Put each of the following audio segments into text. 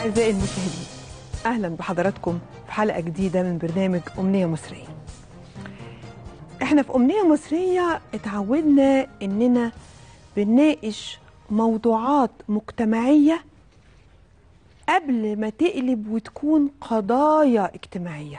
أعزائي المشاهدين أهلا بحضراتكم في حلقة جديدة من برنامج أمنية مصرية احنا في أمنية مصرية اتعودنا إننا بنناقش موضوعات مجتمعية قبل ما تقلب وتكون قضايا اجتماعية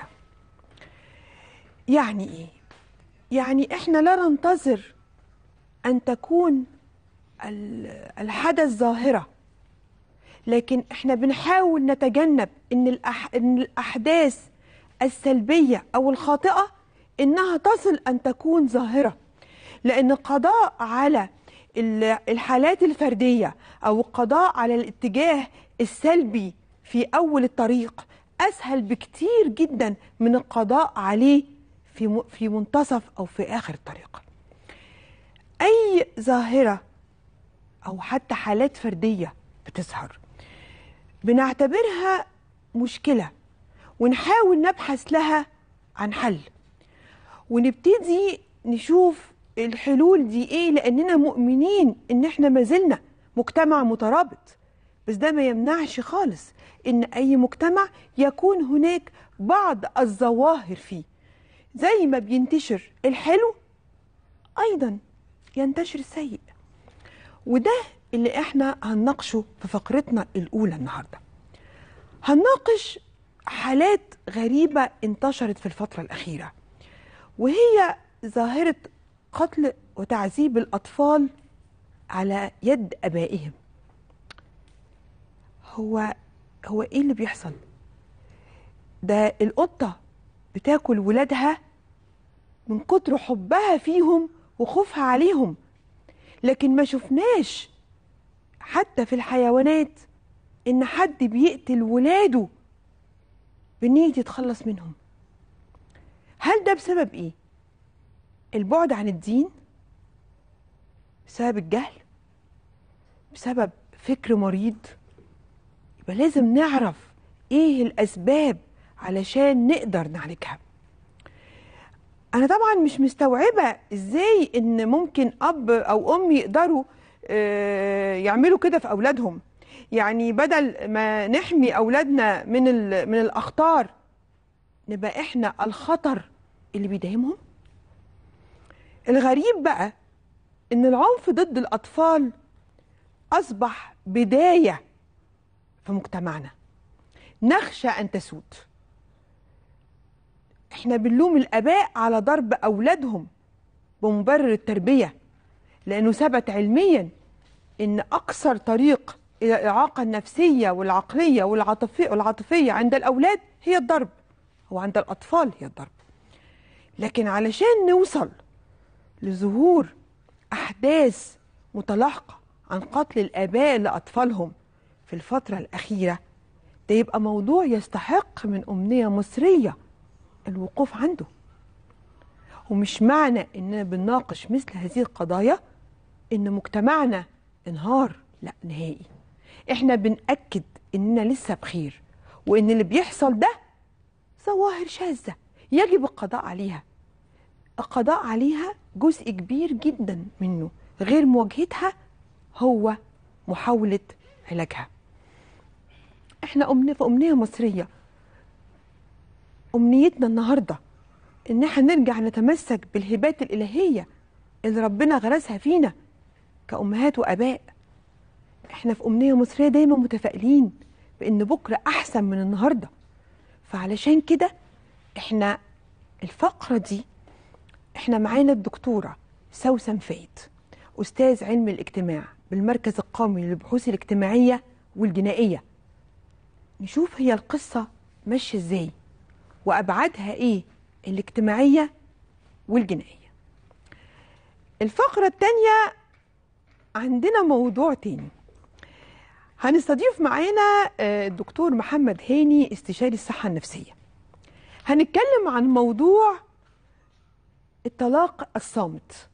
يعني إيه؟ يعني احنا لا ننتظر أن تكون ال- الحدث ظاهرة لكن احنا بنحاول نتجنب ان الأح... ان الاحداث السلبيه او الخاطئه انها تصل ان تكون ظاهره لان القضاء على ال- الحالات الفرديه او القضاء على الاتجاه السلبي في اول الطريق اسهل بكتير جدا من القضاء عليه في م... في منتصف او في اخر الطريق اي ظاهره او حتى حالات فرديه بتظهر بنعتبرها مشكلة ونحاول نبحث لها عن حل ونبتدي نشوف الحلول دي ايه لاننا مؤمنين ان احنا ما زلنا مجتمع مترابط بس ده ما يمنعش خالص ان اي مجتمع يكون هناك بعض الظواهر فيه زي ما بينتشر الحلو ايضا ينتشر السيء وده اللي احنا هنناقشه في فقرتنا الاولى النهارده هنناقش حالات غريبه انتشرت في الفتره الاخيره وهي ظاهره قتل وتعذيب الاطفال على يد ابائهم هو هو ايه اللي بيحصل ده القطه بتاكل ولادها من كتر حبها فيهم وخوفها عليهم لكن ما شفناش حتى في الحيوانات ان حد بيقتل ولاده بنية يتخلص منهم هل ده بسبب ايه البعد عن الدين بسبب الجهل بسبب فكر مريض يبقى لازم نعرف ايه الاسباب علشان نقدر نعالجها انا طبعا مش مستوعبه ازاي ان ممكن اب او ام يقدروا آه، يعملوا كده في اولادهم يعني بدل ما نحمي اولادنا من ال- من الاخطار نبقى احنا الخطر اللي بيداهمهم الغريب بقى ان العنف ضد الاطفال اصبح بدايه في مجتمعنا نخشى ان تسود احنا بنلوم الاباء على ضرب اولادهم بمبرر التربيه لانه ثبت علميا ان اقصر طريق الى الاعاقه النفسيه والعقليه والعاطفيه والعاطفيه عند الاولاد هي الضرب وعند الاطفال هي الضرب لكن علشان نوصل لظهور احداث متلاحقه عن قتل الاباء لاطفالهم في الفتره الاخيره ده يبقى موضوع يستحق من امنيه مصريه الوقوف عنده ومش معنى اننا بنناقش مثل هذه القضايا ان مجتمعنا انهار لا نهائي احنا بنأكد اننا لسه بخير وان اللي بيحصل ده ظواهر شاذة يجب القضاء عليها القضاء عليها جزء كبير جدا منه غير مواجهتها هو محاولة علاجها احنا أمنية في أمنية مصرية أمنيتنا النهاردة إن احنا نرجع نتمسك بالهبات الإلهية اللي ربنا غرسها فينا كأمهات وآباء احنا في أمنية مصرية دايما متفائلين بإن بكرة أحسن من النهاردة فعلشان كده احنا الفقرة دي احنا معانا الدكتورة سوسن فايد أستاذ علم الاجتماع بالمركز القومي للبحوث الاجتماعية والجنائية نشوف هي القصة ماشية ازاي وأبعادها ايه الاجتماعية والجنائية الفقرة التانية عندنا موضوع تاني هنستضيف معانا آه، الدكتور محمد هاني استشاري الصحة النفسية هنتكلم عن موضوع الطلاق الصامت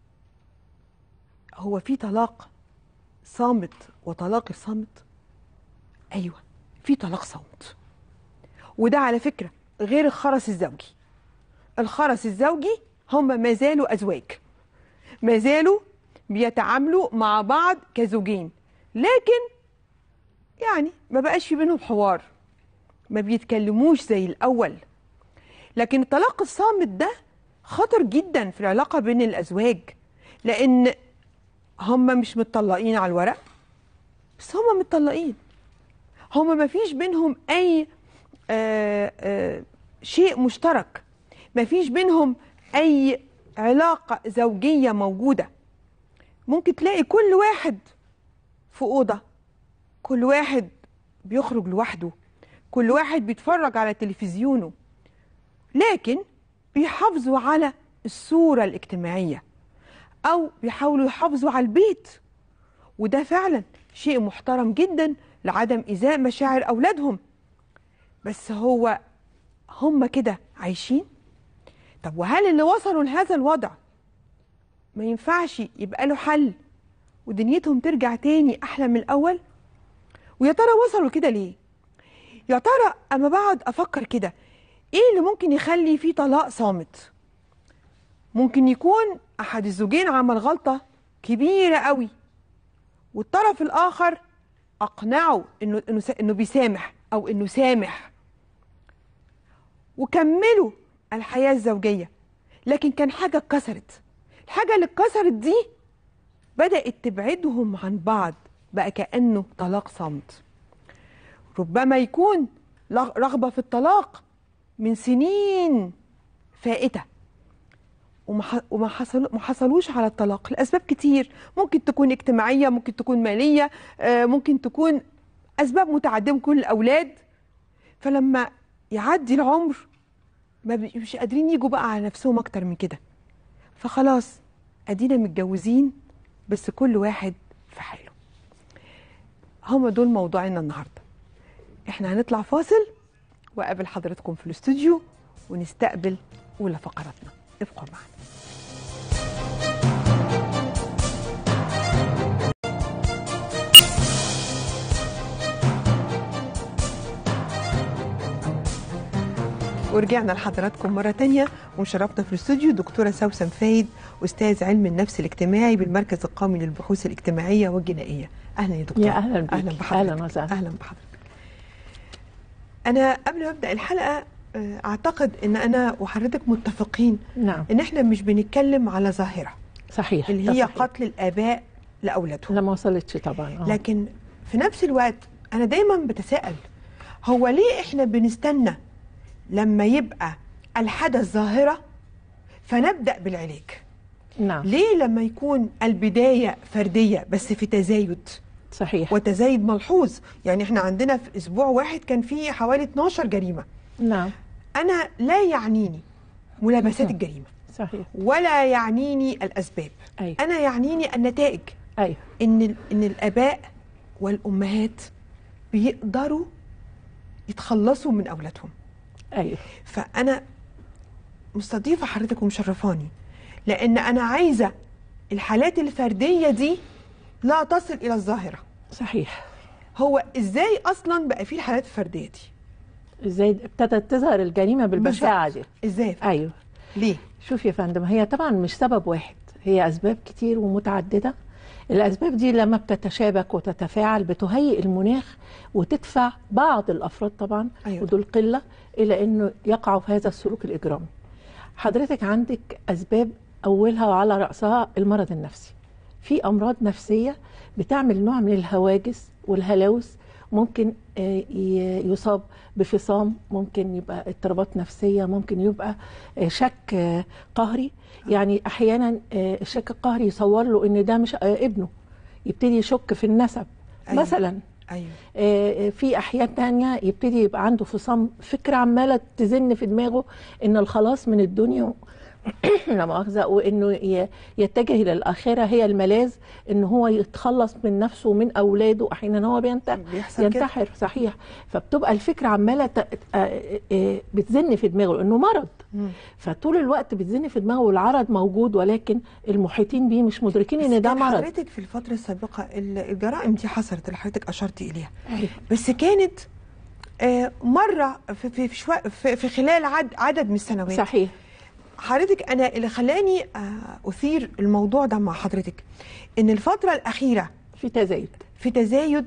هو في طلاق صامت وطلاق صامت ايوه في طلاق صامت وده على فكرة غير الخرس الزوجي الخرس الزوجي هم ما زالوا أزواج ما زالوا بيتعاملوا مع بعض كزوجين لكن يعني ما بقاش في بينهم حوار ما بيتكلموش زي الأول لكن الطلاق الصامت ده خطر جدا في العلاقة بين الأزواج لأن هم مش متطلقين على الورق بس هم متطلقين هم ما فيش بينهم أي آه آه شيء مشترك ما فيش بينهم أي علاقة زوجية موجودة ممكن تلاقي كل واحد في أوضة كل واحد بيخرج لوحده كل واحد بيتفرج على تلفزيونه لكن بيحافظوا على الصورة الاجتماعية أو بيحاولوا يحافظوا على البيت وده فعلا شيء محترم جدا لعدم إيذاء مشاعر أولادهم بس هو هم كده عايشين طب وهل اللي وصلوا لهذا الوضع ما ينفعش يبقى له حل ودنيتهم ترجع تاني أحلى من الأول ويا ترى وصلوا كده ليه يا ترى أما بقعد أفكر كده إيه اللي ممكن يخلي فيه طلاق صامت ممكن يكون أحد الزوجين عمل غلطة كبيرة قوي والطرف الآخر أقنعه إنه إنه إنه بيسامح أو إنه سامح وكملوا الحياة الزوجية لكن كان حاجة اتكسرت الحاجة اللي اتكسرت دي بدأت تبعدهم عن بعض بقى كأنه طلاق صامت ربما يكون رغبة في الطلاق من سنين فائتة وما حصل ما حصلوش على الطلاق لأسباب كتير ممكن تكون اجتماعية ممكن تكون مالية ممكن تكون أسباب متعددة ممكن الأولاد فلما يعدي العمر ما مش قادرين يجوا بقى على نفسهم أكتر من كده فخلاص أدينا متجوزين بس كل واحد في حاله هما دول موضوعنا النهارده احنا هنطلع فاصل واقابل حضراتكم في الاستوديو ونستقبل اولى فقراتنا ابقوا معنا ورجعنا لحضراتكم مرة تانية ومشرفنا في الاستوديو دكتورة سوسن فايد أستاذ علم النفس الاجتماعي بالمركز القومي للبحوث الاجتماعية والجنائية أهلا يا دكتورة يا أهلا بك أهلا بحضرتك أهلا وسهلا أهلا بحضرتك أنا قبل ما أبدأ الحلقة أعتقد إن أنا وحضرتك متفقين نعم إن إحنا مش بنتكلم على ظاهرة صحيح اللي ده هي صحيح. قتل الآباء لأولادهم لا ما وصلتش طبعا آه. لكن في نفس الوقت انا دايما بتساءل هو ليه احنا بنستنى لما يبقى الحدث ظاهره فنبدا بالعلاج نعم ليه لما يكون البدايه فرديه بس في تزايد صحيح وتزايد ملحوظ يعني احنا عندنا في اسبوع واحد كان فيه حوالي 12 جريمه نعم انا لا يعنيني ملابسات الجريمه صحيح ولا يعنيني الاسباب أيوة. انا يعنيني النتائج أيوه ان ال- ان الاباء والامهات بيقدروا يتخلصوا من اولادهم أيوه فانا مستضيفه حضرتك ومشرفاني لان انا عايزه الحالات الفرديه دي لا تصل الى الظاهره صحيح هو ازاي اصلا بقى في الحالات الفرديه دي ازاي ابتدت تظهر الجريمه بالبشاعه دي بالظبط. ازاي ايوه ليه شوف يا فندم هي طبعا مش سبب واحد هي اسباب كتير ومتعدده الاسباب دي لما بتتشابك وتتفاعل بتهيئ المناخ وتدفع بعض الافراد طبعا أيوة. ودول قله الى انه يقعوا في هذا السلوك الاجرامي حضرتك عندك اسباب اولها وعلى راسها المرض النفسي في امراض نفسيه بتعمل نوع من الهواجس والهلاوس ممكن آه، ي- يصاب بفصام ممكن يبقى اضطرابات نفسيه ممكن يبقى آه، شك آه، قهري يعني احيانا آه، الشك القهري يصور له ان ده مش آه، ابنه يبتدي يشك في النسب أيوة. مثلا ايوه آه، في احيان تانية يبتدي يبقى عنده فصام فكره عماله تزن في دماغه ان الخلاص من الدنيا لا مؤاخذه وانه ي- يتجه الى الاخره هي الملاذ ان هو يتخلص من نفسه ومن اولاده احيانا هو بينتحر بيحصل كده ينتحر صحيح فبتبقى الفكره عماله ت- آه، آه، بتزن في دماغه لانه مرض مم. فطول الوقت بتزن في دماغه والعرض موجود ولكن المحيطين بيه مش مدركين بس ان ده كان مرض حضرتك في الفتره السابقه ال- الجرائم دي حصلت اللي حضرتك اشرت اليها أيوة. بس كانت آه، مره في في في, شوي- في, في خلال عد عدد من السنوات صحيح حضرتك انا اللي خلاني آه، اثير الموضوع ده مع حضرتك ان الفتره الاخيره في تزايد في تزايد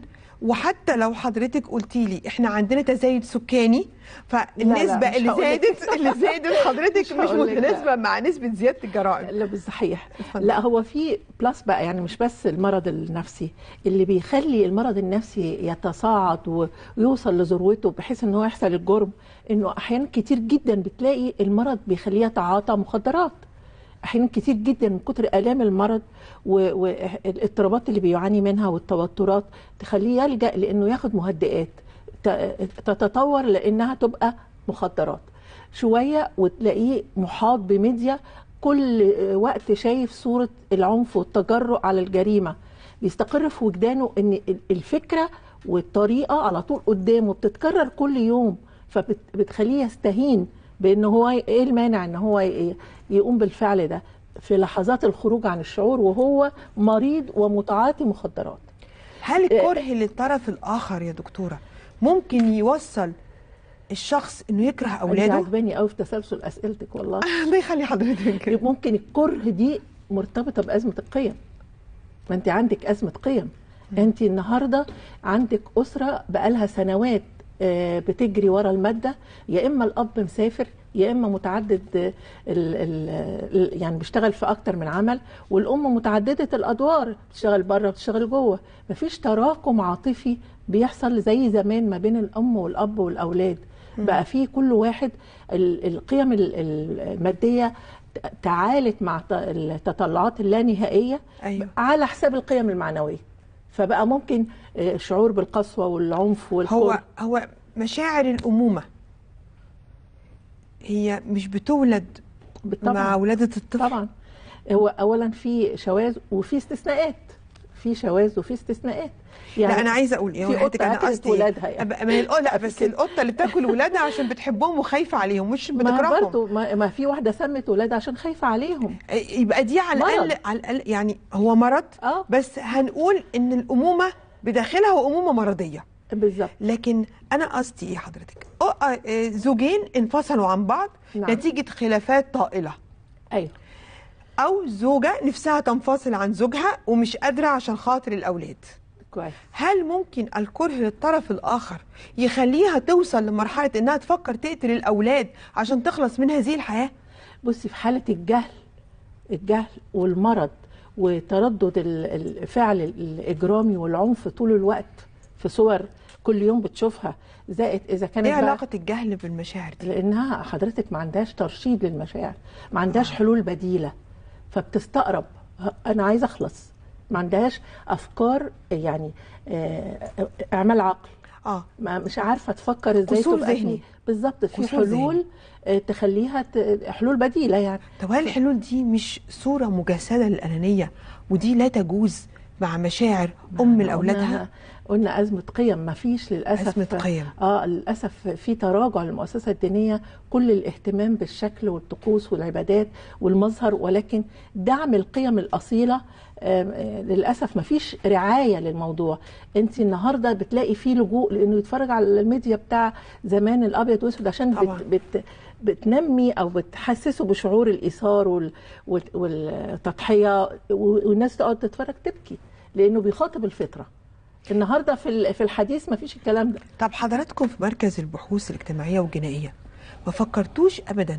وحتى لو حضرتك قلتي لي احنا عندنا تزايد سكاني فالنسبه مش اللي هقولك. زادت اللي زادت حضرتك مش مش هقولك. متناسبه مع نسبه زياده الجرائم لا بس صحيح اتفضل. لا هو في بلس بقى يعني مش بس المرض النفسي اللي بيخلي المرض النفسي يتصاعد و- ويوصل لذروته بحيث ان هو يحصل الجرم انه احيانا كتير جدا بتلاقي المرض بيخليه يتعاطى مخدرات احيانا كتير جدا من كتر الام المرض و- والاضطرابات اللي بيعاني منها والتوترات تخليه يلجا لانه ياخد مهدئات ت- تتطور لانها تبقى مخدرات شويه وتلاقيه محاط بميديا كل وقت شايف صوره العنف والتجرؤ على الجريمه بيستقر في وجدانه ان الفكره والطريقه على طول قدامه بتتكرر كل يوم فبتخليه يستهين بان هو ايه المانع ان هو ي- يقوم بالفعل ده في لحظات الخروج عن الشعور وهو مريض ومتعاطي مخدرات هل الكره للطرف الاخر يا دكتوره ممكن يوصل الشخص انه يكره انت اولاده عجباني قوي في تسلسل اسئلتك والله الله يخلي حضرتك ممكن الكره دي مرتبطه بازمه القيم ما انت عندك ازمه قيم انت النهارده عندك اسره بقالها سنوات آه، بتجري ورا الماده يا اما الاب مسافر يا اما متعدد آه، ال ال يعني بيشتغل في اكتر من عمل والام متعدده الادوار بتشتغل بره وبتشتغل جوه مفيش تراكم عاطفي بيحصل زي زمان ما بين الام والاب والاولاد بقى في كل واحد ال- القيم ال- ال- الماديه تعالت مع ت- التطلعات اللانهائيه أيوة. على حساب القيم المعنويه فبقى ممكن آه، الشعور بالقسوه والعنف والكره هو هو مشاعر الامومه هي مش بتولد بالطبع. مع ولاده الطفل طبعا هو اولا في شواذ وفي استثناءات في شواذ وفي استثناءات لا انا عايزه اقول ايه في حضرتك قطة انا أكلت قصدي إيه؟ ولادها يعني. أب- ما هي القطه لا بس كده. القطه اللي بتاكل ولادها عشان بتحبهم وخايفه عليهم مش ما بتكرههم برضه ما, ما في واحده سمت ولادها عشان خايفه عليهم يبقى دي على مرض. الاقل على الاقل يعني هو مرض اه بس هنقول ان الامومه بداخلها امومه مرضيه بالظبط لكن انا قصدي ايه حضرتك أو- آه، زوجين انفصلوا عن بعض نعم. نتيجه خلافات طائله ايوه او زوجه نفسها تنفصل عن زوجها ومش قادره عشان خاطر الاولاد كويس هل ممكن الكره للطرف الاخر يخليها توصل لمرحله انها تفكر تقتل الاولاد عشان تخلص من هذه الحياه بصي في حالة الجهل الجهل والمرض وتردد ال- الفعل الإجرامي والعنف طول الوقت في صور كل يوم بتشوفها زائد إذا كانت ايه بقى- علاقه الجهل بالمشاعر دي لانها حضرتك ما عندهاش ترشيد للمشاعر ما عندهاش حلول بديله فبتستقرب ه- انا عايزه اخلص ما عندهاش افكار يعني آه، اعمال عقل اه ما مش عارفه تفكر ازاي قصور تبقى ذهني. في- بالظبط في قصور ذهني. حلول آه، تخليها ت- حلول بديله يعني طب هل الحلول دي مش صوره مجسده للانانيه ودي لا تجوز مع مشاعر ام قلنا- لاولادها قلنا ازمه قيم ما فيش للاسف أزمة قيم. اه للاسف في تراجع للمؤسسه الدينيه كل الاهتمام بالشكل والطقوس والعبادات والمظهر ولكن دعم القيم الاصيله آم، آه، للاسف ما فيش رعايه للموضوع انت النهارده بتلاقي فيه لجوء لانه يتفرج على الميديا بتاع زمان الابيض واسود عشان طبعاً. بت بت بتنمي او بتحسسه بشعور الايثار وال وال- والتضحيه والناس تقعد تتفرج تبكي لانه بيخاطب الفطره النهارده في ال- في الحديث ما فيش الكلام ده طب حضراتكم في مركز البحوث الاجتماعيه والجنائيه ما فكرتوش ابدا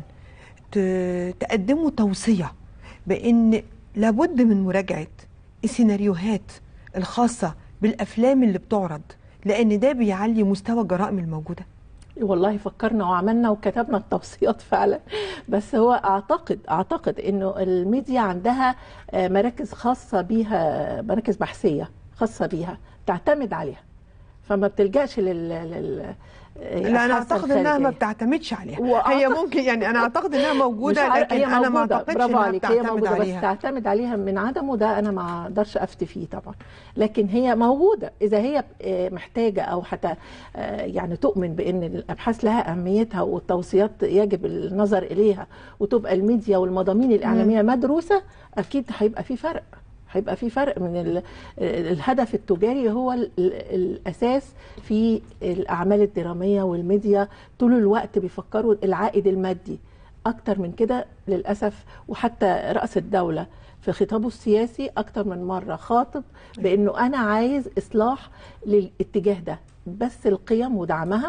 ت- تقدموا توصيه بان لابد من مراجعه السيناريوهات الخاصه بالافلام اللي بتعرض لان ده بيعلي مستوى الجرائم الموجوده والله فكرنا وعملنا وكتبنا التوصيات فعلا بس هو اعتقد اعتقد انه الميديا عندها آه، مراكز خاصه بيها مراكز بحثيه خاصه بيها تعتمد عليها فما بتلجاش لل, لل... لا انا اعتقد انها ما بتعتمدش عليها وأعتقد- هي ممكن يعني انا اعتقد انها مش موجوده عارف- لكن هي انا ما موجودة، اعتقدش برافو انها عليك هي بتعتمد موجودة بس عليها تعتمد عليها من عدمه ده انا ما اقدرش افتي فيه طبعا لكن هي موجوده اذا هي آه، محتاجه او حتى آه، يعني تؤمن بان الابحاث لها اهميتها والتوصيات يجب النظر اليها وتبقى الميديا والمضامين الاعلاميه مدروسه اكيد هيبقى في فرق هيبقى في فرق من ال- الهدف التجاري هو ال- ال- الاساس في الاعمال الدراميه والميديا طول الوقت بيفكروا العائد المادي اكتر من كده للاسف وحتى راس الدوله في خطابه السياسي اكتر من مره خاطب بانه انا عايز اصلاح للاتجاه ده بس القيم ودعمها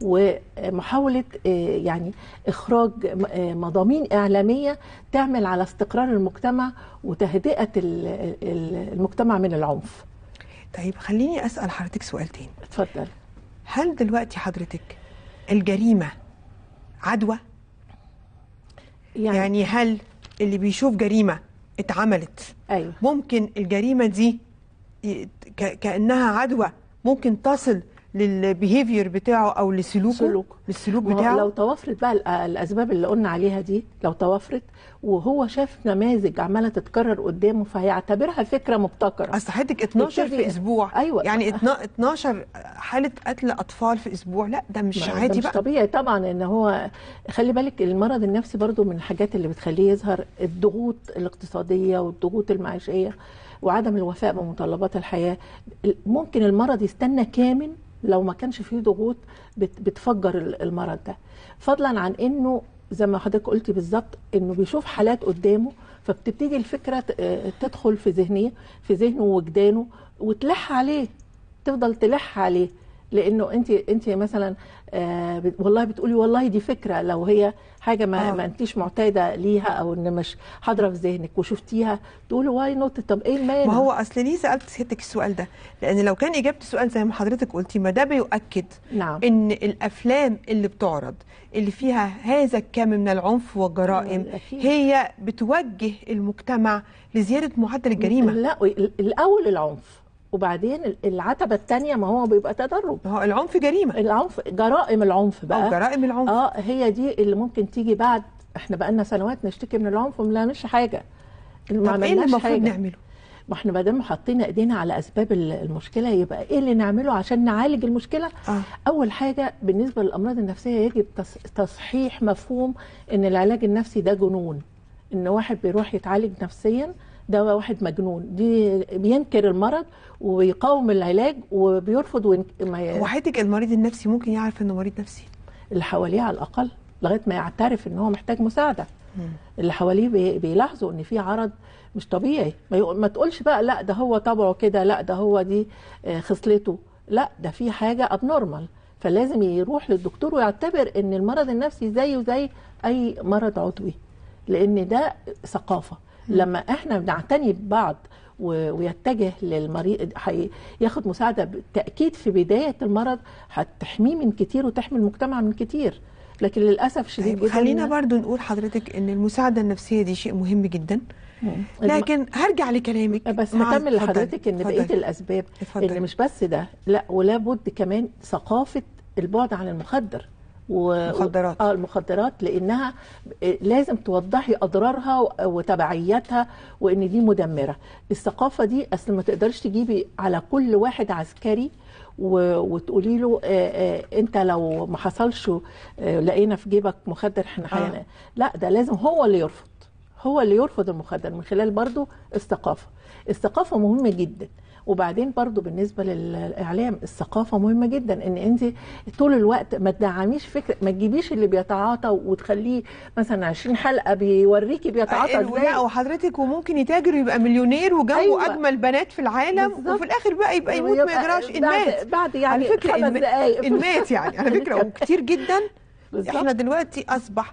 ومحاوله آه، يعني اخراج م- آه، مضامين اعلاميه تعمل على استقرار المجتمع وتهدئه ال- ال- المجتمع من العنف طيب خليني اسال حضرتك سؤال تاني اتفضل هل دلوقتي حضرتك الجريمه عدوى يعني, يعني يعني هل اللي بيشوف جريمه اتعملت ايوه ممكن الجريمه دي ي- ك- كانها عدوى ممكن تصل للبيهيفير بتاعه او لسلوكه سلوكه. للسلوك ما هو بتاعه لو توفرت بقى الأ- الاسباب اللي قلنا عليها دي لو توفرت وهو شاف نماذج عماله تتكرر قدامه فهيعتبرها فكره مبتكره اصل حضرتك 12 في يبتدي- اسبوع أيوة. يعني اتنا- 12 حاله قتل اطفال في اسبوع لا ده مش ما- ده عادي مش بقى طبيعي طبعا ان هو خلي بالك المرض النفسي برضو من الحاجات اللي بتخليه يظهر الضغوط الاقتصاديه والضغوط المعيشيه وعدم الوفاء بمتطلبات الحياه ممكن المرض يستنى كامل لو ما كانش فيه ضغوط بت- بتفجر ال- المرض ده فضلا عن انه زي ما حضرتك قلتي بالظبط انه بيشوف حالات قدامه فبتبتدي الفكره ت- آه، تدخل في ذهنيه في ذهنه ووجدانه وتلح عليه تفضل تلح عليه لانه انت انت مثلا آه بت- والله بتقولي والله دي فكره لو هي حاجه ما, آه. آه. ما انتيش معتاده ليها او ان مش حاضره في ذهنك وشفتيها تقولي واي نوت طب ايه المانع ما هو اصل ليه سالت سيادتك السؤال ده لان لو كان اجابه السؤال زي ما حضرتك قلتي ما ده بيؤكد نعم ان الافلام اللي بتعرض اللي فيها هذا الكم من العنف والجرائم أكيد. هي بتوجه المجتمع لزياده معدل الجريمه لا ال- الاول العنف وبعدين ال- العتبه الثانيه ما هو بيبقى تدرج ما هو العنف جريمه العنف جرائم العنف او بقى جرائم العنف اه هي دي اللي ممكن تيجي بعد احنا بقالنا سنوات نشتكي من العنف وما بنعملش حاجه ما طب ايه اللي عملناش المفروض حاجه نعمله ما احنا ما دام حاطين ايدينا على اسباب ال- المشكله يبقى ايه اللي نعمله عشان نعالج المشكله اه اول حاجه بالنسبه للامراض النفسيه يجب تص- تصحيح مفهوم ان العلاج النفسي ده جنون ان واحد بيروح يتعالج نفسيا ده واحد مجنون دي بينكر المرض وبيقاوم العلاج وبيرفض وين- ما ي- هو حضرتك المريض النفسي ممكن يعرف انه مريض نفسي اللي حواليه على الاقل لغايه ما يعترف ان هو محتاج مساعده مم. اللي حواليه بي- بيلاحظوا ان في عرض مش طبيعي ما, يق- ما تقولش بقى لا ده هو طبعه كده لا ده هو دي آه، خصلته لا ده في حاجه ابنورمال فلازم يروح للدكتور ويعتبر ان المرض النفسي زيه زي اي مرض عضوي لان ده ثقافه لما احنا بنعتني ببعض و- ويتجه للمريض حي- ياخد مساعده بالتاكيد في بدايه المرض هتحميه من كتير وتحمي المجتمع من كتير لكن للاسف شديد طيب جدا خلينا برضو نقول حضرتك ان المساعده النفسيه دي شيء مهم جدا مم. لكن هرجع لكلامك بس مع- هكمل اتفضلي، لحضرتك ان بقيه اتفضلي. الاسباب اتفضلي. ان مش بس ده لا ولا بد كمان ثقافه البعد عن المخدر و... مخدرات. اه المخدرات لانها لازم توضحي اضرارها و- وتبعياتها وان دي مدمره الثقافه دي اصل ما تقدرش تجيبي على كل واحد عسكري و... وتقولي له آه آه انت لو ما حصلش آه لقينا في جيبك مخدر احنا آه. آه. لا ده لازم هو اللي يرفض هو اللي يرفض المخدر من خلال برضو الثقافة الثقافة مهمة جدا وبعدين برضو بالنسبة للإعلام الثقافة مهمة جدا إن أنت طول الوقت ما تدعميش فكرة ما تجيبيش اللي بيتعاطى وتخليه مثلا 20 حلقة بيوريكي بيتعاطى آه، إزاي لا وحضرتك وممكن يتاجر ويبقى مليونير وجنبه أيوة. اجمل بنات في العالم بالظبط. وفي الاخر بقى يبقى يموت ما ويبقى يجراش ان بعد- مات بعد يعني على فكره خمس إن دقايق إن مات يعني على فكره وكتير جدا بالظبط. احنا دلوقتي اصبح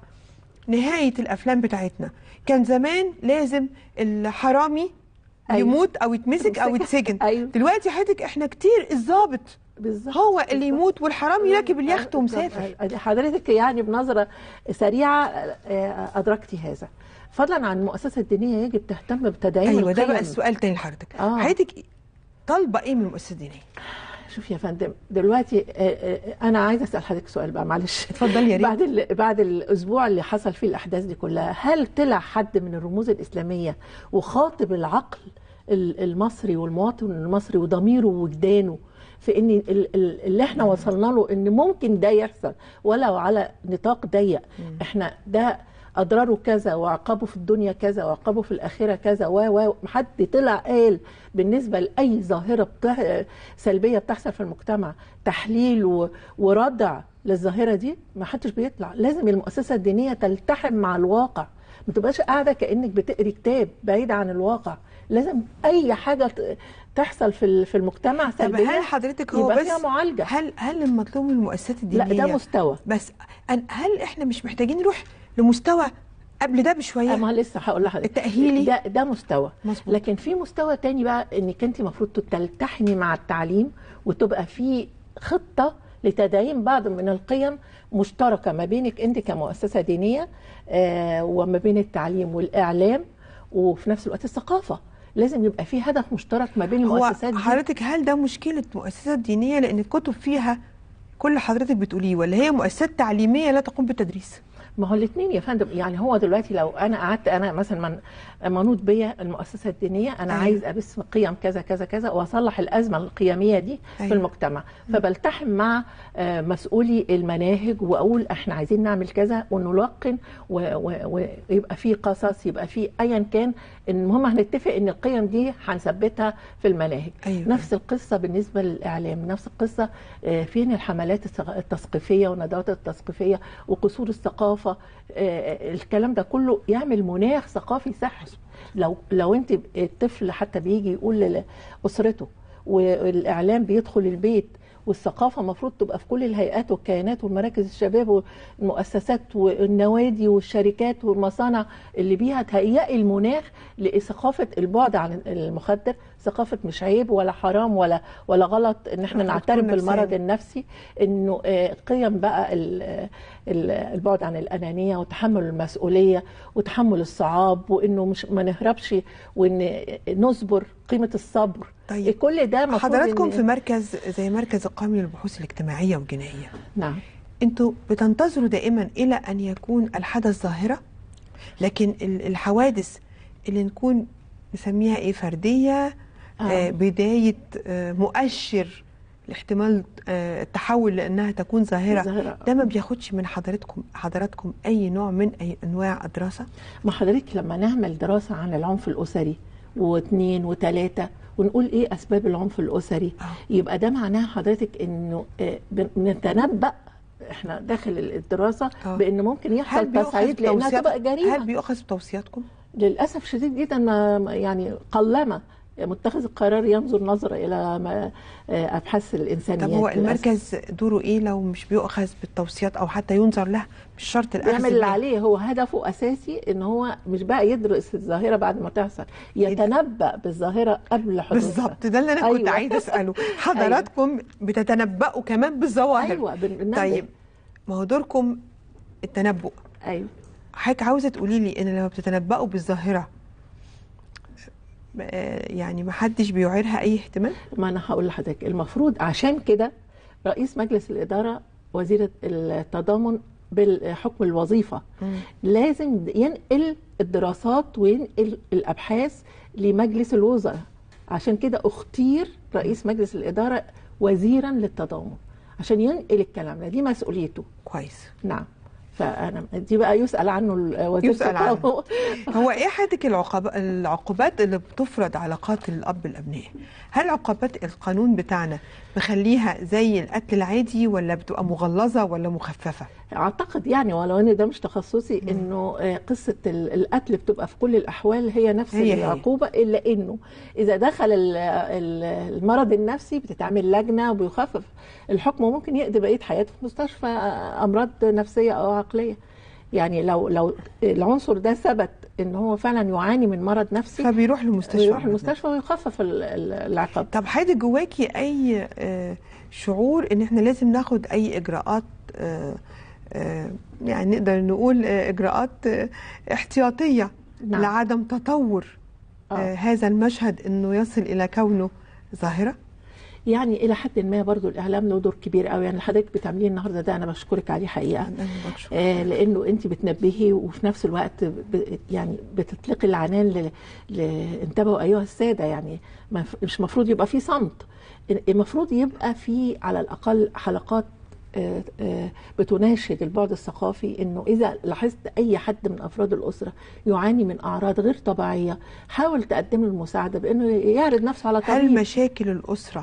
نهايه الافلام بتاعتنا كان زمان لازم الحرامي أيوة. يموت او يتمسك او يتسجن أيوة. دلوقتي حضرتك احنا كتير الضابط بالظبط هو اللي بالظبط. يموت والحرامي راكب اليخت ومسافر حضرتك يعني بنظرة سريعة آه، أدركتي هذا فضلا عن المؤسسة الدينية يجب تهتم بتدعيم ايوه ده القيم. بقى السؤال تاني لحضرتك آه. حضرتك طالبه ايه من المؤسسه الدينيه؟ شوف يا فندم دلوقتي آه، آه، انا عايزه اسال حضرتك سؤال بقى معلش اتفضلي يا ريت. بعد ال- بعد الاسبوع اللي حصل فيه الاحداث دي كلها هل طلع حد من الرموز الاسلاميه وخاطب العقل ال- المصري والمواطن المصري وضميره ووجدانه في ان ال- ال- اللي احنا وصلنا له ان ممكن ده يحصل ولو على نطاق ضيق احنا ده اضراره كذا وعقابه في الدنيا كذا وعقابه في الاخره كذا و و حد طلع قال بالنسبه لاي ظاهره بتح... سلبيه بتحصل في المجتمع تحليل و... وردع للظاهره دي ما حدش بيطلع لازم المؤسسه الدينيه تلتحم مع الواقع ما تبقاش قاعده كانك بتقري كتاب بعيد عن الواقع لازم اي حاجه ت- تحصل في ال- في المجتمع طب سلبيه هل حضرتك هو يبقى بس فيها معالجه هل هل المطلوب من المؤسسات لا الدينيه ده مستوى بس أن- هل احنا مش محتاجين نروح لمستوى قبل ده بشويه ما لسه هقول لحضرتك التأهيلي؟ ده ده مستوى مظبوط. لكن في مستوى تاني بقى انك انت المفروض تلتحمي مع التعليم وتبقى في خطه لتدعيم بعض من القيم مشتركه ما بينك انت كمؤسسه دينيه آه وما بين التعليم والاعلام وفي نفس الوقت الثقافه لازم يبقى في هدف مشترك ما بين هو المؤسسات دي حضرتك هل ده مشكله مؤسسات دينيه لان الكتب فيها كل حضرتك بتقوليه ولا هي مؤسسات تعليميه لا تقوم بالتدريس ما هو الاثنين يا فندم يعني هو دلوقتي لو انا قعدت انا مثلا من منوط بيا المؤسسه الدينيه انا أيوة. عايز ابث قيم كذا كذا كذا واصلح الازمه القيميه دي أيوة. في المجتمع فبلتحم مع آه، مسؤولي المناهج واقول احنا عايزين نعمل كذا ونلقن و- و- ويبقى في قصص يبقى في ايا كان المهم هنتفق ان القيم دي هنثبتها في المناهج أيوة. نفس القصه بالنسبه للاعلام نفس القصه آه، فين الحملات الثق- التثقيفيه والندوات التثقيفيه وقصور الثقافه آه، الكلام ده كله يعمل مناخ ثقافي صحي لو لو انت الطفل حتى بيجي يقول لاسرته والاعلام بيدخل البيت والثقافه المفروض تبقى في كل الهيئات والكيانات والمراكز الشباب والمؤسسات والنوادي والشركات والمصانع اللي بيها تهيئي المناخ لثقافه البعد عن المخدر ثقافه مش عيب ولا حرام ولا ولا غلط ان احنا ولا نعترف تكون بالمرض نفسية. النفسي انه آه، قيم بقى ال- ال- البعد عن الانانيه وتحمل المسؤوليه وتحمل الصعاب وانه مش ما نهربش وان نصبر قيمه الصبر طيب. كل ده مفروض حضراتكم إن- في مركز زي مركز القومي للبحوث الاجتماعيه والجنائيه نعم انتوا بتنتظروا دائما الى ان يكون الحدث ظاهره لكن ال- الحوادث اللي نكون نسميها ايه فرديه آه. آه. بدايه آه مؤشر لاحتمال آه التحول لانها تكون ظاهره ظاهرة. ده ما بياخدش من حضرتكم حضراتكم اي نوع من اي انواع الدراسه ما حضرتك لما نعمل دراسة عن العنف الأسري واثنين وثلاثة ونقول ايه أسباب العنف الأسري آه. يبقى ده معناه حضرتك إنه آه، بنتنبأ احنا داخل الدراسة آه. بأن ممكن هل يحصل بيؤخذ تصعيد لأنها بتوصيات- تبقى جريمة هل بيؤخذ بتوصياتكم للأسف شديد جدا ما ما- يعني قلما متخذ القرار ينظر نظرة إلى ما آه، أبحاث الإنسانيات طب هو للأسف. المركز دوره ايه لو مش بيؤخذ بالتوصيات او حتى ينظر لها مش شرط الاخذ بيعمل اللي بها. عليه هو هدفه اساسي ان هو مش بقى يدرس الظاهره بعد ما تحصل يتنبأ بالظاهره قبل حدوثها بالظبط ده اللي انا كنت أيوة. عايزه اساله حضراتكم بتتنبأوا كمان بالظواهر ايوه بن- بننبه. طيب ما هو دوركم التنبؤ ايوه حضرتك عاوزه تقولي لي ان لما بتتنبأوا بالظاهره آه، يعني ما حدش بيعيرها اي اهتمام ما انا هقول لحضرتك المفروض عشان كده رئيس مجلس الاداره وزيره التضامن بالحكم الوظيفه لازم ينقل الدراسات وينقل الابحاث لمجلس الوزراء عشان كده اختير رئيس مجلس الاداره وزيرا للتضامن عشان ينقل الكلام ده دي مسؤوليته كويس نعم فانا دي بقى يسال عنه ال- وزير يسأل عنه. التضامن. هو ايه حضرتك العقاب العقوبات اللي بتفرض على قاتل الاب الابناء هل عقوبات القانون بتاعنا مخليها زي القتل العادي ولا بتبقى مغلظه ولا مخففه اعتقد يعني ولو ان ده مش تخصصي انه آه، قصه ال- القتل بتبقى في كل الاحوال هي نفس هي هي. العقوبه الا انه اذا دخل ال- ال- المرض النفسي بتتعمل لجنه وبيخفف الحكم وممكن يقضي بقيه حياته في مستشفى آه، امراض نفسيه او عقليه يعني لو لو العنصر ده ثبت ان هو فعلا يعاني من مرض نفسي فبيروح للمستشفى يروح المستشفى ويخفف ال- ال- العقاب طب حضرتك جواكي اي آه، شعور ان احنا لازم ناخد اي اجراءات آه، آه، يعني نقدر نقول آه، اجراءات آه، احتياطيه نعم. لعدم تطور آه، آه. هذا المشهد انه يصل الى كونه ظاهره يعني الى حد ما برضو الاعلام له دور كبير قوي يعني اللي حضرتك بتعمليه النهارده ده انا بشكرك عليه حقيقه أنا بشكر. آه لانه انت بتنبهي وفي نفس الوقت ب يعني بتطلقي العنان ل... ل... انتبهوا ايها الساده يعني ما ف- مش المفروض يبقى في صمت المفروض يبقى في على الاقل حلقات آه، آه، بتناشد البعد الثقافي انه اذا لاحظت اي حد من افراد الاسره يعاني من اعراض غير طبيعيه حاول تقدم له المساعده بانه يعرض نفسه على هل طبيب مشاكل الاسره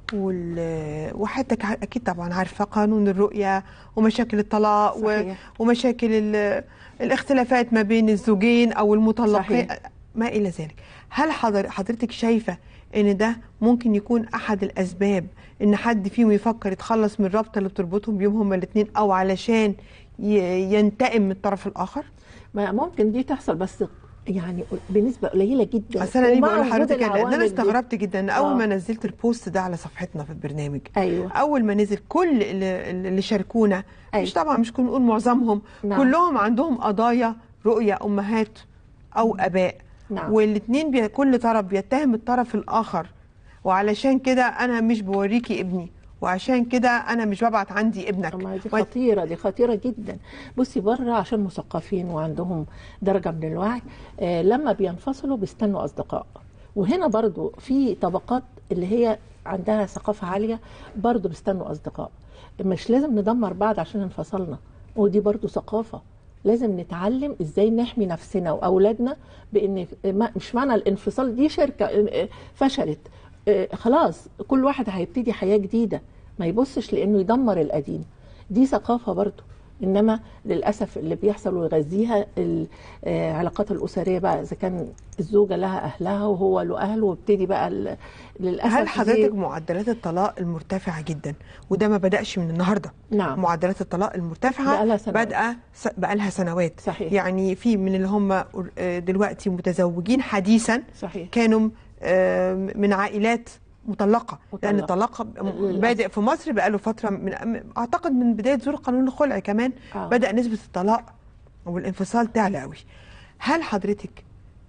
وال... وحتى ك- اكيد طبعا عارفه قانون الرؤيه ومشاكل الطلاق و... صحيح. ومشاكل ال... الاختلافات ما بين الزوجين او المطلقين صحيح. ما الى ذلك هل حضر... حضرتك شايفه ان ده ممكن يكون احد الاسباب ان حد فيهم يفكر يتخلص من الرابطه اللي بتربطهم بيهم هما الاثنين او علشان ي... ينتقم من الطرف الاخر ما ممكن دي تحصل بس يعني بنسبه قليله جدا اصل انا ليه ومع بقول وجود لحضرتك لان العوامل انا دي. استغربت جدا ان اول آه. ما نزلت البوست ده على صفحتنا في البرنامج ايوه اول ما نزل كل اللي, اللي شاركونا أيوة. مش طبعا مش كنا نقول معظمهم نعم. كلهم عندهم قضايا رؤية امهات او اباء نعم. والاثنين بي... كل طرف بيتهم الطرف الاخر وعلشان كده انا مش بوريكي ابني وعشان كده انا مش ببعت عندي ابنك أما دي و- خطيرة دي خطيرة جدا بصي بره عشان مثقفين وعندهم درجة من الوعي آه لما بينفصلوا بيستنوا أصدقاء وهنا برضو في طبقات اللي هي عندها ثقافة عالية برضو بيستنوا أصدقاء مش لازم ندمر بعض عشان انفصلنا ودي برضو ثقافة لازم نتعلم ازاي نحمي نفسنا واولادنا بان ما- مش معنى الانفصال دي شركه آه، فشلت آه، خلاص كل واحد هيبتدي حياه جديده ما يبصش لانه يدمر القديم دي ثقافه برضو انما للاسف اللي بيحصل ويغذيها العلاقات الاسريه بقى اذا كان الزوجه لها اهلها وهو له اهله وابتدي بقى ال- للاسف هل دي- حضرتك معدلات الطلاق المرتفعة جدا وده ما بدأش من النهارده نعم معدلات الطلاق المرتفعة بقالها سنوات. بادئة س- بقالها سنوات صحيح. يعني في من اللي هم آه، دلوقتي متزوجين حديثا صحيح كانوا آه، من عائلات مطلقة لأن مطلقة. الطلاق للأسف. بادئ في مصر بقاله فترة من أعتقد من بداية ظهور قانون الخلع كمان آه. بدأ نسبة الطلاق والانفصال تعلى قوي هل حضرتك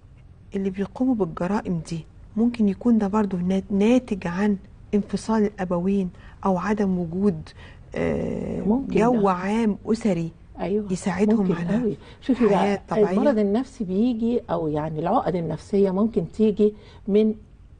اللي بيقوموا بالجرائم دي ممكن يكون ده برضو نات- ناتج عن انفصال الأبوين أو عدم وجود آه، ممكن جو ده. عام أسري ايوه يساعدهم ممكن على قوي شوفي حياة بقى طبيعية؟ المرض النفسي بيجي او يعني العقد النفسيه ممكن تيجي من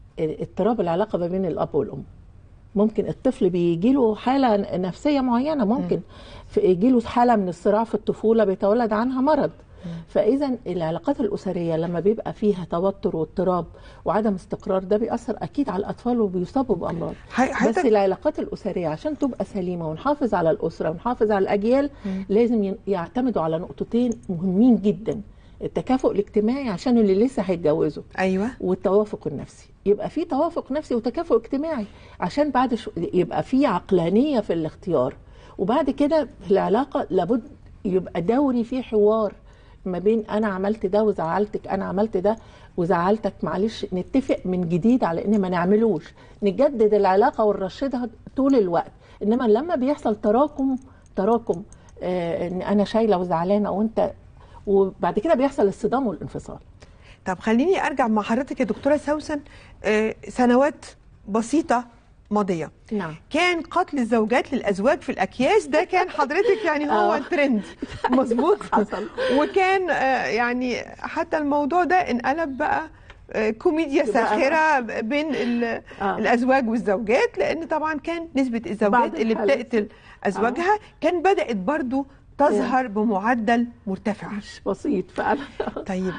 اضطراب العلاقه ما بين الاب والام ممكن الطفل بيجي له حاله نفسيه معينه ممكن يجي له حاله من الصراع في الطفوله بيتولد عنها مرض فاذا العلاقات الاسريه لما بيبقى فيها توتر واضطراب وعدم استقرار ده بيأثر اكيد على الاطفال وبيصابوا بامراض حي- بس حضرتك العلاقات الأسرية عشان تبقى سليمة ونحافظ على الأسرة ونحافظ على الأجيال لازم ين- يعتمدوا على نقطتين مهمين جدا التكافؤ الاجتماعي عشان اللي لسه هيتجوزوا أيوه والتوافق النفسي يبقى في توافق نفسي وتكافؤ اجتماعي عشان بعد شو يبقى في عقلانية في الاختيار وبعد كده في العلاقة لابد يبقى دوري في حوار ما بين انا عملت ده وزعلتك انا عملت ده وزعلتك معلش نتفق من جديد على ان ما نعملوش نجدد العلاقه ونرشدها طول الوقت انما لما بيحصل تراكم تراكم آه ان انا شايله وزعلانه وانت وبعد كده بيحصل الصدام والانفصال طب خليني ارجع مع حضرتك يا دكتوره سوسن آه، سنوات بسيطه ماضيه نعم كان قتل الزوجات للازواج في الاكياس ده كان حضرتك يعني هو آه. الترند مظبوط حصل. وكان آه، يعني حتى الموضوع ده انقلب بقى آه، كوميديا بقى- ساخره بين ال- آه. الازواج والزوجات لان طبعا كان نسبه الزوجات بعد اللي الحالات. بتقتل ازواجها كان بدات برضو تظهر بمعدل مرتفع مش بسيط فعلا طيب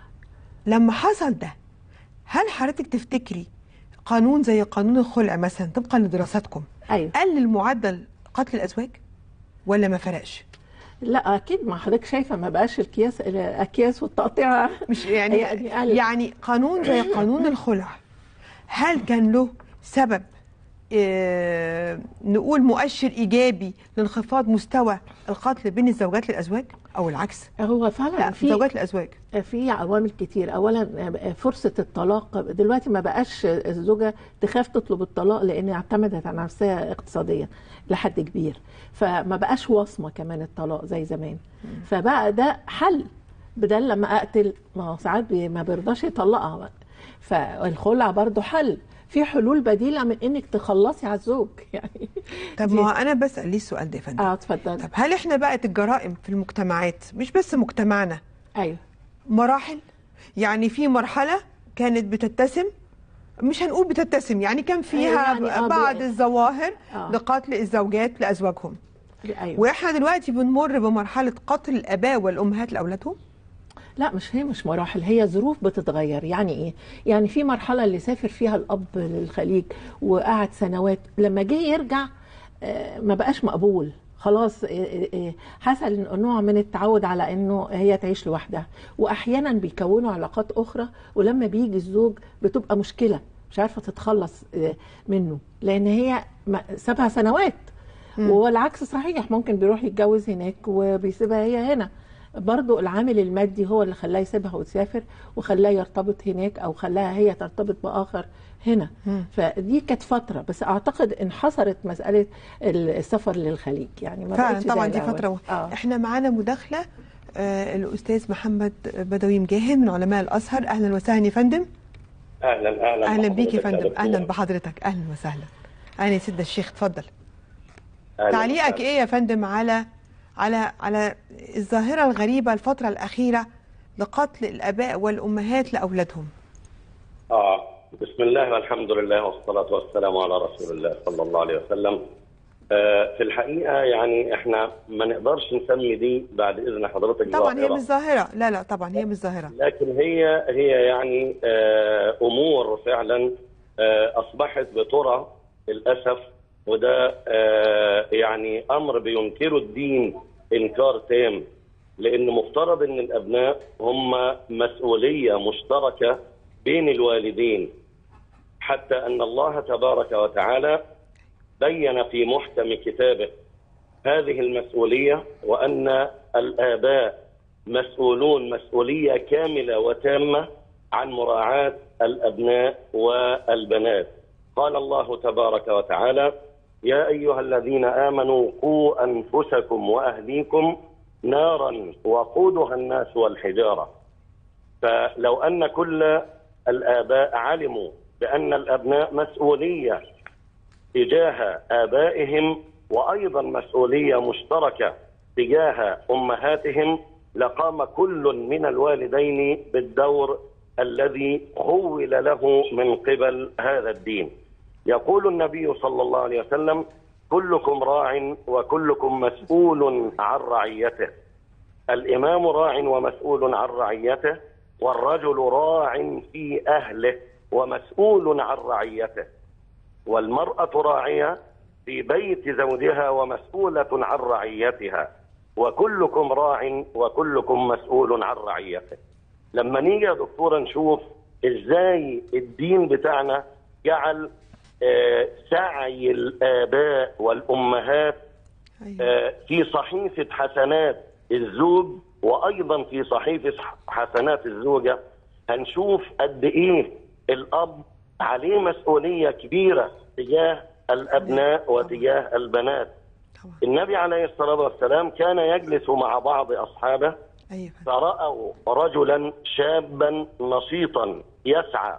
لما حصل ده هل حضرتك تفتكري قانون زي قانون الخلع مثلا طبقا لدراساتكم ايوه قلل معدل قتل الازواج ولا ما فرقش لا اكيد ما حضرتك شايفه ما بقاش الكياس الاكياس والتقطيع مش يعني يعني قلل. يعني قانون زي قانون الخلع هل كان له سبب آه، نقول مؤشر ايجابي لانخفاض مستوى القتل بين الزوجات للازواج او العكس هو فعلا لا في زوجات الازواج في عوامل كتير اولا فرصه الطلاق دلوقتي ما بقاش الزوجه تخاف تطلب الطلاق لان اعتمدت على نفسها اقتصاديا لحد كبير فما بقاش وصمه كمان الطلاق زي زمان فبقى ده حل بدل لما اقتل ما هو ساعات بي- ما بيرضاش يطلقها بقى. فالخلع برضه حل في حلول بديله من انك تخلصي على الزوج يعني طب دي- ما هو انا بسال ليه السؤال ده يا فندم اه اتفضل طب هل احنا بقت الجرائم في المجتمعات مش بس مجتمعنا ايوه مراحل يعني في مرحلة كانت بتتسم مش هنقول بتتسم يعني كان فيها يعني آه، بعض ب- الظواهر آه. لقتل الزوجات لأزواجهم ايوه واحنا دلوقتي بنمر بمرحلة قتل الآباء والأمهات لأولادهم لا مش هي مش مراحل هي ظروف بتتغير يعني ايه يعني في مرحله اللي سافر فيها الاب للخليج وقعد سنوات لما جه يرجع آه، ما بقاش مقبول خلاص آه، آه، آه، حصل نوع من التعود على انه هي تعيش لوحدها واحيانا بيكونوا علاقات اخرى ولما بيجي الزوج بتبقى مشكله مش عارفه تتخلص آه، منه لان هي ما- سابها سنوات والعكس صحيح ممكن بيروح يتجوز هناك وبيسيبها هي هنا برضو العامل المادي هو اللي خلاه يسيبها وتسافر وخلاه يرتبط هناك او خلاها هي ترتبط باخر هنا فدي كانت فتره بس اعتقد انحصرت مساله السفر للخليج يعني ما فعلا بقتش زي طبعا دي الأول. فتره آه. احنا معانا مداخله آه الاستاذ محمد بدوي مجاهد من علماء الازهر اهلا وسهلا يا فندم اهلا اهلا اهلا بيك يا بحضرتك فندم دكتور. اهلا بحضرتك اهلا وسهلا اهلا يا سيدنا الشيخ اتفضل أهلاً تعليقك وسهلاً. ايه يا فندم على على على الظاهره الغريبه الفتره الاخيره لقتل الاباء والامهات لاولادهم اه بسم الله والحمد لله والصلاه والسلام على رسول الله صلى الله عليه وسلم آه في الحقيقه يعني احنا ما نقدرش نسمي دي بعد اذن حضرتك طبعا هي ظاهرة. مش ظاهره لا لا طبعا هي مش ظاهره لكن هي هي يعني آه امور فعلا آه اصبحت بترى للاسف وده آه يعني امر بينكره الدين انكار تام لان مفترض ان الابناء هم مسؤوليه مشتركه بين الوالدين حتى ان الله تبارك وتعالى بين في محكم كتابه هذه المسؤوليه وان الاباء مسؤولون مسؤوليه كامله وتامه عن مراعاه الابناء والبنات. قال الله تبارك وتعالى: يا ايها الذين امنوا قوا انفسكم واهليكم نارا وقودها الناس والحجاره. فلو ان كل الاباء علموا بان الابناء مسؤوليه تجاه آبائهم وأيضا مسؤولية مشتركة تجاه أمهاتهم لقام كل من الوالدين بالدور الذي خول له من قبل هذا الدين يقول النبي صلى الله عليه وسلم كلكم راع وكلكم مسؤول عن رعيته الإمام راع ومسؤول عن رعيته والرجل راع في أهله ومسؤول عن رعيته والمرأة راعية في بيت زوجها ومسؤولة عن رعيتها وكلكم راع وكلكم مسؤول عن رعيته لما نيجي يا دكتورة نشوف ازاي الدين بتاعنا جعل آه، سعي الآباء والأمهات أيوة. آه، في صحيفة حسنات الزوج وأيضا في صحيفة حسنات الزوجة هنشوف قد إيه الأب عليه مسؤولية كبيرة تجاه الأبناء وتجاه البنات طبعا النبي عليه الصلاة والسلام كان يجلس مع بعض أصحابه ايوه فرأوا رجلا شابا نشيطا يسعى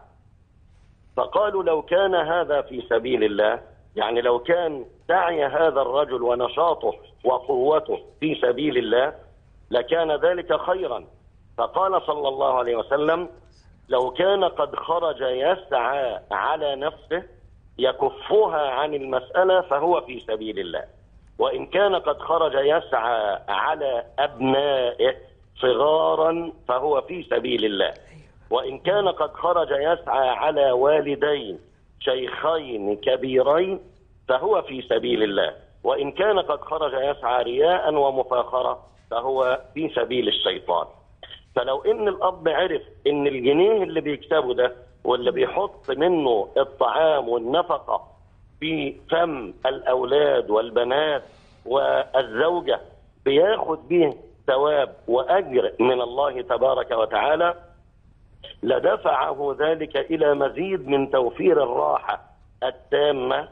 فقالوا لو كان هذا في سبيل الله يعني لو كان سعي هذا الرجل ونشاطه وقوته في سبيل الله لكان ذلك خيرا فقال صلى الله عليه وسلم لو كان قد خرج يسعى على نفسه يكفها عن المسألة فهو في سبيل الله وإن كان قد خرج يسعى على أبنائه صغارا فهو في سبيل الله وإن كان قد خرج يسعى على والدين شيخين كبيرين فهو في سبيل الله وإن كان قد خرج يسعى رياء ومفاخرة فهو في سبيل الشيطان فلو ان الاب عرف ان الجنيه اللي بيكسبه ده واللي بيحط منه الطعام والنفقه في فم الاولاد والبنات والزوجه بياخد به ثواب واجر من الله تبارك وتعالى لدفعه ذلك الى مزيد من توفير الراحه التامه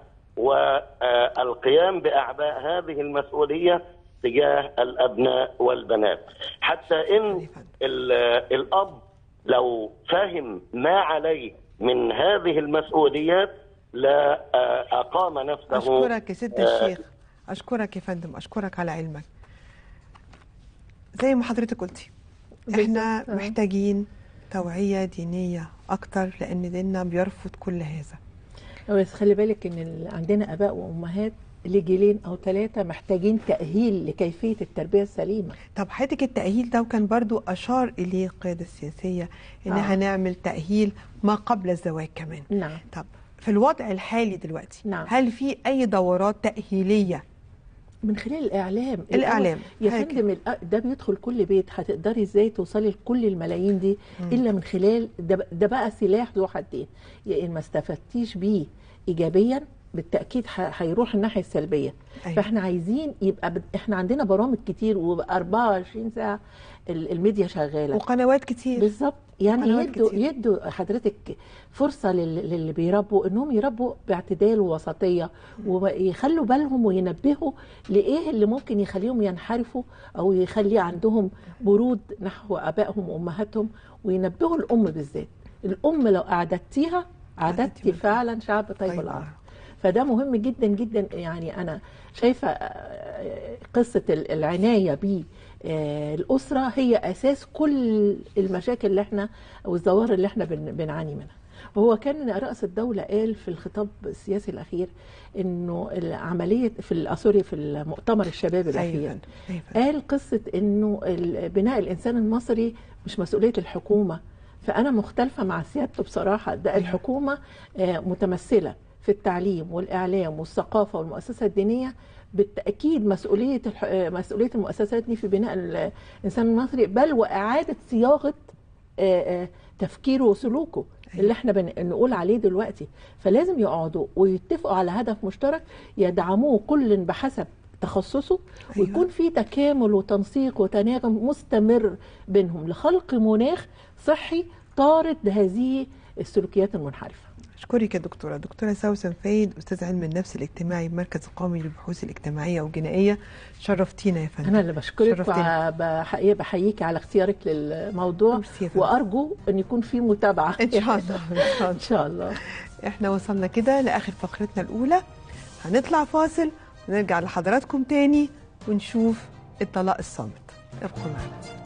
والقيام باعباء هذه المسؤوليه تجاه الابناء والبنات حتى ان ال- الاب لو فهم ما عليه من هذه المسؤوليات لا آه، اقام نفسه اشكرك يا ست آه، الشيخ اشكرك يا فندم اشكرك على علمك زي ما حضرتك قلتي احنا بالظبط، آه. محتاجين توعية دينية اكتر لان ديننا بيرفض كل هذا بس خلي بالك ان ال- عندنا اباء وامهات لجيلين او ثلاثه محتاجين تاهيل لكيفيه التربيه السليمه طب حضرتك التأهيل ده وكان برضو أشار إليه القيادة السياسية إن آه. هنعمل تأهيل ما قبل الزواج كمان نعم طب في الوضع الحالي دلوقتي نعم. هل في أي دورات تأهيلية من خلال الاعلام الإعلام. الأول- يا حاجة. فندم الأ- ده بيدخل كل بيت هتقدري ازاي توصلي لكل الملايين دي الا من خلال ده, ب- ده بقى سلاح ذو حدين يا ان ما استفدتيش بيه ايجابيا بالتاكيد ه- هيروح الناحيه السلبيه أيوة. فاحنا عايزين يبقى بد... احنا عندنا برامج كتير وبقى 24 ساعه ال- الميديا شغاله وقنوات كتير بالظبط يعني قنوات يدوا كتير. يدوا حضرتك فرصه لل- للي بيربوا انهم يربوا باعتدال ووسطيه ويخلوا بالهم وينبهوا لايه اللي ممكن يخليهم ينحرفوا او يخلي عندهم برود نحو ابائهم وامهاتهم وينبهوا الام بالذات الام لو اعددتيها أعددتي اعددتي بالفعل. فعلا شعب طيب طيب العرب العرب. فده مهم جدا جدا يعني انا شايفه آه، قصه ال- العنايه ب الاسره هي اساس كل المشاكل اللي احنا والظواهر اللي احنا بن- بنعاني منها وهو كان رئيس الدوله قال في الخطاب السياسي الاخير انه العمليه في ال- سوري في المؤتمر الشباب الاخير أيوة. أيوة. قال قصة انه ال- بناء الانسان المصري مش مسؤولية الحكومة فانا مختلفة مع سيادته بصراحة ده أيوة. الحكومة آه، متمثلة في التعليم والاعلام والثقافة والمؤسسة الدينية بالتأكيد مسؤولية الح- آه، مسؤولية المؤسسات دي في بناء الإنسان المصري بل وإعادة صياغة آه، آه، تفكيره وسلوكه أيوة. اللي احنا بنقول عليه دلوقتي فلازم يقعدوا ويتفقوا على هدف مشترك يدعموه كل بحسب تخصصه أيوة. ويكون في تكامل وتنسيق وتناغم مستمر بينهم لخلق مناخ صحي طارد هذه السلوكيات المنحرفه أشكرك يا دكتورة دكتورة سوسن فايد أستاذ علم النفس الاجتماعي بمركز القومي للبحوث الاجتماعية والجنائية شرفتينا يا فندم انا اللي بشكرك شرفتينا. وبحيي بحييك على اختيارك للموضوع ميرسي يا فندم. وارجو ان يكون في متابعه إن شاء الله إن شاء الله ان شاء الله احنا وصلنا كده لاخر فقرتنا الاولى هنطلع فاصل ونرجع لحضراتكم تاني ونشوف الطلاق الصامت ابقوا معنا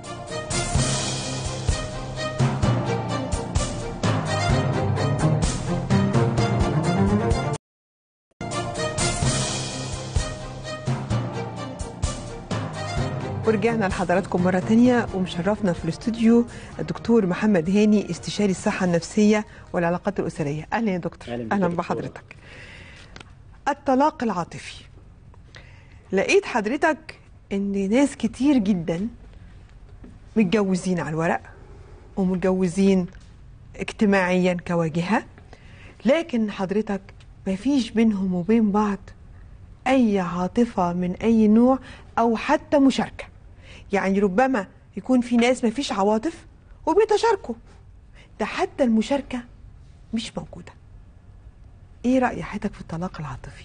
ورجعنا لحضراتكم مرة تانية ومشرفنا في الاستوديو الدكتور محمد هاني استشاري الصحة النفسية والعلاقات الأسرية أهلا يا دكتور أهلا بك أهلا يا دكتورة. بحضرتك الطلاق العاطفي لقيت حضرتك ان ناس كتير جدا متجوزين على الورق ومتجوزين اجتماعيا كواجهة لكن حضرتك مفيش بينهم وبين بعض اي عاطفة من اي نوع او حتى مشاركة يعني ربما يكون في ناس مفيش عواطف وبيتشاركوا ده حتى المشاركة مش موجودة ايه رأي حضرتك في الطلاق العاطفي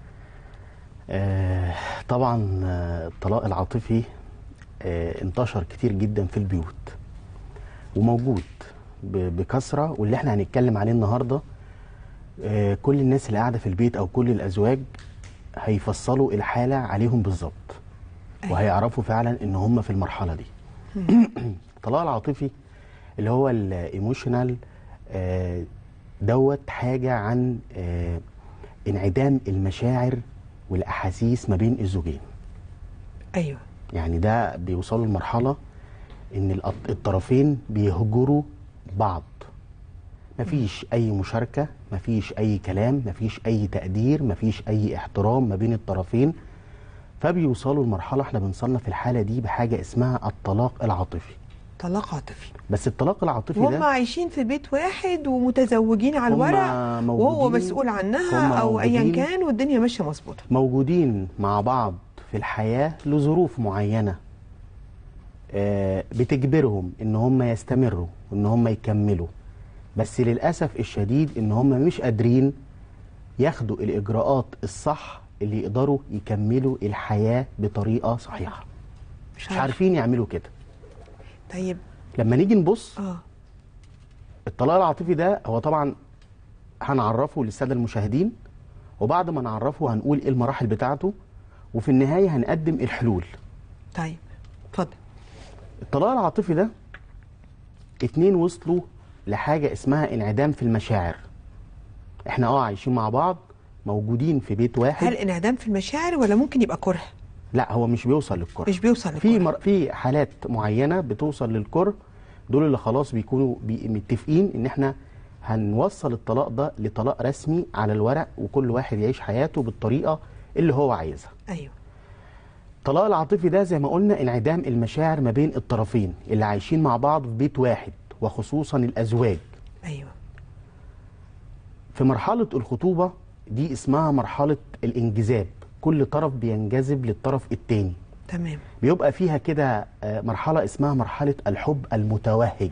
آه، طبعا آه، الطلاق العاطفي آه، انتشر كتير جدا في البيوت وموجود ب- بكثره واللي احنا هنتكلم عليه النهارده آه، كل الناس اللي قاعده في البيت او كل الازواج هيفصلوا الحاله عليهم بالظبط أيوة. وهيعرفوا فعلا ان هم في المرحله دي الطلاق العاطفي اللي هو الايموشنال دوت حاجه عن آه، انعدام المشاعر والاحاسيس ما بين الزوجين ايوه يعني ده بيوصلوا لمرحله ان الأط- الطرفين بيهجروا بعض مفيش اي مشاركه مفيش اي كلام مفيش اي تقدير مفيش اي احترام ما بين الطرفين فبيوصلوا لمرحله احنا بنصنف الحاله دي بحاجه اسمها الطلاق العاطفي طلاق عاطفي بس الطلاق العاطفي وهم ده عايشين في بيت واحد ومتزوجين على هم الورق وهو موجودين- مسؤول عنها هم او ايا موجودين. كان والدنيا ماشيه مظبوطه موجودين مع بعض في الحياة لظروف معينة آه، بتجبرهم ان هم يستمروا وان هم يكملوا بس للأسف الشديد ان هم مش قادرين ياخدوا الإجراءات الصح اللي يقدروا يكملوا الحياة بطريقة صحيحة مش مش عارف عارفين يعملوا كده طيب لما نيجي نبص اه الطلاق العاطفي ده هو طبعا هنعرفه للساده المشاهدين وبعد ما نعرفه هنقول ايه المراحل بتاعته وفي النهايه هنقدم الحلول طيب اتفضل الطلاق العاطفي ده اتنين وصلوا لحاجه اسمها انعدام في المشاعر احنا اه عايشين مع بعض موجودين في بيت واحد هل انعدام في المشاعر ولا ممكن يبقى كره لا هو مش بيوصل للكره مش بيوصل في لكره مر... في حالات معينه بتوصل للكره دول اللي خلاص بيكونوا بي... متفقين ان احنا هنوصل الطلاق ده لطلاق رسمي على الورق وكل واحد يعيش حياته بالطريقه اللي هو عايزها ايوه الطلاق العاطفي ده زي ما قلنا انعدام المشاعر ما بين الطرفين اللي عايشين مع بعض في بيت واحد وخصوصا الازواج ايوه في مرحله الخطوبه دي اسمها مرحله الانجذاب كل طرف بينجذب للطرف التاني تمام بيبقى فيها كده آه، مرحلة اسمها مرحلة الحب المتوهج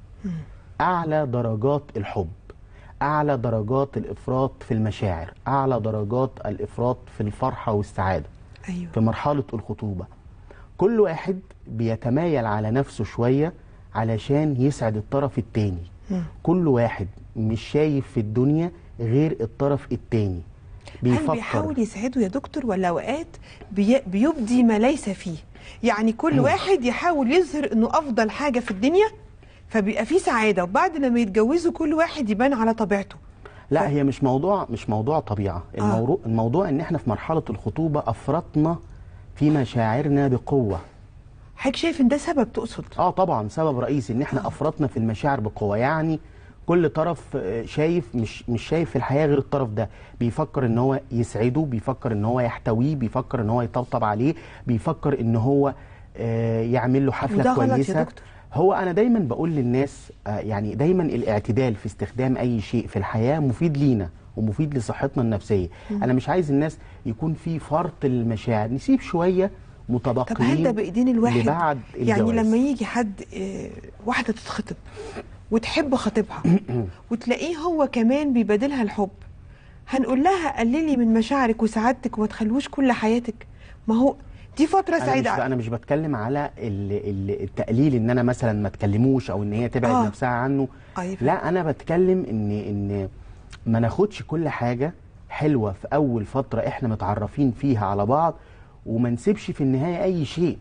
أعلى درجات الحب أعلى درجات الإفراط في المشاعر أعلى درجات الإفراط في الفرحة والسعادة ايوه في مرحلة الخطوبة كل واحد بيتمايل على نفسه شوية علشان يسعد الطرف التاني كل واحد مش شايف في الدنيا غير الطرف التاني هل بيحاول يسعده يا دكتور ولا اوقات بي... بيبدي ما ليس فيه يعني كل واحد يحاول يظهر انه افضل حاجه في الدنيا فبيبقى فيه سعاده وبعد لما يتجوزوا كل واحد يبان على طبيعته لا هي مش موضوع مش موضوع طبيعه الموضوع الموضوع ان احنا في مرحله الخطوبه افرطنا في مشاعرنا بقوه حضرتك شايف ان ده سبب تقصد اه طبعا سبب رئيسي ان احنا افرطنا في المشاعر بقوه يعني كل طرف آه، شايف مش مش شايف في الحياه غير الطرف ده بيفكر ان هو يسعده بيفكر ان هو يحتويه بيفكر ان هو يطبطب عليه بيفكر ان هو آه، يعمل له حفله وده غلط يا كويسه دكتور. هو انا دايما بقول للناس آه، يعني دايما الاعتدال في استخدام اي شيء في الحياه مفيد لينا ومفيد لصحتنا النفسيه انا مش عايز الناس يكون في فرط المشاعر نسيب شويه متبقيين طب هل ده بايدين الواحد لبعد يعني الجواز. لما يجي حد آه، واحده تتخطب وتحب خطيبها وتلاقيه هو كمان بيبادلها الحب هنقول لها قللي من مشاعرك وسعادتك وما تخلوش كل حياتك ما هو دي فتره انا مش سعيده انا مش بتكلم على ال- ال- التقليل ان انا مثلا ما تكلموش او ان هي تبعد آه. نفسها عنه أيوة. لا انا بتكلم ان ان ما ناخدش كل حاجه حلوه في اول فتره احنا متعرفين فيها على بعض وما نسيبش في النهايه اي شيء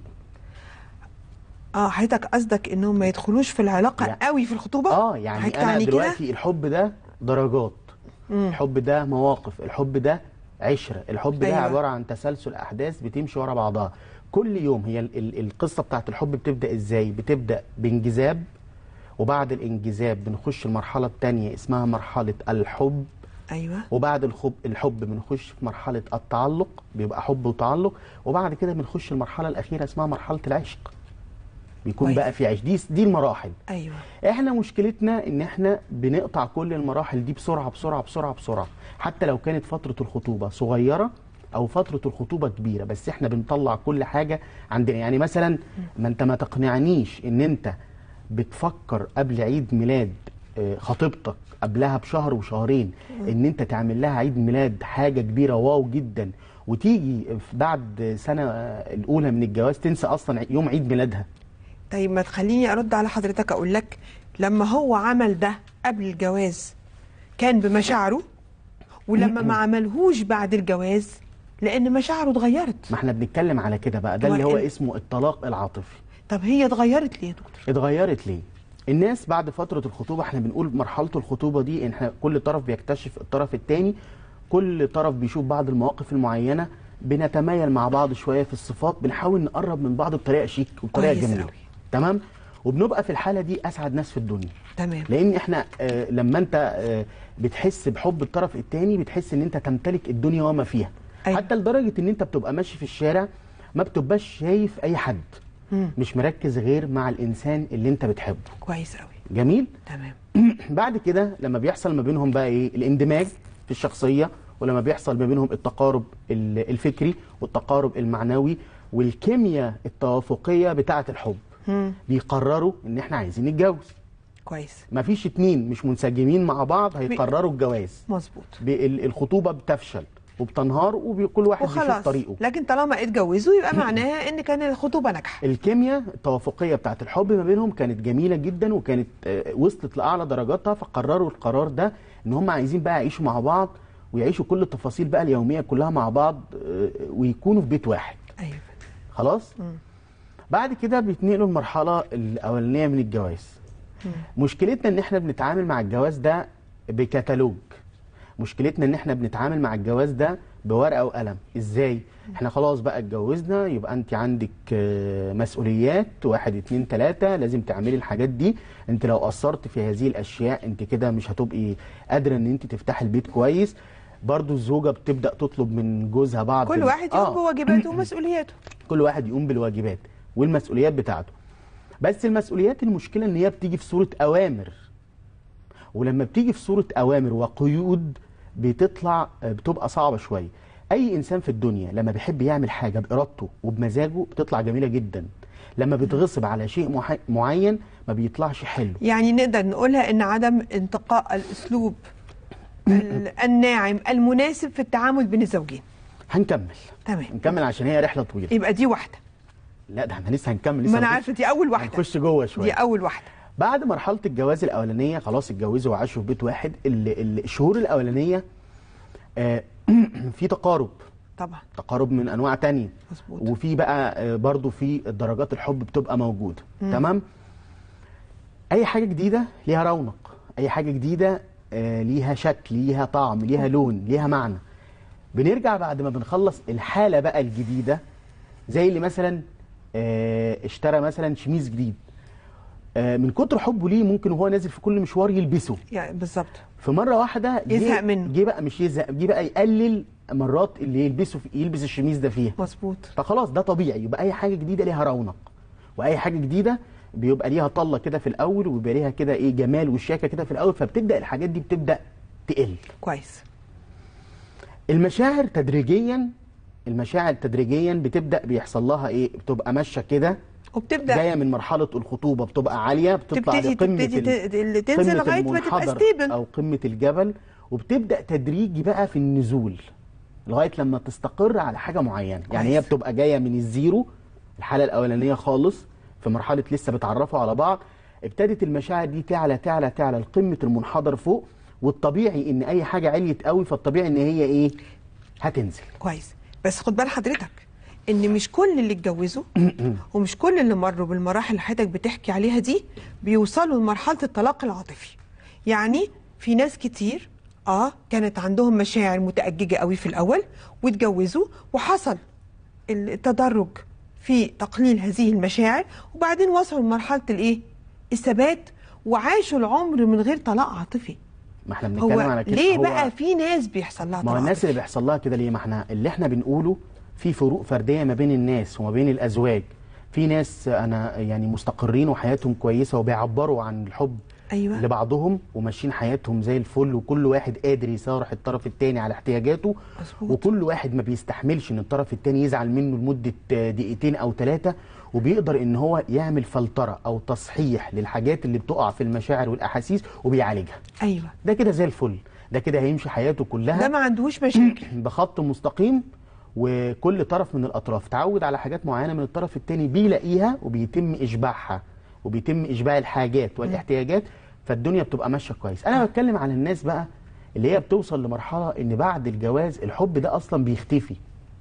اه حضرتك قصدك انهم ما يدخلوش في العلاقه لا. قوي في الخطوبه اه يعني حضرتك انا تعني كده؟ دلوقتي الحب ده درجات الحب ده مواقف الحب ده عشره الحب ده أيوة. عباره عن تسلسل احداث بتمشي ورا بعضها كل يوم هي ال- ال- القصه بتاعت الحب بتبدا ازاي بتبدا بانجذاب وبعد الانجذاب بنخش المرحله الثانيه اسمها مرحله الحب ايوه وبعد الحب الحب بنخش في مرحله التعلق بيبقى حب وتعلق وبعد كده بنخش المرحله الاخيره اسمها مرحله العشق بيكون كويس. بقى في عشق دي دي المراحل ايوه احنا مشكلتنا ان احنا بنقطع كل المراحل دي بسرعه بسرعه بسرعه بسرعه حتى لو كانت فتره الخطوبه صغيره او فتره الخطوبه كبيره بس احنا بنطلع كل حاجه عندنا يعني مثلا ما انت ما تقنعنيش ان انت بتفكر قبل عيد ميلاد آه، خطيبتك قبلها بشهر وشهرين ان انت تعمل لها عيد ميلاد حاجه كبيره واو جدا وتيجي في بعد سنه آه، الاولى من الجواز تنسى اصلا يوم عيد ميلادها طيب ما تخليني ارد على حضرتك اقول لك لما هو عمل ده قبل الجواز كان بمشاعره ولما ما عملهوش بعد الجواز لان مشاعره اتغيرت ما احنا بنتكلم على كده بقى ده هو اللي هو ال- اسمه الطلاق العاطفي طب هي اتغيرت ليه يا دكتور اتغيرت ليه الناس بعد فترة الخطوبة احنا بنقول مرحلة الخطوبة دي احنا كل طرف بيكتشف الطرف التاني كل طرف بيشوف بعض المواقف المعينة بنتمايل مع بعض شوية في الصفات بنحاول نقرب من بعض بطريقة شيك وبطريقة كويس جميلة أوي. تمام وبنبقى في الحالة دي أسعد ناس في الدنيا تمام لان احنا آه لما انت آه بتحس بحب الطرف التاني بتحس ان انت تمتلك الدنيا وما فيها أيوة. حتى لدرجه ان انت بتبقى ماشي في الشارع ما بتبقاش شايف اي حد مم. مش مركز غير مع الانسان اللي انت بتحبه كويس قوي جميل تمام بعد كده لما بيحصل ما بينهم بقى ايه الاندماج في الشخصيه ولما بيحصل ما بينهم التقارب ال- الفكري والتقارب المعنوي والكيمياء التوافقيه بتاعه الحب مم. بيقرروا ان احنا عايزين نتجوز كويس مفيش اتنين مش منسجمين مع بعض هيقرروا الجواز مظبوط ب- ال- الخطوبه بتفشل وبتنهار وكل واحد بيشوف وخلاص طريقه لكن طالما اتجوزوا يبقى معناها ان كان الخطوبه ناجحه الكيمياء التوافقيه بتاعت الحب ما بينهم كانت جميله جدا وكانت آه، وصلت لاعلى درجاتها فقرروا القرار ده ان هم عايزين بقى يعيشوا مع بعض ويعيشوا كل التفاصيل بقى اليوميه كلها مع بعض آه، ويكونوا في بيت واحد ايوه خلاص بعد كده بيتنقلوا المرحله الاولانيه من الجواز مشكلتنا ان احنا بنتعامل مع الجواز ده بكتالوج مشكلتنا ان احنا بنتعامل مع الجواز ده بورقه وقلم ازاي احنا خلاص بقى اتجوزنا يبقى انت عندك آه، مسؤوليات واحد اتنين تلاته لازم تعملي الحاجات دي انت لو قصرت في هذه الاشياء انت كده مش هتبقي قادره ان انت تفتحي البيت كويس برضو الزوجه بتبدا تطلب من جوزها بعض كل ال- واحد آه. يقوم بواجباته ومسؤولياته كل واحد يقوم بالواجبات والمسؤوليات بتاعته بس المسؤوليات المشكله ان هي بتيجي في صوره اوامر ولما بتيجي في صوره اوامر وقيود بتطلع بتبقى صعبه شويه اي انسان في الدنيا لما بيحب يعمل حاجه بارادته وبمزاجه بتطلع جميله جدا لما بيتغصب على شيء مح- معين ما بيطلعش حلو يعني نقدر نقولها ان عدم انتقاء الاسلوب ال- الناعم المناسب في التعامل بين الزوجين هنكمل تمام هنكمل عشان هي رحله طويله يبقى دي واحده لا ده احنا لسه هنكمل لسه ما انا هنخش- عارفه دي اول واحده هنخش جوه شويه دي اول واحده بعد مرحله الجواز الاولانيه خلاص اتجوزوا وعاشوا في بيت واحد ال- ال- الشهور الاولانيه آه، في تقارب طبعا تقارب من انواع تانية مظبوط وفي بقى آه، برضو في درجات الحب بتبقى موجوده تمام اي حاجه جديده ليها رونق اي حاجه جديده آه، ليها شكل ليها طعم ليها لون ليها معنى بنرجع بعد ما بنخلص الحاله بقى الجديده زي اللي مثلا آه، اشترى مثلا شميز جديد آه، من كتر حبه ليه ممكن وهو نازل في كل مشوار يلبسه يعني بالظبط في مره واحده جه- يزهق منه. جه بقى مش يزهق جه بقى يقلل مرات اللي يلبسه في يلبس الشميز ده فيها مظبوط فخلاص ده طبيعي يبقى اي حاجه جديده ليها رونق واي حاجه جديده بيبقى ليها طله كده في الاول وبيبقى ليها كده ايه جمال وشياكه كده في الاول فبتبدا الحاجات دي بتبدا تقل كويس المشاعر تدريجيا المشاعر تدريجيا بتبدا بيحصل لها ايه بتبقى ماشيه كده وبتبدا جايه من مرحله الخطوبه بتبقى عاليه بتطلع تبتدي لقمه تبتدي ال- ت- اللي تنزل قمة لغايه ما تبقى المنحدر ستيبل او قمه الجبل وبتبدا تدريجي بقى في النزول لغايه لما تستقر على حاجه معينه يعني هي كويس. بتبقى جايه من الزيرو الحاله الاولانيه خالص في مرحله لسه بتعرفوا على بعض ابتدت المشاعر دي تعلى تعلى تعلى لقمه المنحدر فوق والطبيعي ان اي حاجه عليت قوي فالطبيعي ان هي ايه هتنزل كويس بس خد بال حضرتك ان مش كل اللي اتجوزوا ومش كل اللي مروا بالمراحل اللي حضرتك بتحكي عليها دي بيوصلوا لمرحله الطلاق العاطفي يعني في ناس كتير اه كانت عندهم مشاعر متأججة قوي في الاول واتجوزوا وحصل التدرج في تقليل هذه المشاعر وبعدين وصلوا لمرحله الايه الثبات وعاشوا العمر من غير طلاق عاطفي ما احنا بنتكلم هو على كده ليه هو بقى في ناس بيحصل لها ما هو طلاق الناس عاطفي؟ اللي بيحصل لها كده ليه ما احنا اللي احنا بنقوله في فروق فرديه ما بين الناس وما بين الازواج في ناس انا يعني مستقرين وحياتهم كويسه وبيعبروا عن الحب أيوة. لبعضهم وماشيين حياتهم زي الفل وكل واحد قادر يصارح الطرف الثاني على احتياجاته مظبوط. وكل واحد ما بيستحملش ان الطرف الثاني يزعل منه لمده دقيقتين او ثلاثه وبيقدر ان هو يعمل فلتره او تصحيح للحاجات اللي بتقع في المشاعر والاحاسيس وبيعالجها ايوه ده كده زي الفل ده كده هيمشي حياته كلها ده ما عندهوش مشاكل بخط مستقيم وكل طرف من الاطراف تعود على حاجات معينه من الطرف الثاني بيلاقيها وبيتم اشباعها وبيتم اشباع الحاجات والاحتياجات فالدنيا بتبقى ماشيه كويس انا بتكلم على الناس بقى اللي هي بتوصل لمرحله ان بعد الجواز الحب ده اصلا بيختفي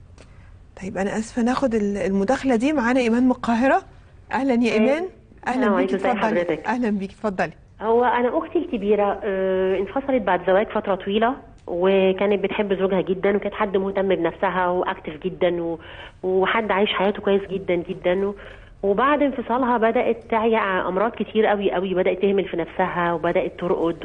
طيب انا اسفه ناخد ال- المداخله دي معانا ايمان من القاهره اهلا يا ايمان اهلا السلام بيكي عليكم، ازي اتفضلي حضرتك؟ اهلا بيكي اتفضلي هو انا اختي الكبيره آه، انفصلت بعد زواج فتره طويله وكانت بتحب زوجها جدا وكانت حد مهتم بنفسها واكتف جدا و... وحد عايش حياته كويس جدا جدا و... وبعد انفصالها بدات تعيا امراض كتير قوي قوي بدات تهمل في نفسها وبدات ترقد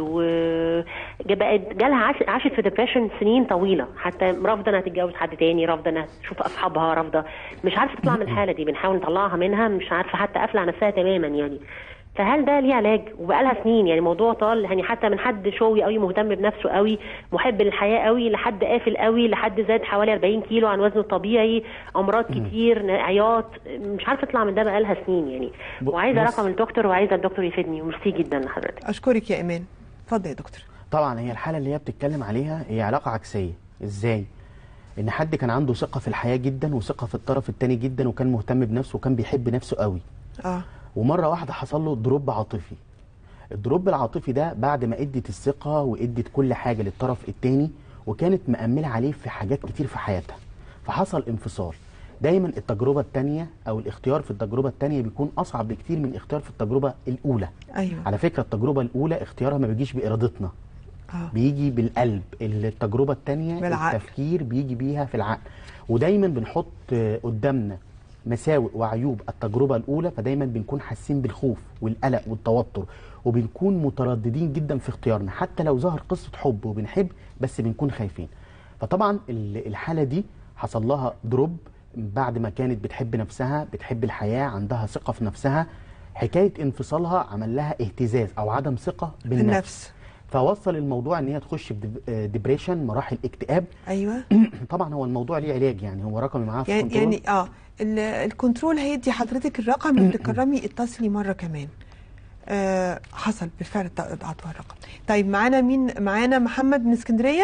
وبقت جالها عاش... عاشت في ديبريشن سنين طويله حتى رافضه انها تتجوز حد تاني رافضه انها تشوف اصحابها رافضه مش عارفه تطلع من الحاله دي بنحاول نطلعها منها مش عارفه حتى قافله على نفسها تماما يعني فهل ده ليه علاج وبقالها سنين يعني موضوع طال يعني حتى من حد شوي قوي مهتم بنفسه قوي محب للحياه قوي لحد قافل قوي لحد زاد حوالي 40 كيلو عن وزنه الطبيعي امراض كتير عياط مش عارفه اطلع من ده بقالها سنين يعني ب- وعايزه بص- رقم الدكتور وعايزه الدكتور يفيدني وميرسي جدا لحضرتك اشكرك يا ايمان اتفضل يا دكتور طبعا هي الحاله اللي هي بتتكلم عليها هي علاقه عكسيه ازاي ان حد كان عنده ثقه في الحياه جدا وثقه في الطرف الثاني جدا وكان مهتم بنفسه وكان بيحب نفسه قوي اه ومره واحده حصل له دروب عاطفي الدروب العاطفي ده بعد ما ادت الثقه وادت كل حاجه للطرف الثاني وكانت مأمله عليه في حاجات كتير في حياتها فحصل انفصال دايما التجربه الثانيه او الاختيار في التجربه الثانيه بيكون اصعب بكتير من الاختيار في التجربه الاولى ايوه على فكره التجربه الاولى اختيارها ما بيجيش بارادتنا آه. بيجي بالقلب التجربه الثانيه بالعقل. التفكير بيجي بيها في العقل ودايما بنحط آه، قدامنا مساوئ وعيوب التجربه الاولى فدايما بنكون حاسين بالخوف والقلق والتوتر وبنكون مترددين جدا في اختيارنا حتى لو ظهر قصه حب وبنحب بس بنكون خايفين فطبعا ال- الحاله دي حصل لها دروب بعد ما كانت بتحب نفسها بتحب الحياه عندها ثقه في نفسها حكايه انفصالها عمل لها اهتزاز او عدم ثقه بالنفس النفس فوصل الموضوع ان هي تخش في ديبريشن مراحل اكتئاب ايوه طبعا هو الموضوع ليه علاج يعني هو رقمي معاه في يعني كنترول. يعني اه ال- الكنترول هيدي حضرتك الرقم اللي تكرمي اتصلي مره كمان آه حصل بالفعل ت- اعطوها الرقم طيب معانا مين معانا محمد من اسكندريه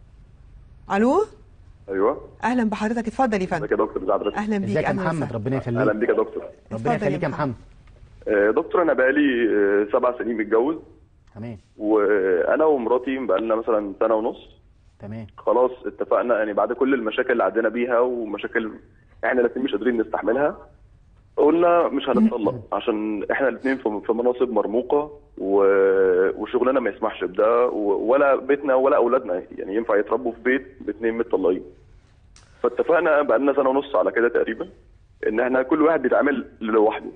الو ايوه اهلا بحضرتك اتفضل يا فندم ازيك يا دكتور ازي حضرتك اهلا بيك ازيك يا أهلاً محمد وسهلاً. ربنا اهلا يخليك بيك يا دكتور اتفضل ربنا يا يخليك يا محمد. محمد آه، دكتور انا بقالي آه، سبع سنين متجوز تمام وانا ومراتي بقالنا مثلا سنه ونص تمام خلاص اتفقنا يعني بعد كل المشاكل اللي عدينا بيها ومشاكل احنا الاثنين مش قادرين نستحملها قلنا مش هنتطلق عشان احنا الاثنين في في مناصب مرموقه و- وشغلنا ما يسمحش بده و- ولا بيتنا ولا اولادنا يعني ينفع يتربوا في بيت باثنين متطلقين فاتفقنا بقالنا سنه ونص على كده تقريبا ان احنا كل واحد بيتعامل لوحده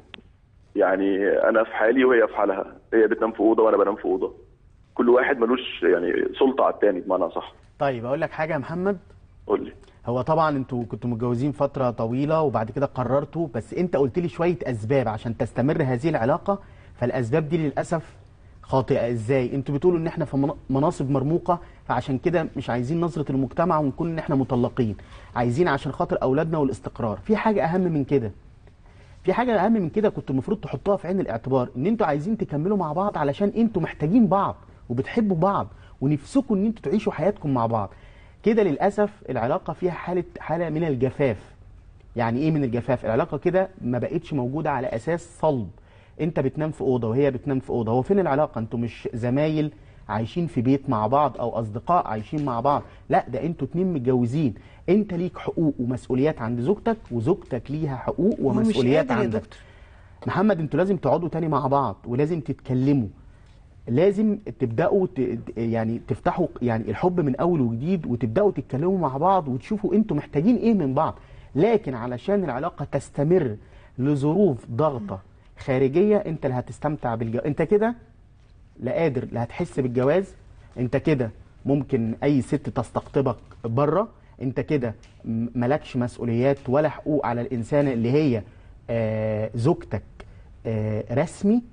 يعني انا في حالي وهي في حالها هي بتنام في اوضه وانا بنام في اوضه كل واحد ملوش يعني سلطه على التاني بمعنى صح طيب اقول لك حاجه يا محمد قول لي هو طبعا انتوا كنتوا متجوزين فتره طويله وبعد كده قررتوا بس انت قلت لي شويه اسباب عشان تستمر هذه العلاقه فالاسباب دي للاسف خاطئه ازاي انتوا بتقولوا ان احنا في من- مناصب مرموقه فعشان كده مش عايزين نظره المجتمع ونكون ان احنا مطلقين عايزين عشان خاطر اولادنا والاستقرار في حاجه اهم من كده في حاجه اهم من كده كنت المفروض تحطوها في عين الاعتبار ان انتوا عايزين تكملوا مع بعض علشان انتوا محتاجين بعض وبتحبوا بعض ونفسكم ان انتوا تعيشوا حياتكم مع بعض كده للاسف العلاقه فيها حاله حاله من الجفاف يعني ايه من الجفاف العلاقه كده ما بقتش موجوده على اساس صلب انت بتنام في اوضه وهي بتنام في اوضه هو فين العلاقه انتوا مش زمايل عايشين في بيت مع بعض او اصدقاء عايشين مع بعض لا ده انتوا اتنين متجوزين انت ليك حقوق ومسؤوليات عند زوجتك وزوجتك ليها حقوق هو مش ومسؤوليات قادر يا عندك دكتور محمد انتوا لازم تقعدوا تاني مع بعض ولازم تتكلموا لازم تبداوا ت... يعني تفتحوا يعني الحب من اول وجديد وتبداوا تتكلموا مع بعض وتشوفوا انتوا محتاجين ايه من بعض لكن علشان العلاقه تستمر لظروف ضغطه خارجيه انت اللي هتستمتع بالجواز انت كده لا قادر لا هتحس بالجواز انت كده ممكن اي ست تستقطبك بره انت كده م- ملكش مسؤوليات ولا حقوق على الانسان اللي هي آه، زوجتك آه، رسمي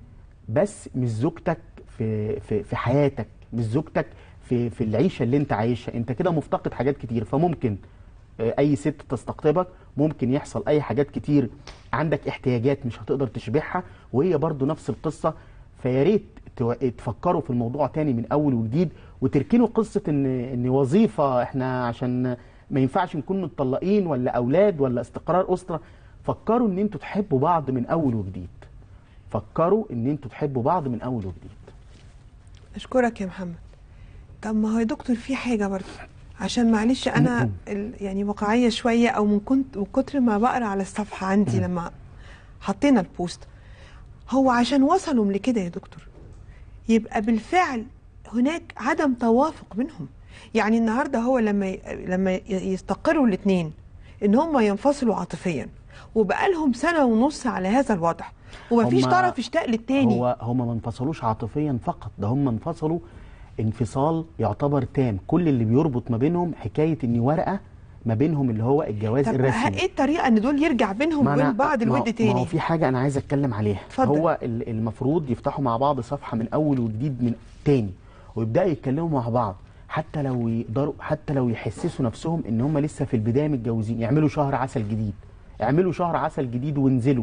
بس مش زوجتك في في في حياتك مش زوجتك في في العيشه اللي انت عايشها انت كده مفتقد حاجات كتير فممكن آه، اي ست تستقطبك ممكن يحصل اي حاجات كتير عندك احتياجات مش هتقدر تشبعها وهي برضو نفس القصه فيا ريت تو- تفكروا في الموضوع تاني من اول وجديد وتركنوا قصه ان ان وظيفه احنا عشان ما ينفعش نكون متطلقين ولا اولاد ولا استقرار اسره فكروا ان انتوا تحبوا بعض من اول وجديد فكروا ان انتوا تحبوا بعض من اول وجديد اشكرك يا محمد طب ما هو يا دكتور في حاجه برضه عشان معلش انا ال- يعني واقعيه شويه او من كنت من كتر ما بقرا على الصفحه عندي لما حطينا البوست هو عشان وصلوا لكده يا دكتور يبقى بالفعل هناك عدم توافق بينهم يعني النهارده هو لما ي- لما ي- يستقروا الاثنين ان هم ينفصلوا عاطفيا وبقى لهم سنه ونص على هذا الوضع ومفيش هما- طرف اشتاق للتاني هو هم ما انفصلوش عاطفيا فقط ده هم انفصلوا انفصال يعتبر تام كل اللي بيربط ما بينهم حكايه ان ورقه ما بينهم اللي هو الجواز طب الرسمي ايه الطريقه ان دول يرجع بينهم ما أنا- وبين بعض ما- الود ما هو تاني في حاجه انا عايز اتكلم عليها اتفضل. هو ال- المفروض يفتحوا مع بعض صفحه من اول وجديد من تاني ويبداوا يتكلموا مع بعض حتى لو يقدروا حتى لو يحسسوا نفسهم ان هم لسه في البدايه متجوزين يعملوا شهر عسل جديد اعملوا شهر عسل جديد وانزلوا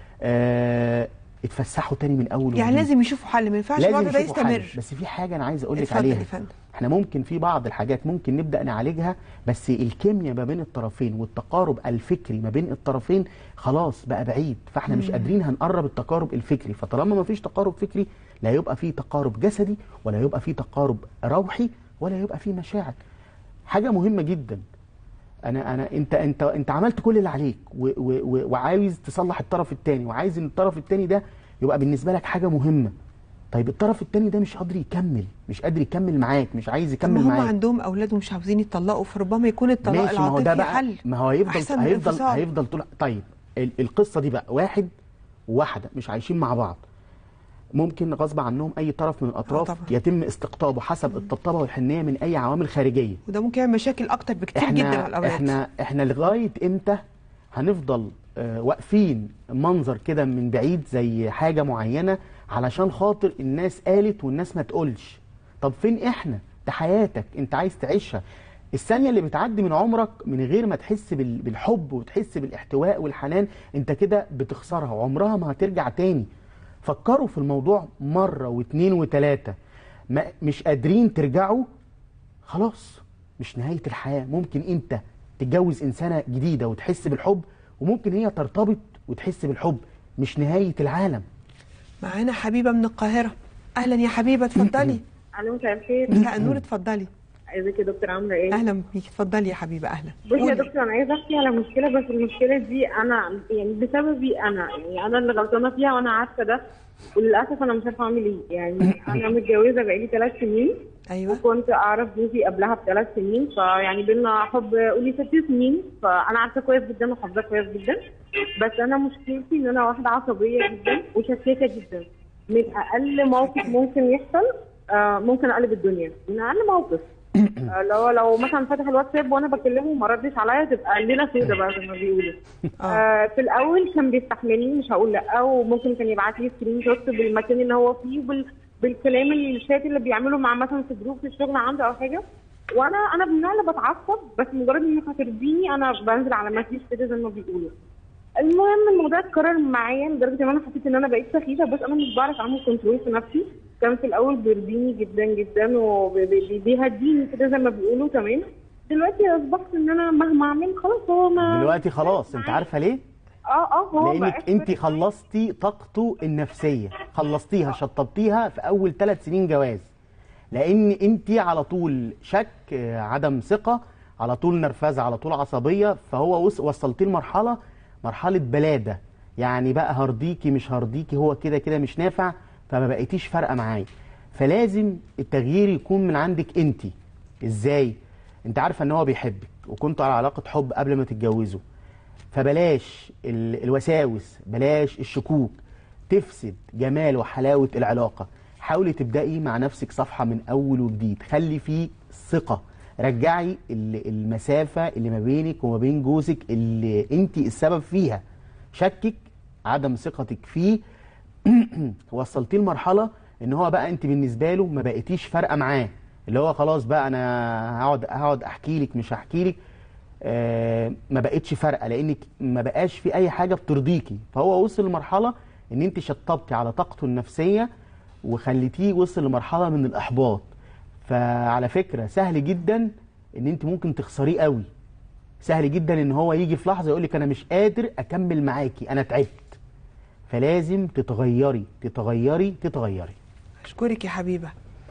آه اتفسحوا تاني من اول يعني وجديد. لازم يشوفوا حل ما ينفعش لازم الوضع ده يشوفوا حل. يستمر بس في حاجه انا عايز اقول لك اتفضل عليها يا فندم. احنا ممكن في بعض الحاجات ممكن نبدا نعالجها بس الكيمياء ما بين الطرفين والتقارب الفكري ما بين الطرفين خلاص بقى بعيد فاحنا مش قادرين هنقرب التقارب الفكري فطالما ما فيش تقارب فكري لا يبقى في تقارب جسدي ولا يبقى في تقارب روحي ولا يبقى في مشاعر حاجه مهمه جدا انا انا انت انت انت عملت كل اللي عليك و و و وعايز تصلح الطرف الثاني وعايز ان الطرف الثاني ده يبقى بالنسبه لك حاجه مهمه طيب الطرف التاني ده مش قادر يكمل مش قادر يكمل معاك مش عايز طب ما يكمل هم معاك عندهم اولاد ومش عاوزين يتطلقوا فربما يكون الطلاق ماشي ما هو ده العاطفي بقى حل ما هو هيفضل أحسن من هيفضل الانفصال. هيفضل طول طيب ال- القصه دي بقى واحد وواحده مش عايشين مع بعض ممكن غصب عنهم اي طرف من الاطراف طبعا. يتم استقطابه حسب الطبطبه والحنيه من اي عوامل خارجيه وده ممكن يعمل مشاكل اكتر بكتير جدا على احنا الاولاد احنا احنا لغايه امتى هنفضل آه، واقفين منظر كده من بعيد زي حاجه معينه علشان خاطر الناس قالت والناس ما تقولش طب فين احنا ده حياتك انت عايز تعيشها الثانيه اللي بتعدي من عمرك من غير ما تحس بال- بالحب وتحس بالاحتواء والحنان انت كده بتخسرها وعمرها ما هترجع تاني فكروا في الموضوع مره واثنين وثلاثه ما مش قادرين ترجعوا خلاص مش نهاية الحياة ممكن انت تتجوز انسانة جديدة وتحس بالحب وممكن هي ترتبط وتحس بالحب مش نهاية العالم معانا حبيبه من القاهره اهلا يا حبيبه اتفضلي الو مساء الخير مساء النور اتفضلي ازيك يا دكتور عامله ايه؟ اهلا بيكي اتفضلي يا حبيبه اهلا بصي يا قولي. دكتور انا عايزه احكي على مشكله بس المشكله دي انا يعني بسببي انا يعني انا اللي غلطانه فيها وانا عارفه ده وللاسف انا مش عارفه اعمل ايه يعني انا متجوزه بقالي ثلاث سنين ايوه وكنت اعرف جوزي قبلها بثلاث سنين فيعني بينا حب قولي ست سنين فانا عارفه كويس جدا وحافظاه كويس جدا بس انا مشكلتي ان انا واحده عصبيه جدا وشكاكه جدا من اقل موقف ممكن يحصل آه ممكن اقلب الدنيا من اقل موقف آه، لو لو مثلا فتح الواتساب وانا بكلمه وما ردش عليا تبقى ليله سودة بقى زي ما بيقولوا آه في الاول كان بيستحملني مش هقول لا وممكن كان يبعت لي سكرين شوت بالمكان اللي هو فيه وبال بالكلام الشات اللي بيعمله مع مثلا في جروب في الشغل عنده او حاجه وانا انا من النوع اللي بتعصب بس مجرد انك هترضيني انا بنزل على مسج كده زي ما بيقولوا المهم الموضوع اتكرر معايا لدرجه ان انا حسيت ان انا بقيت سخيفه بس انا مش بعرف اعمل كنترول في نفسي كان في الاول بيرضيني جدا جدا وبيهديني كده زي ما بيقولوا تمام دلوقتي اصبحت ان انا مهما اعمل خلاص هو ما دلوقتي خلاص انت عارفة ليه اه اه هو لانك بقى انت خلصتي طاقته النفسية خلصتيها شطبتيها في اول ثلاث سنين جواز لان انت على طول شك آه، عدم ثقة على طول نرفزة على طول عصبية فهو وص- وصلتيه لمرحلة مرحلة بلادة يعني بقى هرضيكي مش هرضيكي هو كده كده مش نافع فما بقيتيش فارقة معايا فلازم التغيير يكون من عندك انت ازاي انت عارفة ان هو بيحبك وكنتوا على علاقة حب قبل ما تتجوزوا فبلاش ال- الوساوس بلاش الشكوك تفسد جمال وحلاوة العلاقة حاولي تبدأي مع نفسك صفحة من أول وجديد خلي فيه ثقة رجعي ال- المسافة اللي ما بينك وما بين جوزك اللي انت السبب فيها شكك عدم ثقتك فيه وصلتيه لمرحلة ان هو بقى انت بالنسبة له ما بقيتيش فارقة معاه اللي هو خلاص بقى انا هقعد هقعد احكي لك مش هحكي لك آه، ما بقتش فارقه لانك ما بقاش في اي حاجه بترضيكي فهو وصل لمرحله ان انت شطبتي على طاقته النفسيه وخليتيه وصل لمرحله من الاحباط فعلى فكره سهل جدا ان انت ممكن تخسريه قوي سهل جدا ان هو يجي في لحظه يقول لك انا مش قادر اكمل معاكي انا تعبت فلازم تتغيري تتغيري تتغيري اشكرك يا حبيبه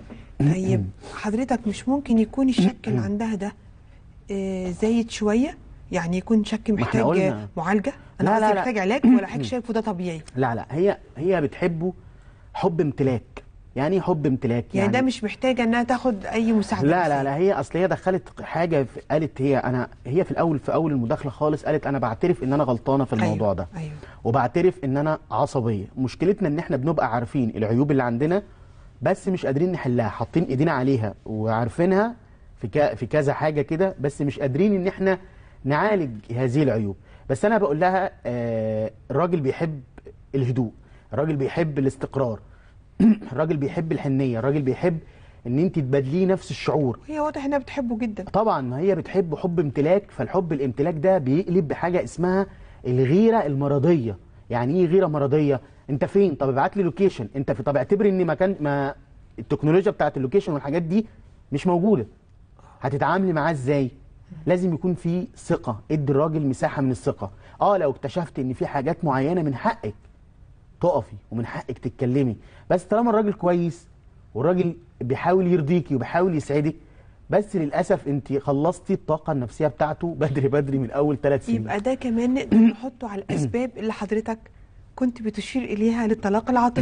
طيب حضرتك مش ممكن يكون الشك اللي عندها ده آه، زايد شويه يعني يكون شك احنا محتاج قلنا. معالجه لا، انا لا، قصدي لا. محتاج علاج ولا حضرتك شايفه ده طبيعي لا لا هي هي بتحبه حب امتلاك يعني ايه حب امتلاك يعني, ده مش محتاجه انها تاخد اي مساعده لا نفسية. لا لا هي اصل هي دخلت حاجه في قالت هي انا هي في الاول في اول المداخله خالص قالت انا بعترف ان انا غلطانه في الموضوع أيوة، ده أيوة. وبعترف ان انا عصبيه مشكلتنا ان احنا بنبقى عارفين العيوب اللي عندنا بس مش قادرين نحلها حاطين ايدينا عليها وعارفينها في ك... في كذا حاجه كده بس مش قادرين ان احنا نعالج هذه العيوب بس انا بقول لها آه الراجل بيحب الهدوء الراجل بيحب الاستقرار الراجل بيحب الحنيه الراجل بيحب ان انت تبادليه نفس الشعور هي واضح انها بتحبه جدا طبعا ما هي بتحب حب امتلاك فالحب الامتلاك ده بيقلب بحاجه اسمها الغيره المرضيه يعني ايه غيره مرضيه انت فين طب ابعت لي لوكيشن انت في طب اعتبر ان مكان ما التكنولوجيا بتاعت اللوكيشن والحاجات دي مش موجوده هتتعاملي معاه ازاي لازم يكون في ثقه ادي الراجل مساحه من الثقه اه لو اكتشفت ان في حاجات معينه من حقك تقفي ومن حقك تتكلمي بس طالما الراجل كويس والراجل بيحاول يرضيكي وبيحاول يسعدك بس للاسف انت خلصتي الطاقه النفسيه بتاعته بدري بدري من اول ثلاث سنين يبقى ده كمان نقدر نحطه على الاسباب اللي حضرتك كنت بتشير اليها للطلاق العاطفي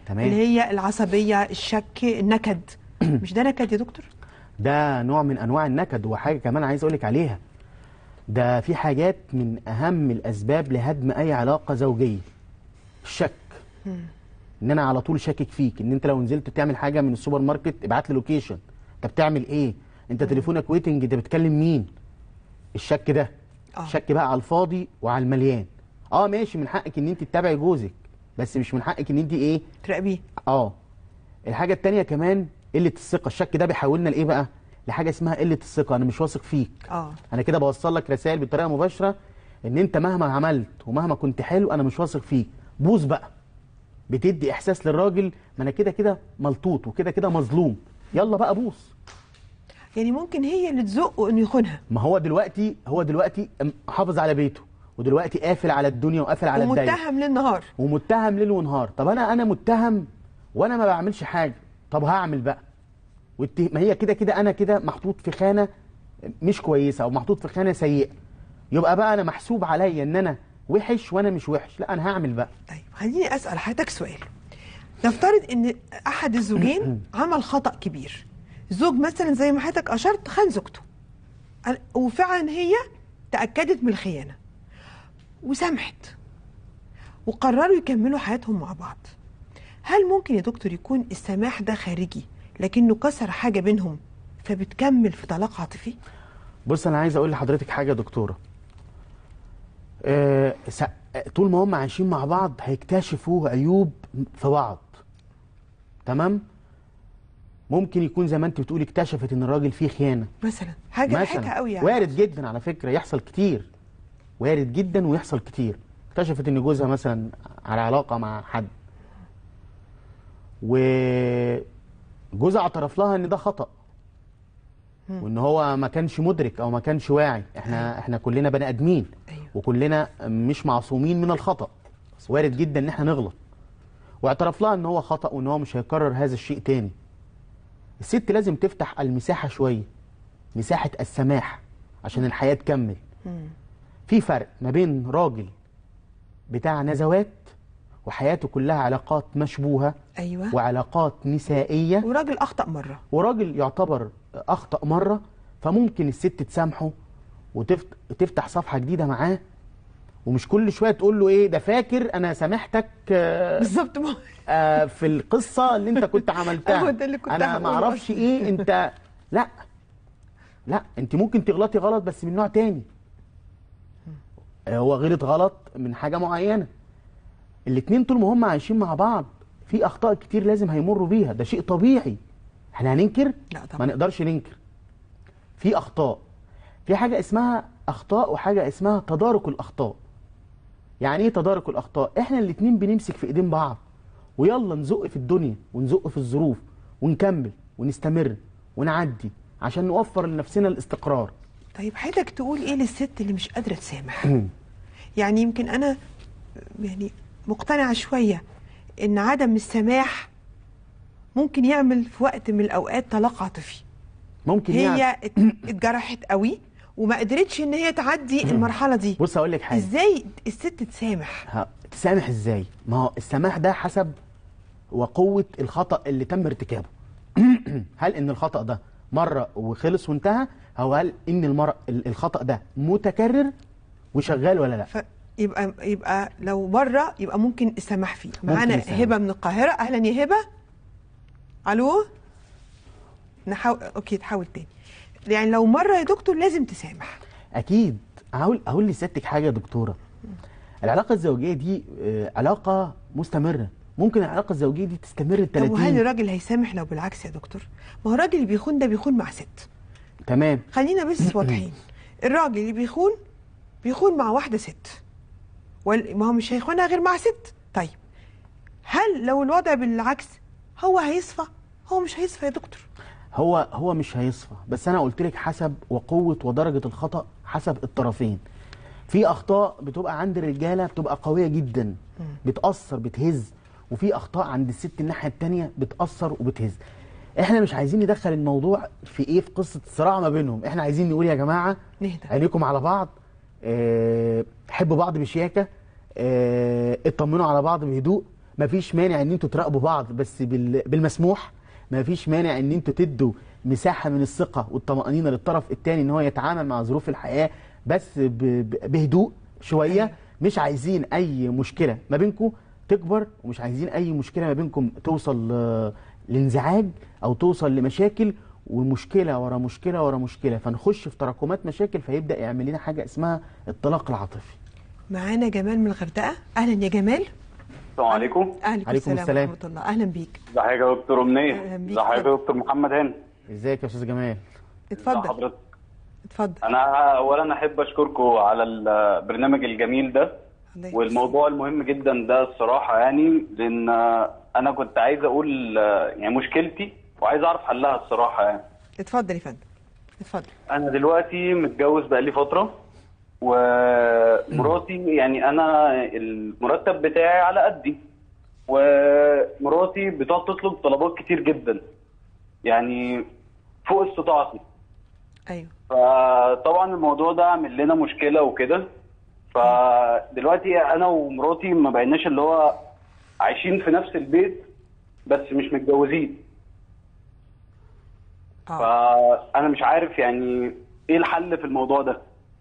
تمام. اللي هي العصبيه الشك النكد مش ده نكد يا دكتور ده نوع من انواع النكد وحاجه كمان عايز اقولك عليها ده في حاجات من اهم الاسباب لهدم اي علاقه زوجيه الشك ان انا على طول شاكك فيك ان انت لو نزلت تعمل حاجه من السوبر ماركت ابعت لي لوكيشن انت بتعمل ايه انت تليفونك ويتنج انت بتكلم مين الشك ده آه. شك بقى على الفاضي وعلى المليان اه ماشي من حقك ان انت تتابعي جوزك بس مش من حقك ان انت ايه تراقبيه اه الحاجه التانية كمان قله الثقه الشك ده بيحولنا لايه بقى لحاجه اسمها قله الثقه انا مش واثق فيك اه انا كده بوصل لك رسائل بطريقه مباشره ان انت مهما عملت ومهما كنت حلو انا مش واثق فيك بوظ بقى بتدي احساس للراجل ما انا كده كده ملطوط وكده كده مظلوم يلا بقى بوس يعني ممكن هي اللي تزقه انه يخونها ما هو دلوقتي هو دلوقتي حافظ على بيته ودلوقتي قافل على الدنيا وقافل على الدايره ومتهم للنهار ومتهم ليل ونهار طب انا انا متهم وانا ما بعملش حاجه طب هعمل بقى والته... ما هي كده كده انا كده محطوط في خانه مش كويسه او محطوط في خانه سيئه يبقى بقى انا محسوب عليا ان انا وحش وانا مش وحش لا انا هعمل بقى طيب خليني اسال حضرتك سؤال نفترض ان احد الزوجين عمل خطا كبير زوج مثلا زي ما حضرتك اشرت خان زوجته أنا- وفعلا هي تاكدت من الخيانه وسامحت وقرروا يكملوا حياتهم مع بعض هل ممكن يا دكتور يكون السماح ده خارجي لكنه كسر حاجه بينهم فبتكمل في طلاق عاطفي بص انا عايز اقول لحضرتك حاجه يا دكتوره آه س... طول ما هم عايشين مع بعض هيكتشفوا عيوب في بعض تمام ممكن يكون زي ما انت بتقولي اكتشفت ان الراجل فيه خيانه مثلا حاجه ريحتها قوي يعني وارد جدا على فكره يحصل كتير وارد جدا ويحصل كتير اكتشفت ان جوزها مثلا على علاقه مع حد وجوزها اعترف لها ان ده خطأ وان هو ما كانش مدرك او ما كانش واعي احنا احنا كلنا بني ادمين أيوة. وكلنا مش معصومين من الخطأ بس وارد جدا ان احنا نغلط واعترف لها ان هو خطأ وان هو مش هيكرر هذا الشيء تاني الست لازم تفتح المساحة شوية مساحة السماح عشان الحياة تكمل في فرق ما بين راجل بتاع نزوات وحياته كلها علاقات مشبوهة ايوه وعلاقات نسائية وراجل اخطا مره وراجل يعتبر أخطأ مرة فممكن الست تسامحه وتفتح صفحة جديدة معاه ومش كل شوية تقول له إيه ده فاكر أنا سامحتك آه، بالظبط ما- آه، في القصة اللي أنت كنت عملتها هو ده اللي كنت أنا ما هقوله أعرفش أصلاً. إيه أنت لا لا أنت ممكن تغلطي غلط بس من نوع تاني آه، هو غلط غلط من حاجة معينة الاتنين طول ما هم عايشين مع بعض في أخطاء كتير لازم هيمروا بيها ده شيء طبيعي احنا هننكر لا طبعا. ما نقدرش ننكر في اخطاء في حاجه اسمها اخطاء وحاجه اسمها تدارك الاخطاء يعني ايه تدارك الاخطاء احنا الاتنين بنمسك في ايدين بعض ويلا نزق في الدنيا ونزق في الظروف ونكمل ونستمر ونعدي عشان نوفر لنفسنا الاستقرار طيب حضرتك تقول ايه للست اللي مش قادره تسامح يعني يمكن انا يعني مقتنعه شويه ان عدم السماح ممكن يعمل في وقت من الاوقات طلاق عاطفي ممكن يعني هي ات- اتجرحت قوي وما قدرتش ان هي تعدي المرحله دي بص اقول لك حاجه ازاي الست تسامح ها، تسامح ازاي ما هو السماح ده حسب وقوة الخطأ اللي تم ارتكابه هل ان الخطأ ده مرة وخلص وانتهى او هل ان المرة ال- الخطأ ده متكرر وشغال ولا لا فيبقى يبقى لو مره يبقى ممكن السماح فيه معانا السماح. هبه من القاهره اهلا يا هبه الو نحاول اوكي تحاول تاني يعني لو مره يا دكتور لازم تسامح اكيد هقول اقول لسيادتك حاجة يا دكتورة العلاقة الزوجية دي آه، علاقة مستمرة ممكن العلاقة الزوجية دي تستمر طب وهل 30 الراجل هيسامح لو بالعكس يا دكتور ما هو الراجل اللي بيخون ده بيخون مع ست تمام خلينا بس واضحين الراجل اللي بيخون بيخون مع واحده ست وال- ما هو مش هيخونها غير مع ست طيب هل لو الوضع بالعكس هو هيصفى هو مش هيصفى يا دكتور هو هو مش هيصفى بس انا قلت لك حسب وقوه ودرجه الخطا حسب الطرفين في اخطاء بتبقى عند الرجاله بتبقى قويه جدا بتاثر بتهز وفي اخطاء عند الست الناحيه التانية بتاثر وبتهز احنا مش عايزين ندخل الموضوع في ايه في قصه صراع ما بينهم احنا عايزين نقول يا جماعه نهدى. عينيكم على بعض اه حبوا بعض بشياكه اه اطمنوا على بعض بهدوء مفيش مانع ان انتوا تراقبوا بعض بس بال- بالمسموح مفيش مانع ان انتوا تدوا مساحه من الثقه والطمانينه للطرف الثاني ان هو يتعامل مع ظروف الحياه بس ب- ب- بهدوء شويه مش عايزين اي مشكله ما بينكم تكبر ومش عايزين اي مشكله ما بينكم توصل آه، لانزعاج او توصل لمشاكل ومشكله ورا مشكله ورا مشكله فنخش في تراكمات مشاكل فيبدا يعمل لنا حاجه اسمها الطلاق العاطفي معانا جمال من الغردقه اهلا يا جمال السلام عليكم اهلا عليكم السلام. ورحمه الله اهلا بيك ازيك يا دكتور امنيه أهلا بيك. ازيك يا دكتور محمد هاني ازيك يا استاذ جمال ازي اتفضل حضرتك اتفضل انا اولا احب اشكركم على البرنامج الجميل ده الله يخليك. والموضوع المهم جدا ده الصراحه يعني لان انا كنت عايز اقول يعني مشكلتي وعايز اعرف حلها الصراحه يعني اتفضل يا فندم اتفضل انا دلوقتي متجوز بقالي فتره ومراتي يعني انا المرتب بتاعي على قدي ومراتي بتقعد تطلب طلبات كتير جدا يعني فوق استطاعتي ايوه فطبعا الموضوع ده عامل لنا مشكله وكده فدلوقتي انا ومراتي ما بقيناش اللي هو عايشين في نفس البيت بس مش متجوزين اه فانا مش عارف يعني ايه الحل في الموضوع ده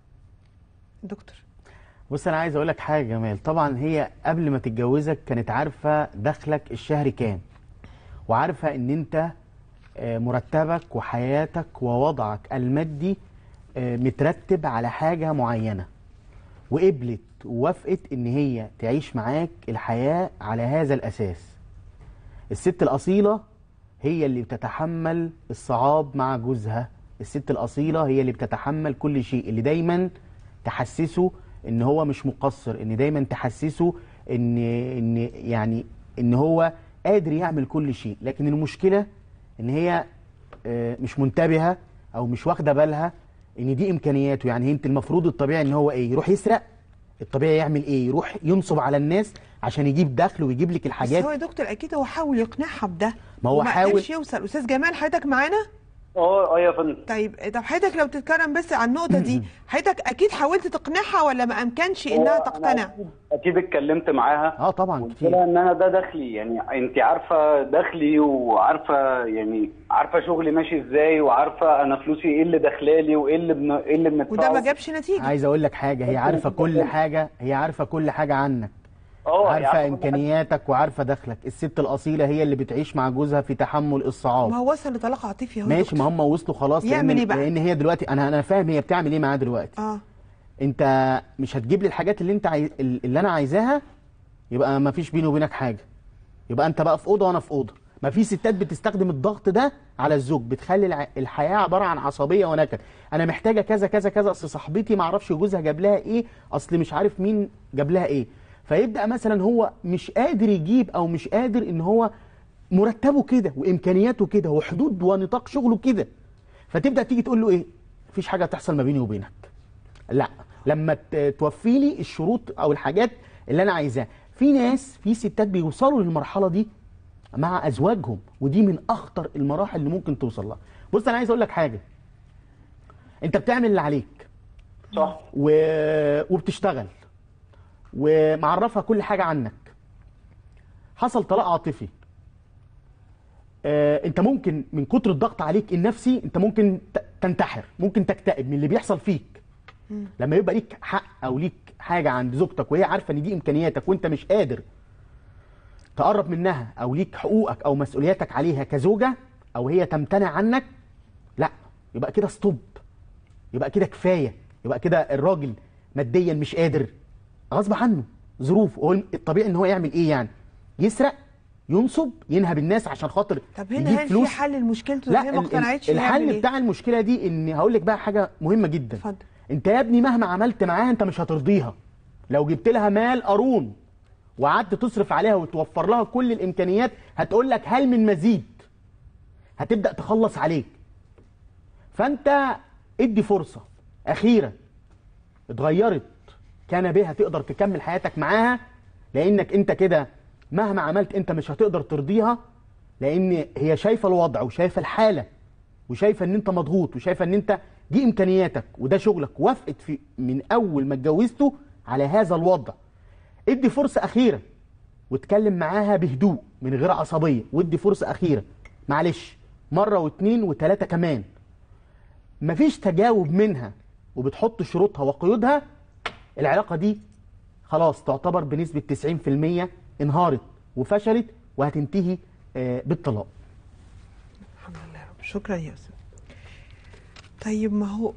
دكتور بص انا عايز اقول لك حاجه يا جمال طبعا هي قبل ما تتجوزك كانت عارفه دخلك الشهري كام وعارفه ان انت آه، مرتبك وحياتك ووضعك المادي آه، مترتب على حاجه معينه وقبلت ووافقت ان هي تعيش معاك الحياه على هذا الاساس الست الاصيله هي اللي بتتحمل الصعاب مع جوزها الست الاصيله هي اللي بتتحمل كل شيء اللي دايما تحسسه ان هو مش مقصر ان دايما تحسسه ان ان يعني ان هو قادر يعمل كل شيء لكن المشكله ان هي آه، مش منتبهه او مش واخده بالها ان دي امكانياته يعني انت المفروض الطبيعي ان هو ايه يروح يسرق الطبيعي يعمل ايه يروح ينصب على الناس عشان يجيب دخل ويجيب لك بس الحاجات هو يا دكتور اكيد هو حاول يقنعها بده ما هو وما حاول- قدرش يوصل استاذ جمال حضرتك معانا اه اه يا فندم طيب طب حضرتك لو تتكرم بس على النقطه دي حضرتك اكيد حاولت تقنعها ولا ما امكنش انها هو تقتنع أنا أكيد- اكيد اتكلمت معاها اه طبعا قلت كتير لها ان انا ده دخلي يعني انت عارفه دخلي وعارفه يعني عارفه شغلي ماشي ازاي وعارفه انا فلوسي ايه اللي داخلالي وايه اللي بن... ايه اللي بندفعه وده ما جابش نتيجه عايز اقول لك حاجه هي عارفه كل حاجه هي عارفه كل حاجه عنك اه عارفه يعني امكانياتك وعارفه دخلك الست الاصيله هي اللي بتعيش مع جوزها في تحمل ما الصعاب هو وصل لطلاق عاطفي اهو يا ماشي دكتور. ما هم وصلوا خلاص يعمل لان إيه بقى؟ لان هي دلوقتي انا انا فاهم هي بتعمل ايه معاه دلوقتي اه انت مش هتجيب لي الحاجات اللي انت عايز اللي انا عايزاها يبقى ما فيش بيني وبينك حاجه يبقى انت بقى في اوضه وانا في اوضه ما في ستات بتستخدم الضغط ده على الزوج بتخلي الع- الحياه عباره عن عصبيه ونكد انا محتاجه كذا كذا كذا اصل صاحبتي ما اعرفش جوزها جاب لها ايه اصل مش عارف مين جاب لها ايه فيبدا مثلا هو مش قادر يجيب او مش قادر ان هو مرتبه كده وامكانياته كده وحدود ونطاق شغله كده فتبدا تيجي تقول له ايه مفيش حاجه تحصل ما بيني وبينك لا لما ت- توفي لي الشروط او الحاجات اللي انا عايزاها في ناس في ستات بيوصلوا للمرحله دي مع ازواجهم ودي من اخطر المراحل اللي ممكن توصل لها بص انا عايز اقول لك حاجه انت بتعمل اللي عليك صح و... وبتشتغل ومعرفها كل حاجه عنك حصل طلاق عاطفي آه، انت ممكن من كتر الضغط عليك النفسي انت ممكن ت- تنتحر ممكن تكتئب من اللي بيحصل فيك لما يبقى ليك حق او ليك حاجه عند زوجتك وهي عارفه ان دي امكانياتك وانت مش قادر تقرب منها او ليك حقوقك او مسؤولياتك عليها كزوجه او هي تمتنع عنك لا يبقى كده ستوب يبقى كده كفايه يبقى كده الراجل ماديا مش قادر غصب عنه ظروف هو الطبيعي ان هو يعمل ايه يعني يسرق ينصب ينهب الناس عشان خاطر طب يجيب هنا هل في فلوس حل لمشكلته لا هي ما ال- اقتنعتش ال- يعمل الحل إيه؟ بتاع المشكله دي ان هقول لك بقى حاجه مهمه جدا اتفضل. انت يا ابني مهما عملت معاها انت مش هترضيها لو جبت لها مال قارون وقعدت تصرف عليها وتوفر لها كل الامكانيات هتقول لك هل من مزيد هتبدا تخلص عليك فانت ادي فرصه اخيره اتغيرت كان بها تقدر تكمل حياتك معاها لانك انت كده مهما عملت انت مش هتقدر ترضيها لان هي شايفه الوضع وشايفه الحاله وشايفه ان انت مضغوط وشايفه ان انت دي امكانياتك وده شغلك وافقت في من اول ما اتجوزته على هذا الوضع ادي فرصه اخيره واتكلم معاها بهدوء من غير عصبيه وادي فرصه اخيره معلش مره واتنين وتلاته كمان مفيش تجاوب منها وبتحط شروطها وقيودها العلاقه دي خلاص تعتبر بنسبه 90% انهارت وفشلت وهتنتهي آه، بالطلاق الحمد لله يا رب شكرا يا استاذ طيب ما هو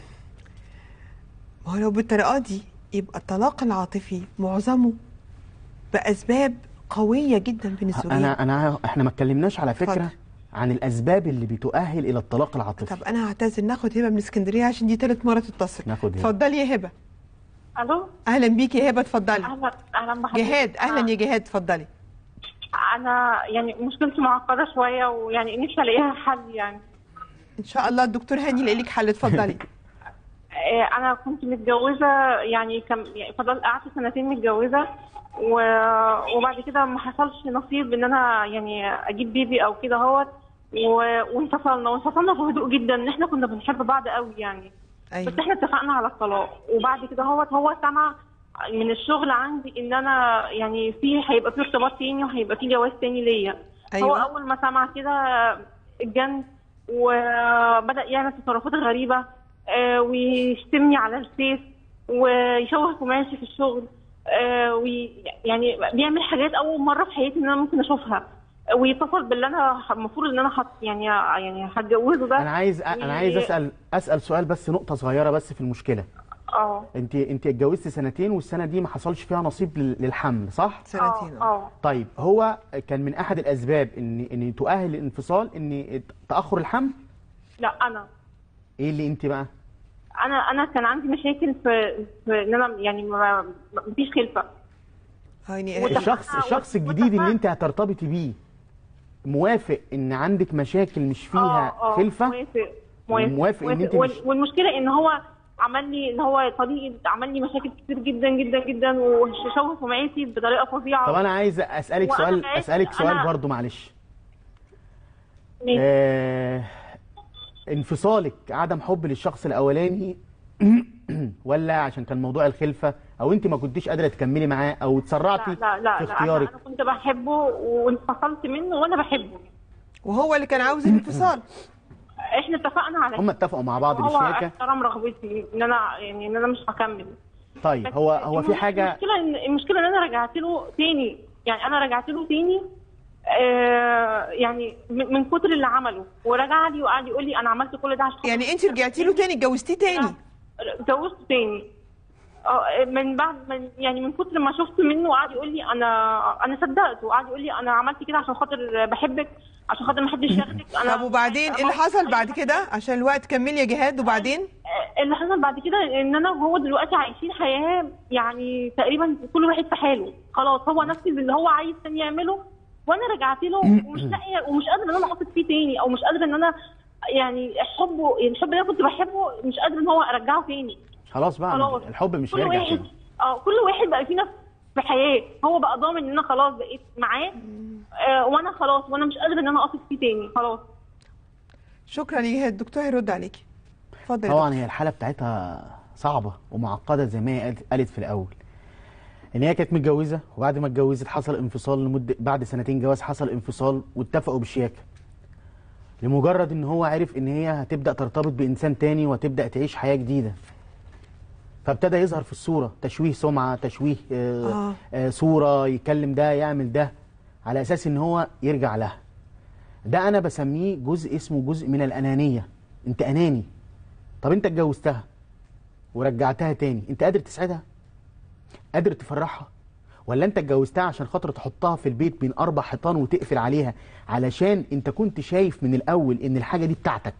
ما هو لو بالطريقه دي يبقى الطلاق العاطفي معظمه باسباب قويه جدا بين الزوجين انا انا احنا ما اتكلمناش على فكره اتفضل. عن الاسباب اللي بتؤهل الى الطلاق العاطفي طب انا هعتذر ناخد هبه من اسكندريه عشان دي ثالث مره تتصل ناخد هبة. اتفضلي يا هبه الو اهلا بيكي يا هبه اتفضلي اهلا اهلا بحضرتك جهاد اهلا يا جهاد اتفضلي انا يعني مشكلتي معقده شويه ويعني نفسي الاقيها حل يعني ان شاء الله الدكتور هاني يلاقي لك حل اتفضلي آه، انا كنت متجوزه يعني كم يعني فضلت قعدت سنتين متجوزه و- وبعد كده ما حصلش نصيب ان انا يعني اجيب بيبي او كده اهوت و- وانفصلنا وانفصلنا في هدوء جدا ان احنا كنا بنحب بعض قوي يعني ايوه بس احنا اتفقنا على الطلاق وبعد كده هوت هو سمع من الشغل عندي ان انا يعني في هيبقى في ارتباط تاني وهيبقى في جواز تاني ليا أيوة. هو اول ما سمع كده اتجن وبدا يعمل تصرفات غريبه آه، ويشتمني على الفيس ويشوه قماشي في الشغل آه، وي يعني بيعمل حاجات اول مره في حياتي ان انا ممكن اشوفها ويتصل باللي انا المفروض ان انا حط يعني يعني هتجوزه ده انا عايز انا عايز اسال اسال سؤال بس نقطه صغيره بس في المشكله اه انت انت اتجوزتي سنتين والسنه دي ما حصلش فيها نصيب لل- للحمل صح سنتين اه اه طيب هو كان من احد الاسباب ان ان تؤهل الانفصال ان تاخر الحمل لا انا ايه اللي انت بقى انا انا كان عندي مشاكل في, في ان انا يعني ما ما فيش خلفه يعني وده- الشخص اتفقنا- الشخص الجديد اللي واتفقنا. انت هترتبطي بيه موافق ان عندك مشاكل مش فيها آه، آه، خلفه موافق موافق, وموافق إن أنت وال- مش- والمشكله ان هو عمل لي ان هو طريقه عمل لي مشاكل كتير جدا جدا جدا وشوه سمعتي بطريقه فظيعه طب انا عايز اسالك وأنا سؤال عايز- اسالك سؤال أنا- برضو معلش ماشي. آه انفصالك عدم حب للشخص الاولاني ولا عشان كان موضوع الخلفه او انت ما كنتيش قادره تكملي معاه او اتسرعتي لا لا لا, في لا اختيارك انا كنت بحبه وانفصلت منه وانا بحبه وهو اللي كان عاوز الانفصال احنا اتفقنا على هم اتفقوا مع بعض هو بالشياكه احترم رغبتي ان انا يعني ان انا مش هكمل طيب بس هو هو في المش- حاجه المشكله ان المشكله ان انا رجعت له تاني يعني انا رجعت له تاني آه يعني من من كتر اللي عمله ورجع لي وقعد يقول لي انا عملت كل ده عشان يعني انت رجعتي له تاني اتجوزتيه تاني اتجوزت تاني اه من بعد من يعني من كتر ما شفت منه وقعد يقول لي انا انا صدقته وقعد يقول لي انا عملت كده عشان خاطر بحبك عشان خاطر ما حدش ياخدك انا طب وبعدين ايه اللي حصل بعد كده عشان الوقت كملي يا جهاد وبعدين اللي حصل بعد كده ان انا وهو دلوقتي عايشين حياه يعني تقريبا كل واحد في حاله خلاص هو نفذ اللي هو عايز تاني يعمله وانا رجعت له ومش لاقيه ومش قادره ان انا اثق فيه تاني او مش قادره ان انا يعني حبه الحب اللي انا كنت بحبه مش قادره ان هو ارجعه تاني خلاص بقى خلاص الحب مش كل هيرجع واحد تاني اه كل واحد بقى فينا في حياه هو بقى ضامن ان انا خلاص بقيت معاه آه وانا خلاص وانا مش قادره ان انا اثق فيه تاني خلاص شكرا يا جهاد الدكتور هيرد عليكي اتفضل يا طبعا هي الحاله بتاعتها صعبه ومعقده زي ما هي قالت- قالت في الاول ان هي كانت متجوزه وبعد ما اتجوزت حصل انفصال لمده بعد سنتين جواز حصل انفصال واتفقوا بالشياكه لمجرد ان هو عرف ان هي هتبدا ترتبط بانسان تاني وتبدا تعيش حياه جديده فابتدى يظهر في الصوره تشويه سمعه تشويه آه آه. آه صوره يتكلم ده يعمل ده على اساس ان هو يرجع لها ده انا بسميه جزء اسمه جزء من الانانيه انت اناني طب انت اتجوزتها ورجعتها تاني انت قادر تسعدها قادر تفرحها ولا انت اتجوزتها عشان خاطر تحطها في البيت بين اربع حيطان وتقفل عليها علشان انت كنت شايف من الاول ان الحاجه دي بتاعتك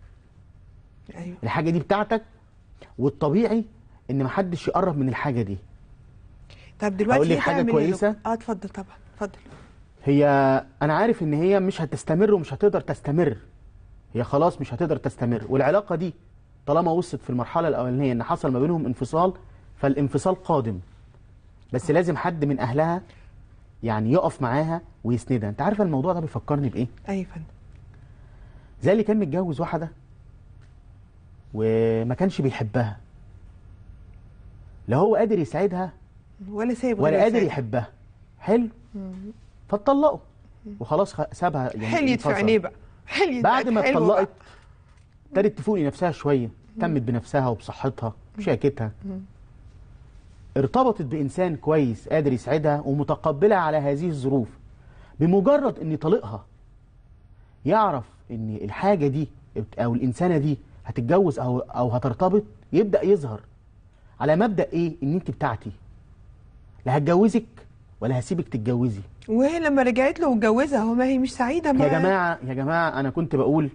ايوه الحاجه دي بتاعتك والطبيعي ان محدش يقرب من الحاجه دي طب دلوقتي أقول لك هي حاجة تعمل إيه؟ كويسة؟ اه اتفضل طبعا اتفضل هي انا عارف ان هي مش هتستمر ومش هتقدر تستمر هي خلاص مش هتقدر تستمر والعلاقه دي طالما وصلت في المرحله الاولانيه ان حصل ما بينهم انفصال فالانفصال قادم بس لازم حد من اهلها يعني يقف معاها ويسندها انت عارفه الموضوع ده بيفكرني بايه ايوه يا فندم زي اللي كان متجوز واحده وما كانش بيحبها لا هو قادر يساعدها ولا سايب ولا غير قادر يساعد. يحبها حلو فاتطلقوا وخلاص خ- سابها يعني حليت في انفصل. عينيه بقى حليت بعد بقت ما حلوة اتطلقت بقى. ابتدت تفوق لنفسها شويه اهتمت بنفسها وبصحتها وشياكتها ارتبطت بانسان كويس قادر يسعدها ومتقبلها على هذه الظروف بمجرد ان طليقها يعرف ان الحاجه دي او الانسانه دي هتتجوز او او هترتبط يبدا يظهر على مبدا ايه ان انت بتاعتي لا هتجوزك ولا هسيبك تتجوزي وهي لما رجعت له واتجوزها هو ما هي مش سعيده يا معاه. جماعه يا جماعه انا كنت بقول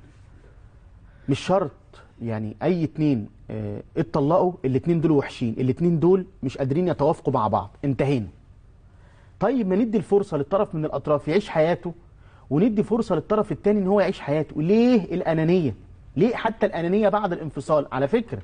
مش شرط يعني اي اتنين اه اتطلقوا الاتنين دول وحشين الاتنين دول مش قادرين يتوافقوا مع بعض انتهينا طيب ما ندي الفرصه للطرف من الاطراف يعيش حياته وندي فرصه للطرف التاني ان هو يعيش حياته ليه الانانيه ليه حتى الانانيه بعد الانفصال على فكره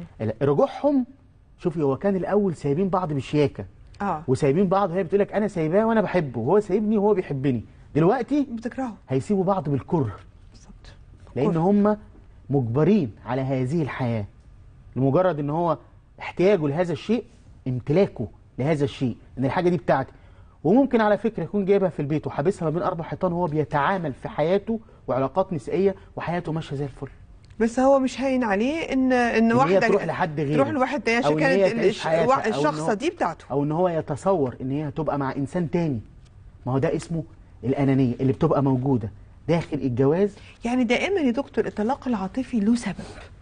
رجوعهم شوفي هو كان الاول سايبين بعض بشياكه اه وسايبين بعض وهي بتقول لك انا سايباه وانا بحبه وهو سايبني وهو بيحبني دلوقتي بتكرهه هيسيبوا بعض بالكره بالظبط لان هم مجبرين على هذه الحياه لمجرد ان هو احتياجه لهذا الشيء امتلاكه لهذا الشيء ان الحاجه دي بتاعتي وممكن على فكره يكون جايبها في البيت وحابسها ما بين اربع حيطان وهو بيتعامل في حياته وعلاقات نسائيه وحياته ماشيه زي الفل بس هو مش هاين عليه ان ان إن هي واحده تروح لحد غيره تروح لواحد تاني أو عشان إن هي كانت تعيش الش- حياتها، وا- أو إن الشخصه هو- دي بتاعته او ان هو يتصور ان هي هتبقى مع انسان تاني ما هو ده اسمه الانانيه اللي بتبقى موجوده داخل الجواز يعني دائما يا دكتور الطلاق العاطفي له سبب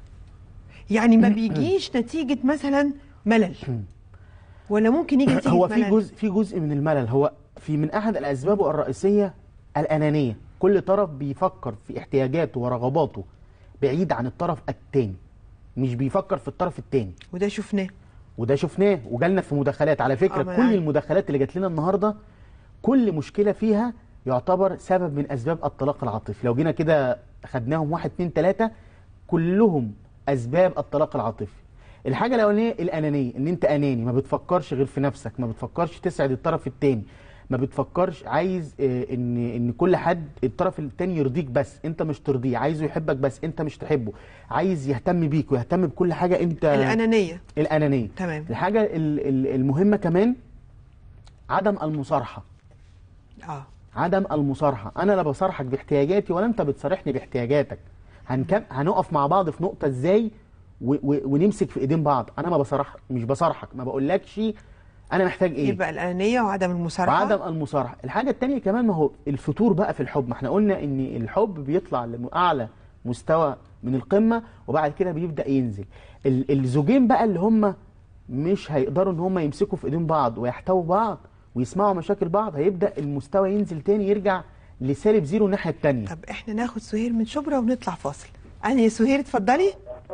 يعني ما بيجيش نتيجه مثلا ملل ولا ممكن يجي نتيجه هو في ملل جزء في جزء من الملل هو في من احد الاسباب الرئيسيه الانانيه كل طرف بيفكر في احتياجاته ورغباته بعيد عن الطرف التاني مش بيفكر في الطرف التاني وده شفناه وده شفناه وجالنا في مداخلات على آه، فكره ما كل يعني. المداخلات اللي جات لنا النهارده كل مشكله فيها يعتبر سبب من اسباب الطلاق العاطفي لو جينا كده خدناهم واحد اتنين تلاته كلهم اسباب الطلاق العاطفي الحاجه الاولانيه الانانيه ان انت اناني ما بتفكرش غير في نفسك ما بتفكرش تسعد الطرف التاني ما بتفكرش عايز آه، ان ان كل حد الطرف التاني يرضيك بس انت مش ترضيه عايزه يحبك بس انت مش تحبه عايز يهتم بيك ويهتم بكل حاجه انت الانانيه الانانيه تمام. الحاجه ال- ال- المهمه كمان عدم المصارحه اه عدم المصارحه انا لا بصارحك باحتياجاتي ولا انت بتصارحني باحتياجاتك هنكم هنقف مع بعض في نقطه ازاي و... و... ونمسك في ايدين بعض انا ما بصارح مش بصارحك ما بقولكش انا محتاج ايه يبقى الانانيه وعدم المصارحه وعدم المصارحه الحاجه التانية كمان ما هو الفتور بقى في الحب ما احنا قلنا ان الحب بيطلع لاعلى مستوى من القمه وبعد كده بيبدا ينزل ال- الزوجين بقى اللي هم مش هيقدروا ان هم يمسكوا في ايدين بعض ويحتووا بعض ويسمعوا مشاكل بعض هيبدا المستوى ينزل تاني يرجع لسالب زيرو الناحيه التانية طب احنا ناخد سهير من شبرا ونطلع فاصل انا يا سهير اتفضلي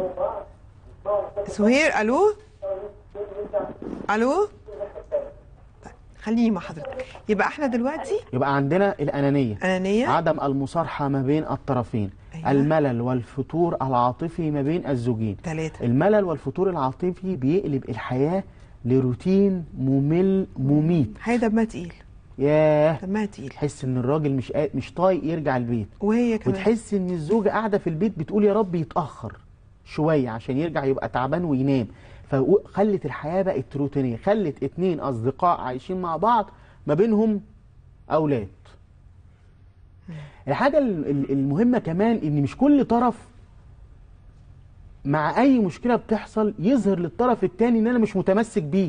سهير الو الو طيب خليني مع حضرتك يبقى احنا دلوقتي يبقى عندنا الانانيه انانيه عدم المصارحه ما بين الطرفين أيوة. الملل والفتور العاطفي ما بين الزوجين ثلاثه الملل والفتور العاطفي بيقلب الحياة لروتين ممل مميت هي دمها تقيل ياه دمها تقيل تحس ان الراجل مش قا- مش طايق يرجع البيت وهي كمان وتحس ان الزوجة قاعدة في البيت بتقول يا رب يتأخر شوية عشان يرجع يبقى تعبان وينام فخلت الحياة بقت روتينية خلت اتنين أصدقاء عايشين مع بعض ما بينهم أولاد الحاجة ال- ال- المهمة كمان ان مش كل طرف مع اي مشكلة بتحصل يظهر للطرف التاني ان انا مش متمسك بيك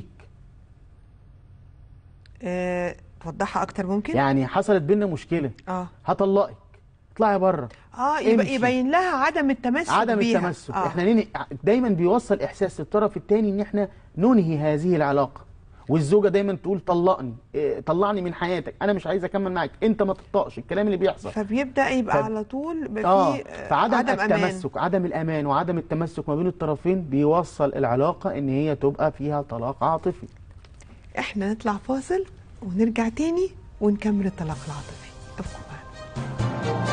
آه، توضحها اكتر ممكن يعني حصلت بينا مشكلة اه هطلقك اطلعي بره اه يبقى امشي. يبين لها عدم التمسك عدم بيها. التمسك آه. احنا ننهي دايما بيوصل احساس للطرف التاني ان احنا ننهي هذه العلاقه والزوجه دايما تقول طلقني إيه، طلعني من حياتك انا مش عايز اكمل معاك انت ما تطقش الكلام اللي بيحصل فبيبدا يبقى ف- على طول في اه آه، فعدم عدم امان التمسك عدم الامان وعدم التمسك ما بين الطرفين بيوصل العلاقه ان هي تبقى فيها طلاق عاطفي احنا نطلع فاصل ونرجع تاني ونكمل الطلاق العاطفي ابقوا معنا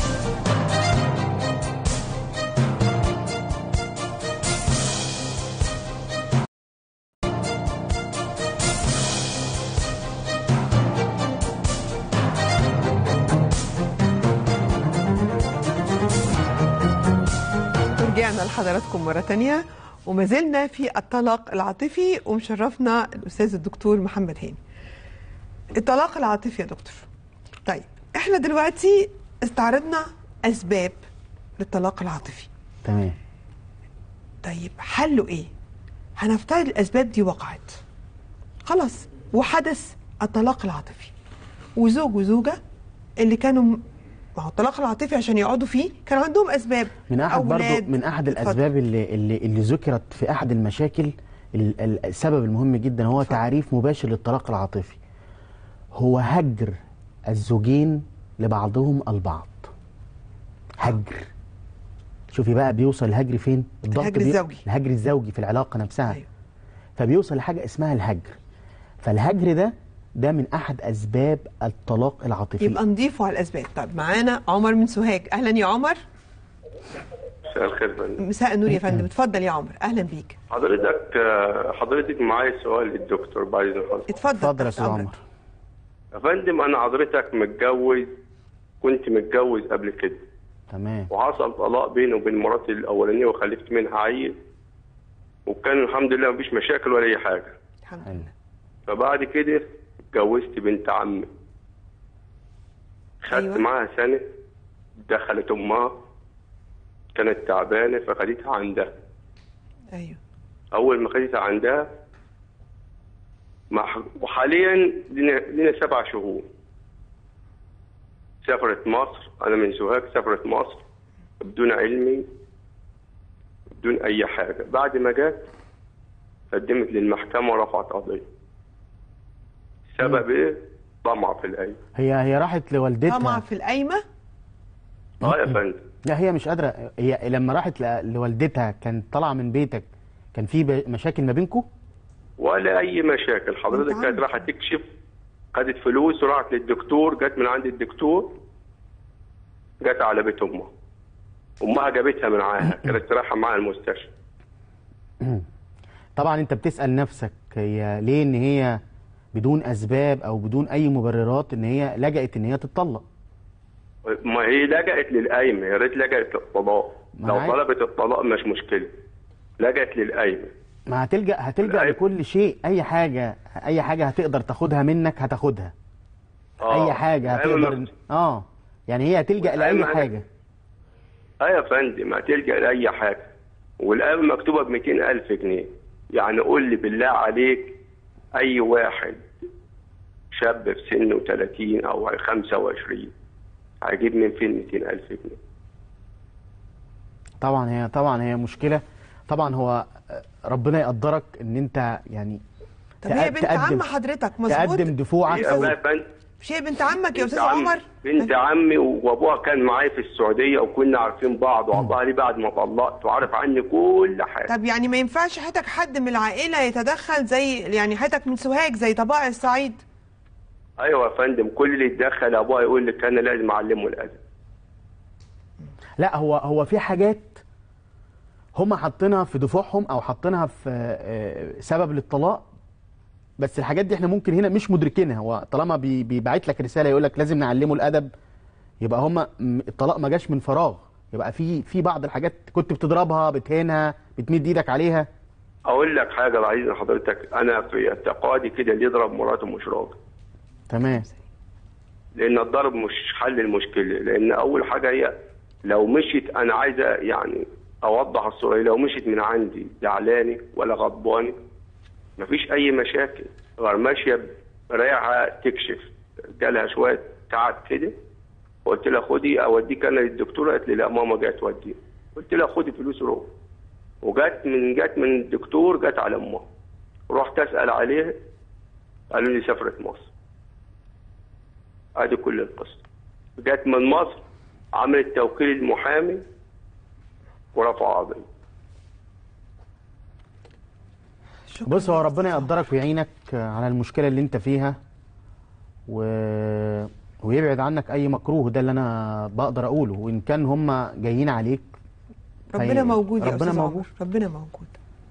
ورجعنا لحضراتكم مرة تانية وما زلنا في الطلاق العاطفي ومشرفنا الأستاذ الدكتور محمد هاني الطلاق العاطفي يا دكتور طيب احنا دلوقتي استعرضنا اسباب للطلاق العاطفي تمام طيب حله ايه هنفترض الاسباب دي وقعت خلاص وحدث الطلاق العاطفي وزوج وزوجه اللي كانوا م- ما هو الطلاق العاطفي عشان يقعدوا فيه كان عندهم اسباب من احد برضو أولاد. من احد اتفضل. الاسباب اللي اللي, اللي ذكرت في احد المشاكل ال- ال- السبب المهم جدا هو تعريف مباشر للطلاق العاطفي هو هجر الزوجين لبعضهم البعض هجر شوفي بقى بيوصل الهجر فين الهجر بي- الزوجي. الهجر الزوجي في العلاقه نفسها أيوة. فبيوصل لحاجه اسمها الهجر فالهجر ده ده من احد اسباب الطلاق العاطفي يبقى نضيفه على الاسباب طب معانا عمر من سوهاج اهلا يا عمر مساء الخير يا فندم مساء النور يا فندم اتفضل يا عمر اهلا بيك حضرتك آه، حضرتك معايا سؤال للدكتور بعد اذن حضرتك اتفضل اتفضل يا تحت استاذ أمرك. عمر يا فندم انا حضرتك متجوز كنت متجوز قبل كده تمام وحصل طلاق بيني وبين مراتي الاولانيه وخلفت منها عيل وكان الحمد لله مفيش مشاكل ولا اي حاجه الحمد حلو. لله فبعد كده اتجوزت بنت عمي خدت أيوة. معاها سنه دخلت امها كانت تعبانه فخدتها عندها ايوه اول ما خدتها عندها مع وحاليا لنا لنا سبع شهور سافرت مصر انا من سوهاج سافرت مصر بدون علمي بدون اي حاجه بعد ما جت قدمت للمحكمه ورفعت قضيه السبب ايه؟ طمع في العين هي هي راحت لوالدتها طمع في القايمه اه يا فندم لا هي مش قادره هي لما راحت ل- لوالدتها كانت طالعه من بيتك كان في ب- مشاكل ما بينكم ولا اي مشاكل حضرتك أنت كانت عندك. رايحه تكشف خدت فلوس وراحت للدكتور جت من عند الدكتور جت على بيت امها امها جابتها من معاها كانت رايحه معاها المستشفى طبعا انت بتسال نفسك هي ليه ان هي بدون اسباب او بدون اي مبررات ان هي لجأت ان هي تتطلق ما هي لجأت للقايمه يا ريت لجأت للطلاق ما لو عادي. طلبت الطلاق مش مشكله لجأت للقايمه ما هتلجأ هتلجأ أيوة. لكل شيء اي حاجه اي حاجه هتقدر تاخدها منك هتاخدها آه. اي حاجه القايمة هتقدر مكت- اه يعني هي هتلجأ لاي والقايمة حاجه اه يا فندم هتلجأ لأي حاجة والقايمة مكتوبة ب 200000 جنيه يعني قول لي بالله عليك أي واحد شاب في سنه 30 أو 25 هيجيب من فين 200000 جنيه طبعا هي طبعا هي مشكله طبعا هو ربنا يقدرك ان انت يعني طب هي تق- بنت عم حضرتك مظبوط تقدم دفوعك يا او فندم مش هي بنت عمك يا بنت استاذ عمي عمر بنت عمي وابوها كان معايا في السعودية وكنا عارفين بعض وعطاها لي بعد ما طلقت وعارف عني كل حاجة طب يعني ما ينفعش حضرتك حد من العائله يتدخل زي يعني حضرتك من سوهاج زي طبائع الصعيد أيوة يا فندم كل اللي يتدخل أبوها يقول لك أنا لازم أعلمه الأدب لا هو هو في حاجات هم حاطينها في دفوعهم او حاطينها في آه، سبب للطلاق بس الحاجات دي احنا ممكن هنا مش مدركينها هو طالما بي- بيبعت لك رساله يقول لك لازم نعلمه الادب يبقى هم م- الطلاق ما جاش من فراغ يبقى في في بعض الحاجات كنت بتضربها بتهينها بتمد ايدك عليها اقول لك حاجه بعيد عن حضرتك انا في اعتقادي كده اللي يضرب مراته مش راجل تمام لان الضرب مش حل المشكله لان اول حاجه هي لو مشيت انا عايزه يعني اوضح الصوره لو مشيت من عندي زعلاني ولا غضباني مفيش اي مشاكل غير ماشيه رايحه تكشف جالها شويه تعب كده قلت لها خدي اوديك انا للدكتوره قالت لي لا ماما جايه توديني قلت لها خدي فلوس روح وجت من جت من الدكتور جت على امها رحت اسال عليها قالوا لي سافرت مصر ادي كل القصه جت من مصر عملت توكيل المحامي ورفع قضيه شكرا بص هو ربنا يقدرك ويعينك على المشكله اللي انت فيها و... ويبعد عنك اي مكروه ده اللي انا بقدر اقوله وان كان هم جايين عليك ربنا هي- موجود يا ربنا استاذ موجود. عمر ربنا موجود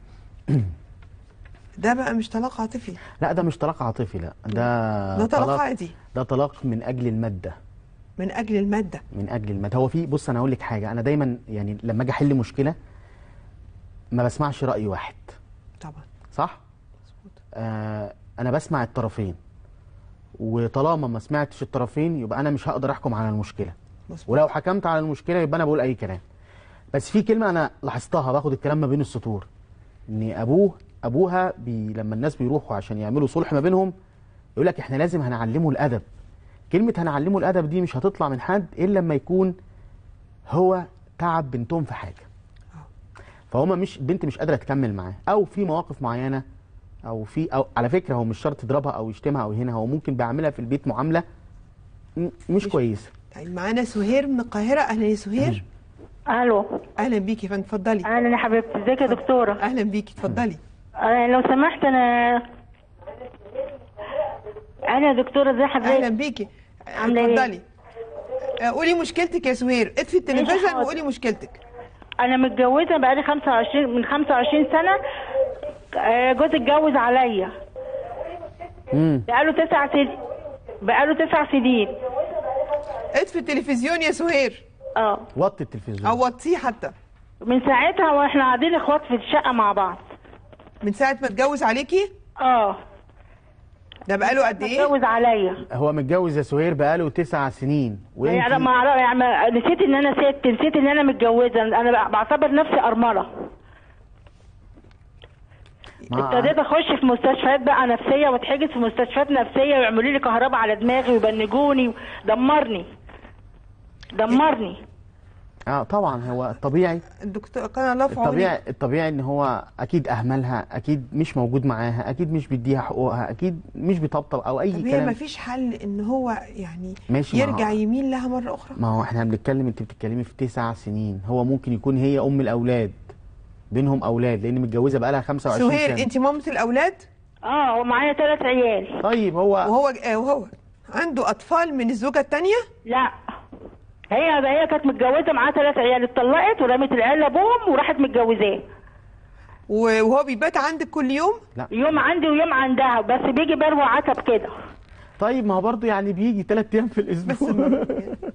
ده بقى مش طلاق عاطفي لا ده مش طلاق عاطفي لا ده ده طلاق عادي ده طلاق من اجل الماده من اجل الماده من اجل الماده هو في بص انا اقول لك حاجه انا دايما يعني لما اجي احل مشكله ما بسمعش راي واحد طبعا صح مظبوط آه انا بسمع الطرفين وطالما ما سمعتش الطرفين يبقى انا مش هقدر احكم على المشكله مظبوط. ولو حكمت على المشكله يبقى انا بقول اي كلام بس في كلمه انا لاحظتها باخد الكلام ما بين السطور ان ابوه ابوها بي لما الناس بيروحوا عشان يعملوا صلح ما بينهم يقول لك احنا لازم هنعلمه الادب كلمه هنعلمه الادب دي مش هتطلع من حد الا لما يكون هو تعب بنتهم في حاجه فهما مش البنت مش قادره تكمل معاه او في مواقف معينه او في او على فكره هو مش شرط يضربها او يشتمها او يهينها هو ممكن بيعملها في البيت معامله م- مش كويسه طيب معانا سهير من القاهره اهلا يا سهير الو اهلا بيكي فندم اتفضلي اهلا يا حبيبتي ازيك يا دكتوره اهلا بيكي اتفضلي آه لو سمحت انا انا يا دكتوره ازي حضرتك اهلا بيكي عاملة إيه؟ اتفضلي آه، قولي مشكلتك يا سهير اطفي التلفزيون حاضر. وقولي مشكلتك انا متجوزه بقالي 25 من 25 سنه آه، جوزي اتجوز عليا امم بقاله تسع سنين بقاله تسع سنين اطفي التلفزيون يا سهير اه وطي التلفزيون او وطيه حتى من ساعتها واحنا قاعدين اخوات في الشقه مع بعض من ساعه ما اتجوز عليكي اه ده بقاله قد ايه اتجوز عليا هو متجوز يا سهير بقاله تسع سنين يعني ما أعرف- يعني ما- نسيت ان انا ست نسيت ان انا متجوزه انا بعتبر نفسي ارمله ابتديت اخش في مستشفيات بقى نفسيه واتحجز في مستشفيات نفسيه ويعملوا لي كهرباء على دماغي ويبنجوني دمرني دمرني اه طبعا هو الطبيعي الدكتور كان الله في عونك الطبيعي الطبيعي ان هو اكيد اهملها اكيد مش موجود معاها اكيد مش بيديها حقوقها اكيد مش بيطبطب او اي طب هي كلام ما فيش حل ان هو يعني ماشي، ما هو- يرجع يمين لها مره اخرى ما هو احنا بنتكلم انت بتتكلمي في تسع سنين هو ممكن يكون هي ام الاولاد بينهم اولاد لان متجوزه بقى لها 25 سهير سنه انت مامه الاولاد اه ومعايا ثلاث عيال طيب هو وهو آه، وهو عنده اطفال من الزوجه الثانيه لا هي هي كانت متجوزه معاها ثلاث عيال اتطلقت ورمت العيال لابوهم وراحت متجوزاه وهو بيبات عندك كل يوم لا يوم عندي ويوم عندها بس بيجي بروع عتب كده طيب ما هو برضه يعني بيجي ثلاث ايام في الاسبوع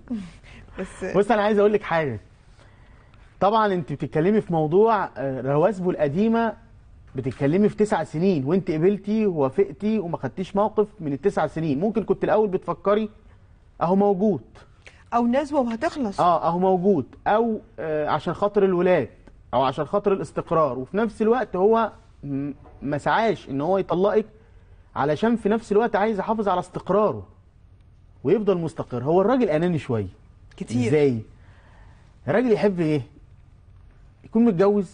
بس بص انا عايز اقول لك حاجه طبعا انت بتتكلمي في موضوع آه، رواسبه القديمه بتتكلمي في تسع سنين وانت قبلتي ووافقتي وما خدتيش موقف من التسع سنين ممكن كنت الاول بتفكري اهو موجود او نزوه وهتخلص اه اهو موجود او آه عشان خاطر الولاد او عشان خاطر الاستقرار وفي نفس الوقت هو م- ما سعاش ان هو يطلقك علشان في نفس الوقت عايز يحافظ على استقراره ويفضل مستقر هو الراجل اناني شويه كتير. ازاي الراجل يحب ايه يكون متجوز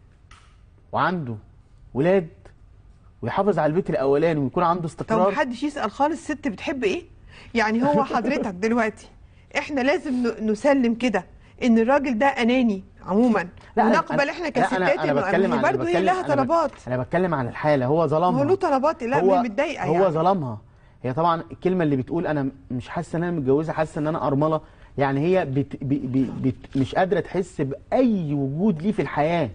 وعنده ولاد ويحافظ على البيت الاولاني ويكون عنده طب استقرار محدش يسال خالص الست بتحب ايه يعني هو حضرتك دلوقتي احنا لازم ن- نسلم كده ان الراجل ده اناني عموما لا، أنا- ونقبل أنا- احنا لا، كستات انا انا إنه بتكلم هي عن برضه هي بتكلم- لها أنا بت- طلبات انا بتكلم عن الحاله هو ظلمها هو له طلبات لا هو متضايقه هو يعني ظلمها هي طبعا الكلمه اللي بتقول انا مش حاسه ان انا متجوزه حاسه ان انا ارمله يعني هي بت بي بي بت مش قادره تحس باي وجود ليه في الحياه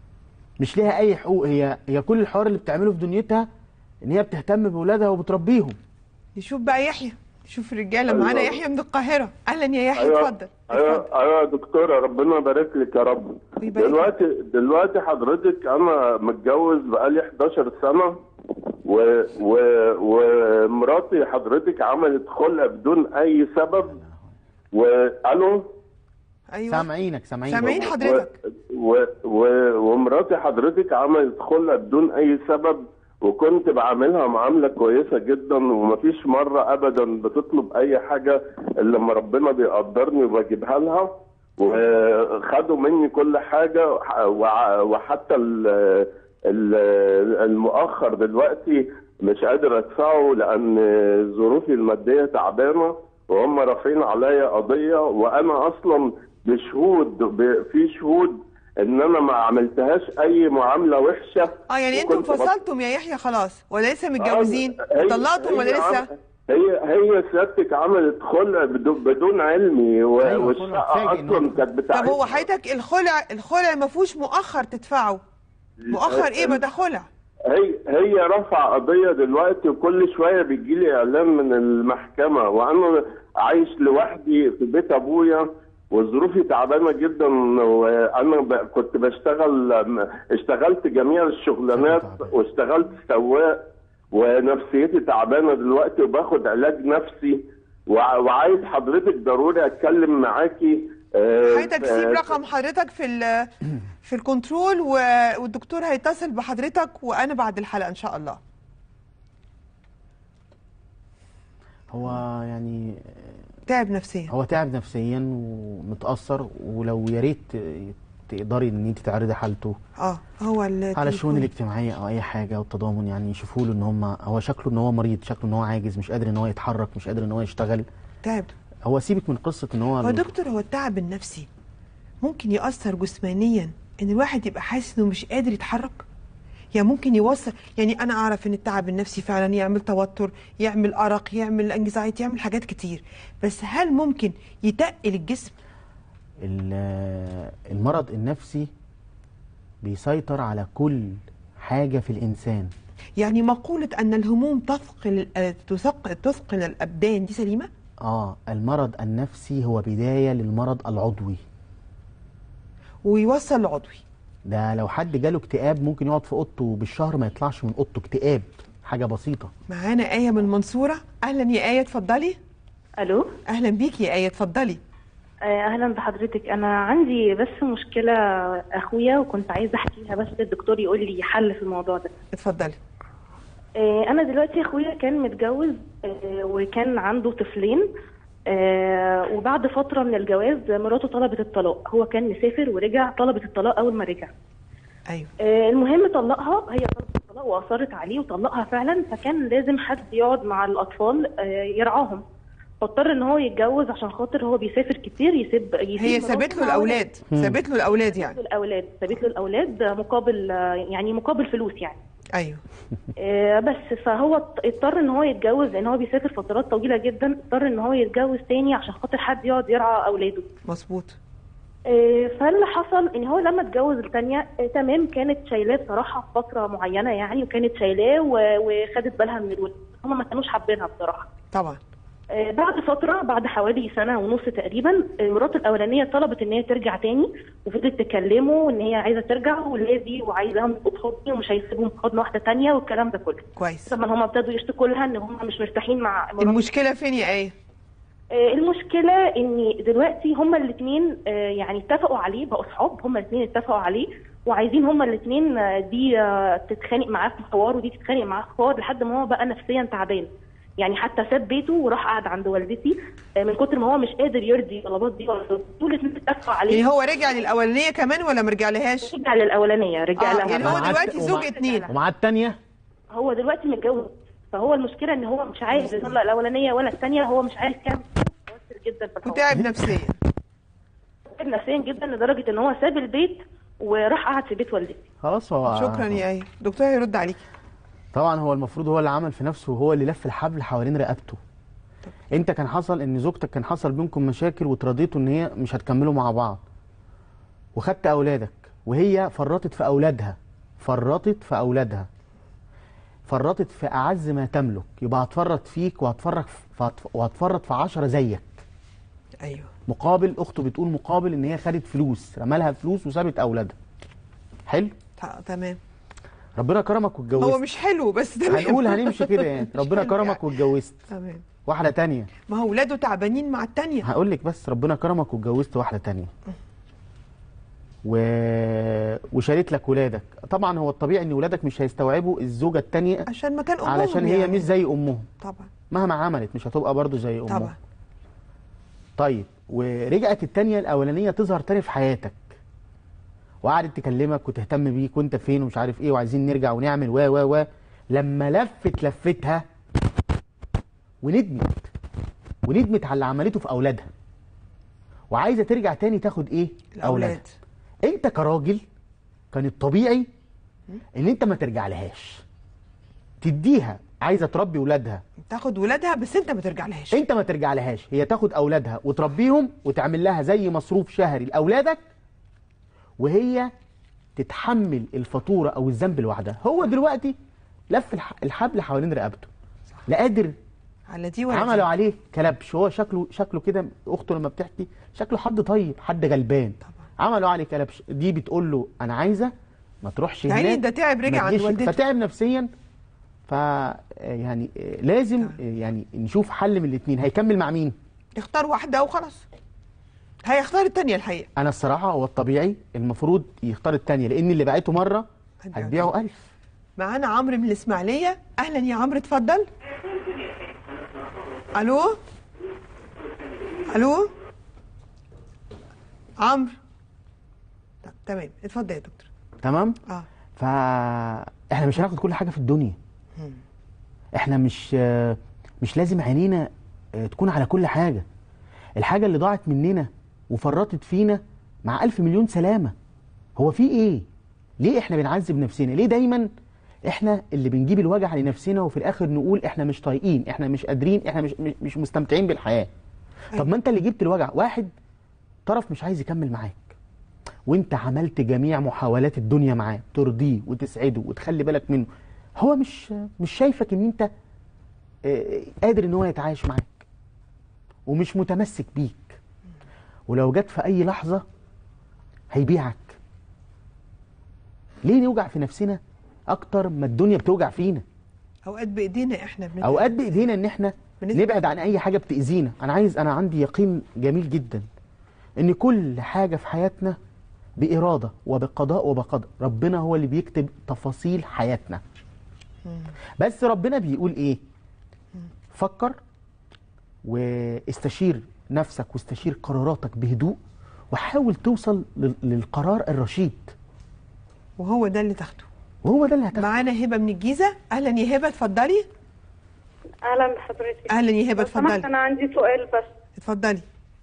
مش ليها اي حقوق هي هي كل الحوار اللي بتعمله في دنيتها ان هي بتهتم باولادها وبتربيهم نشوف بقى يحيى نشوف الرجاله أيوة. معانا يحيى من القاهره اهلا يا يحيى أيوة. اتفضل ايوه ايوه يا دكتوره ربنا يبارك لك يا رب دلوقتي دلوقتي حضرتك انا متجوز بقالي 11 سنه و و ومراتي حضرتك عملت خلع بدون اي سبب والو ايوه سامعينك سامعينك سامعين حضرتك و و ومراتي حضرتك عملت خلع بدون اي سبب وكنت بعاملها معامله كويسه جدا ومفيش مره ابدا بتطلب اي حاجه الا لما ربنا بيقدرني وبجيبها لها وخدوا مني كل حاجه وع- وحتى ال- ال- المؤخر دلوقتي مش قادر ادفعه لان ظروفي الماديه تعبانه وهم رافعين عليا قضيه وانا اصلا بشهود ب- في شهود ان انا ما عملتهاش اي معامله وحشه اه يعني انتوا وكنت بط- انفصلتم يا يحيى خلاص ولا لسه متجوزين هي- طلقتم ولا هي لسه عم- هي هي سيادتك عملت خلع بدون, بدون علمي و- أيوة، والشقه خلع. فاجئ اصلا كانت طب بتاعتها هو حضرتك الخلع الخلع ما فيهوش مؤخر تدفعه مؤخر ايه ما ده خلع هي هي رفع قضيه دلوقتي وكل شويه بيجي لي اعلان من المحكمه وانا عايش لوحدي في بيت ابويا وظروفي تعبانه جدا وانا ب- كنت بشتغل اشتغلت جميع الشغلانات واشتغلت سواق ونفسيتي تعبانه دلوقتي وباخد علاج نفسي وع- وعايز حضرتك ضروري اتكلم معاكي آه، حضرتك في- سيب رقم حضرتك في ال في الكنترول و- والدكتور هيتصل بحضرتك وانا بعد الحلقه ان شاء الله هو يعني تعب نفسيا هو تعب نفسيا ومتاثر ولو يا ريت تقدري ان انت تعرضي حالته اه هو على الشؤون التليفون. الاجتماعيه او اي حاجه والتضامن يعني يشوفوا له ان هم هو شكله ان هو مريض شكله ان هو عاجز مش قادر ان هو يتحرك مش قادر ان هو يشتغل تعب هو سيبك من قصه ان هو هو دكتور هو التعب النفسي ممكن يأثر جسمانيا ان الواحد يبقى حاسس انه مش قادر يتحرك يعني ممكن يوصل يعني انا اعرف ان التعب النفسي فعلا يعمل توتر يعمل ارق يعمل انجزايتي يعمل حاجات كتير بس هل ممكن يتقل الجسم ال- المرض النفسي بيسيطر على كل حاجه في الانسان يعني مقولة ان الهموم تثقل آه، تثق- تثقل الابدان دي سليمة اه المرض النفسي هو بدايه للمرض العضوي ويوصل لعضوي ده لو حد جاله اكتئاب ممكن يقعد في اوضته بالشهر ما يطلعش من اوضته اكتئاب حاجه بسيطه معانا آية من المنصورة اهلا يا آية اتفضلي الو اهلا بيكي يا آية اتفضلي آه، اهلا بحضرتك انا عندي بس مشكله اخويا وكنت عايزه احكيها بس الدكتور يقول لي حل في الموضوع ده اتفضلي آه، انا دلوقتي اخويا كان متجوز آه، وكان عنده طفلين آه، وبعد فتره من الجواز مراته طلبت الطلاق هو كان مسافر ورجع طلبت الطلاق اول ما رجع ايوه آه، المهم طلقها هي طلبت الطلاق واصرت عليه وطلقها فعلا فكان لازم حد يقعد مع الاطفال آه، يرعاهم فاضطر ان هو يتجوز عشان خاطر هو بيسافر كتير يسيب يسيب هي مراته سابت له مع الاولاد مم. سابت له الاولاد يعني له الاولاد سابت له الاولاد مقابل يعني مقابل فلوس يعني ايوه آه، بس فهو اضط- اضطر ان هو يتجوز لان هو بيسافر فترات طويله جدا اضطر ان هو يتجوز تاني عشان خاطر حد يقعد يرعى اولاده مظبوط آه، فاللي حصل ان هو لما اتجوز الثانيه تمام كانت شايلاه بصراحه في فتره معينه يعني وكانت شايلاه و- وخدت بالها من الولاد هما ما كانوش حابينها بصراحه طبعا آه، بعد فترة بعد حوالي سنة ونص تقريبا آه، مراته الأولانية طلبت إن هي ترجع تاني وفضلت تكلمه وإن هي عايزة ترجع ولادي وعايزاهم يبقوا في حضني ومش هيسيبهم في حضن واحدة تانية والكلام ده كله. كويس طبعا هم ابتدوا يشتكوا لها إن هم مش مرتاحين مع مراته. المشكله فين يا ايه آه، المشكلة إن دلوقتي هما الاتنين آه، يعني اتفقوا عليه بقوا صحاب هما الاتنين اتفقوا عليه وعايزين هما الاتنين آه، دي آه، تتخانق معاه في حوار ودي تتخانق معاه في حوار لحد ما هو بقى نفسيا تعبان يعني حتى ساب بيته وراح قعد عند والدتي آه، من كتر ما هو مش قادر يرضي طلبات دي ولا دول الاتنين اتفقوا عليه يعني هو رجع للاولانيه كمان ولا ما رجعلهاش رجع للاولانيه رجع آه لها يعني هو ومعاه دلوقتي الت- زوج ومعاه- اتنين ومعاه التانية هو دلوقتي متجوز فهو المشكله ان هو مش عايز يطلق الاولانيه ولا الثانيه هو مش عايز يعمل مؤثر جدا في الحوار. وتعب نفسيا تعب نفسيا جدا لدرجه ان هو ساب البيت وراح قعد في بيت والدتي خلاص هو شكرا يا ايه دكتور هيرد عليكي طبعا هو المفروض هو اللي عمل في نفسه وهو اللي لف الحبل حوالين رقبته انت كان حصل ان زوجتك كان حصل بينكم مشاكل وتراضيتوا ان هي مش هتكملوا مع بعض وخدت اولادك وهي فرطت في اولادها فرطت في اولادها فرطت في اعز ما تملك يبقى هتفرط فيك وهتفرط في وهتفرط في عشرة زيك ايوه مقابل اخته بتقول مقابل ان هي خدت فلوس رمالها فلوس وسابت اولادها حلو ت- تمام ربنا كرمك واتجوزت هو مش حلو بس تمام هنقول هنمشي كده يعني مش ربنا حلو كرمك يعني. واتجوزت تمام واحده تانية ما هو ولاده تعبانين مع التانية هقول لك بس ربنا كرمك واتجوزت واحده تانية و... وشالت لك ولادك طبعا هو الطبيعي ان ولادك مش هيستوعبوا الزوجه التانية عشان مكان امهم علشان هي يعني. مش زي امهم طبعا مهما عملت مش هتبقى برضو زي امهم طبعا طيب ورجعت التانية الاولانيه تظهر تاني في حياتك وقعدت تكلمك وتهتم بيك وانت فين ومش عارف ايه وعايزين نرجع ونعمل و و و لما لفت لفتها وندمت وندمت على اللي عملته في اولادها وعايزه ترجع تاني تاخد ايه الاولاد انت كراجل كان الطبيعي ان انت ما ترجع لهاش تديها عايزه تربي ولادها تاخد ولادها بس انت ما ترجعلهاش انت ما ترجع لهاش هي تاخد اولادها وتربيهم وتعمل لها زي مصروف شهري لاولادك وهي تتحمل الفاتوره او الذنب لوحدها هو دلوقتي لف الح- الحبل حوالين رقبته لا قادر على دي ولا عملوا دي. عليه كلبش هو شكله شكله كده اخته لما بتحكي شكله حد طيب حد غلبان عملوا عليه كلبش دي بتقول له انا عايزه ما تروحش يعني هناك ده تعب رجع ما عند تجيش. والدته. فتعب نفسيا ف يعني آه، لازم آه، يعني نشوف حل من الاثنين هيكمل مع مين يختار واحده وخلاص هيختار التانية الحقيقه انا الصراحه هو الطبيعي المفروض يختار الثانيه لان اللي بعته مره هتبيعه ألف معانا عمرو من الاسماعيليه اهلا يا عمرو اتفضل الو الو عمرو طب تمام اتفضل يا دكتور تمام اه فاحنا مش هناخد كل حاجه في الدنيا احنا مش آه، مش لازم عينينا آه، تكون على كل حاجه الحاجه اللي ضاعت مننا وفرطت فينا مع ألف مليون سلامه هو في ايه ليه احنا بنعذب نفسنا ليه دايما احنا اللي بنجيب الوجع لنفسنا وفي الاخر نقول احنا مش طايقين احنا مش قادرين احنا مش مش- مش مستمتعين بالحياه طب ما انت اللي جبت الوجع واحد طرف مش عايز يكمل معاك وانت عملت جميع محاولات الدنيا معاه ترضيه وتسعده وتخلي بالك منه هو مش مش شايفك ان انت آه، قادر ان هو يتعايش معاك ومش متمسك بيك ولو جت في اي لحظه هيبيعك ليه نوجع في نفسنا اكتر ما الدنيا بتوجع فينا اوقات بايدينا احنا بنتعب. اوقات بايدينا ان احنا بالنسبة- نبعد عن اي حاجه بتاذينا انا عايز انا عندي يقين جميل جدا ان كل حاجه في حياتنا باراده وبقضاء وبقدر ربنا هو اللي بيكتب تفاصيل حياتنا بس ربنا بيقول ايه فكر واستشير نفسك واستشير قراراتك بهدوء وحاول توصل لل- للقرار الرشيد وهو ده اللي تاخده وهو ده اللي هتاخده معانا هبه من الجيزه اهلا يا هبه اتفضلي اهلا بحضرتك اهلا يا هبه لو سمحت اتفضلي انا عندي سؤال بس اتفضلي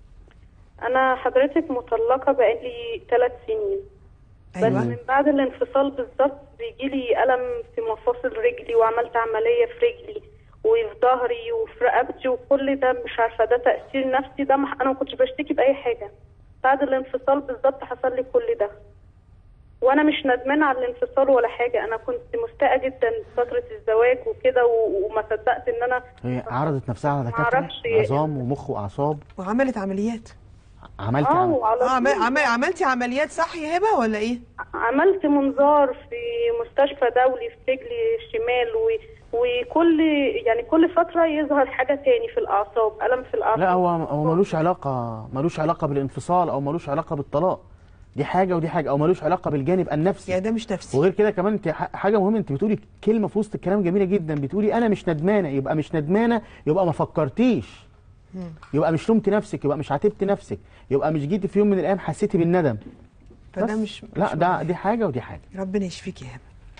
انا حضرتك مطلقه بقالي ثلاث سنين أيوة. بس من بعد الانفصال بالظبط بيجي لي الم في مفاصل رجلي وعملت عمليه في رجلي وفي ظهري وفي رقبتي وكل ده مش عارفه ده تاثير نفسي ده مح... انا ما كنتش بشتكي باي حاجه بعد الانفصال بالظبط حصل لي كل ده وانا مش ندمانه على الانفصال ولا حاجه انا كنت مستاءه جدا فتره الزواج وكده و... وما صدقت ان انا هي عرضت نفسها على دكاتره معرفش. عظام ومخ واعصاب وعملت عمليات عملت اه عمل. وعلى اه عمل... طول. عمل... عملتي عمليات صح يا هبه ولا ايه عملت منظار في مستشفى دولي في رجلي الشمال و... وكل يعني كل فترة يظهر حاجة تاني في الأعصاب ألم في الأعصاب لا هو هو ملوش علاقه ملوش علاقه بالانفصال او ملوش علاقه بالطلاق دي حاجه ودي حاجه او ملوش علاقه بالجانب النفسي يا ده مش نفسي وغير كده كمان انت ح- حاجه مهمه انت بتقولي كلمه في وسط الكلام جميله جدا بتقولي انا مش ندمانه يبقى مش ندمانه يبقى ما فكرتيش يبقى مش لومتي نفسك يبقى مش عاتبتي نفسك يبقى مش جيتي في يوم من الايام حسيتي بالندم فده بس. مش لا مش ده دي حاجه ودي حاجه ربنا يشفيك يا هبه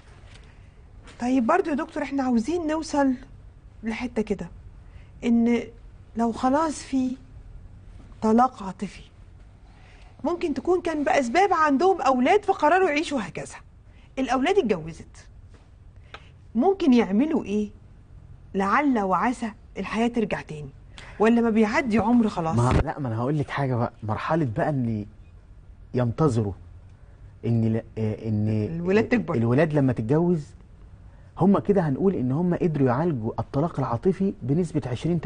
طيب برضو يا دكتور احنا عاوزين نوصل لحته كده ان لو خلاص في طلاق عاطفي ممكن تكون كان باسباب عندهم اولاد فقرروا يعيشوا هكذا الاولاد اتجوزت ممكن يعملوا ايه لعل وعسى الحياه ترجع تاني ولا ما بيعدي عمر خلاص ما لا ما انا هقول لك حاجه بقى مرحله بقى ان ينتظروا ان ل- آه، ان الولاد تكبر. الولاد لما تتجوز هم كده هنقول ان هم قدروا يعالجوا الطلاق العاطفي بنسبه 20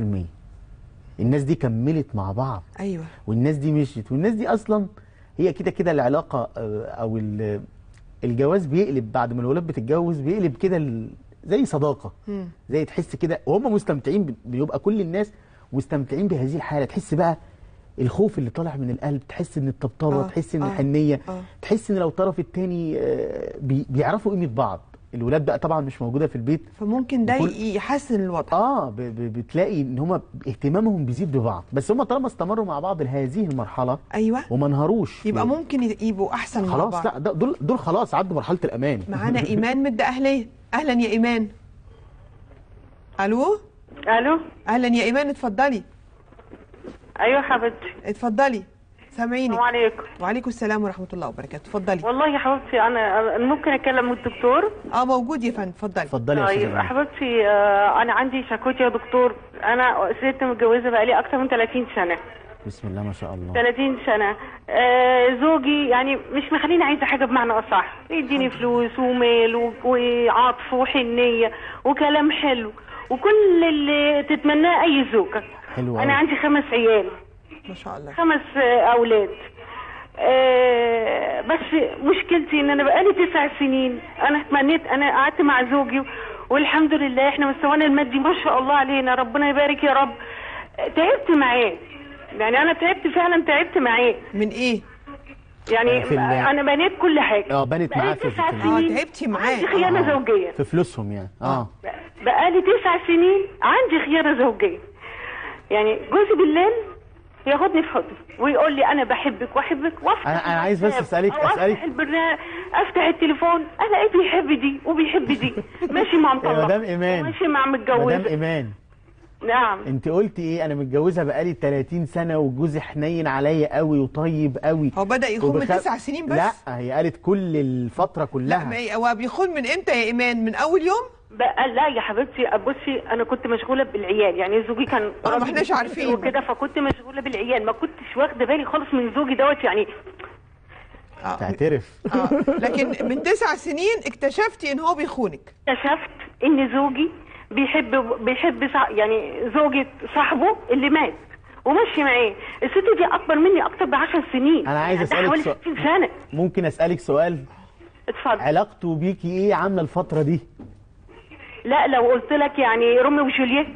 30% الناس دي كملت مع بعض ايوه والناس دي مشيت والناس دي اصلا هي كده كده العلاقه آه، او ال- الجواز بيقلب بعد ما الولاد بتتجوز بيقلب كده ال- زي صداقه مم. زي تحس كده وهم مستمتعين ب- بيبقى كل الناس مستمتعين بهذه الحاله تحس بقى الخوف اللي طالع من القلب تحس ان الطبطبه آه، تحس ان آه، الحنيه آه. تحس ان لو الطرف التاني آه، بي- بيعرفوا قيمه بعض الولاد بقى طبعا مش موجوده في البيت فممكن ده وكل- يحسن الوضع اه ب- ب- بتلاقي ان هم اهتمامهم بيزيد ببعض بس هم طالما استمروا مع بعض لهذه المرحله ايوه وما انهاروش يبقى ممكن ي- يبقوا احسن مع خلاص بعض لا ده- دول دول خلاص عدوا مرحله الامان معانا ايمان من الدقهليه اهلا يا ايمان الو الو اهلا يا ايمان اتفضلي ايوه حبيبتي اتفضلي سامعينك السلام عليكم وعليكم السلام ورحمه الله وبركاته اتفضلي والله يا حبيبتي انا أنا ممكن اتكلم الدكتور اه موجود يا فندم اتفضلي اتفضلي يا طيب استاذه إيمان. حبيبتي آه، انا عندي شكوتي يا دكتور انا ست متجوزه بقالي اكتر من 30 سنه بسم الله ما شاء الله 30 سنه آه، زوجي يعني مش مخليني عايزه حاجه بمعنى اصح يديني فلوس ومال و- وعطف وحنيه وكلام حلو وكل اللي تتمناه اي زوجه حلو انا أوي. عندي خمس عيال ما شاء الله خمس آه، اولاد آه، بس مشكلتي ان انا بقالي تسع سنين انا تمنيت انا قعدت مع زوجي والحمد لله احنا مستوانا المادي ما شاء الله علينا ربنا يبارك يا رب تعبت معاه يعني انا تعبت فعلا تعبت معاه من ايه يعني في ال- انا بنيت كل حاجه اه بنت معاه في تسع في- سنين تعبتي معاه عندي خيانه آه. زوجيه في فلوسهم يعني اه بقالي تسع سنين عندي خيانه زوجيه يعني جوزي بالليل ياخدني في حضنه ويقول لي انا بحبك واحبك وافتح انا انا عايز بس الواتساب اسالك أو اسالك افتح البرنامج افتح التليفون الاقيه بيحب دي وبيحب دي ماشي مع يا مطلق مدام ايمان ماشي مع مدام متجوزه ايمان نعم انت قلتي ايه انا متجوزه بقالي 30 سنه وجوزي حنين عليا قوي وطيب قوي هو بدأ يخون من وبخ- تسع سنين بس؟ لا هي قالت كل الفتره لا كلها ما هي- هو بيخون من امتى يا ايمان من اول يوم بقى لا يا حبيبتي بصي انا كنت مشغوله بالعيال يعني زوجي كان ما راجل احناش عارفين. وكده فكنت مشغوله بالعيال ما كنتش واخده بالي خالص من زوجي دوت يعني تعترف اه لكن من تسع سنين اكتشفتي ان هو بيخونك اكتشفت ان زوجي بيحب بيحب صع- يعني زوجة صاحبه اللي مات وماشي معاه الست دي اكبر مني اكتر ب 10 سنين انا عايز يعني ده اسالك حوالي سؤال 60 سنه ممكن اسالك سؤال اتفضل علاقته بيكي ايه عامله الفتره دي لا لو قلت لك يعني روميو وجولييت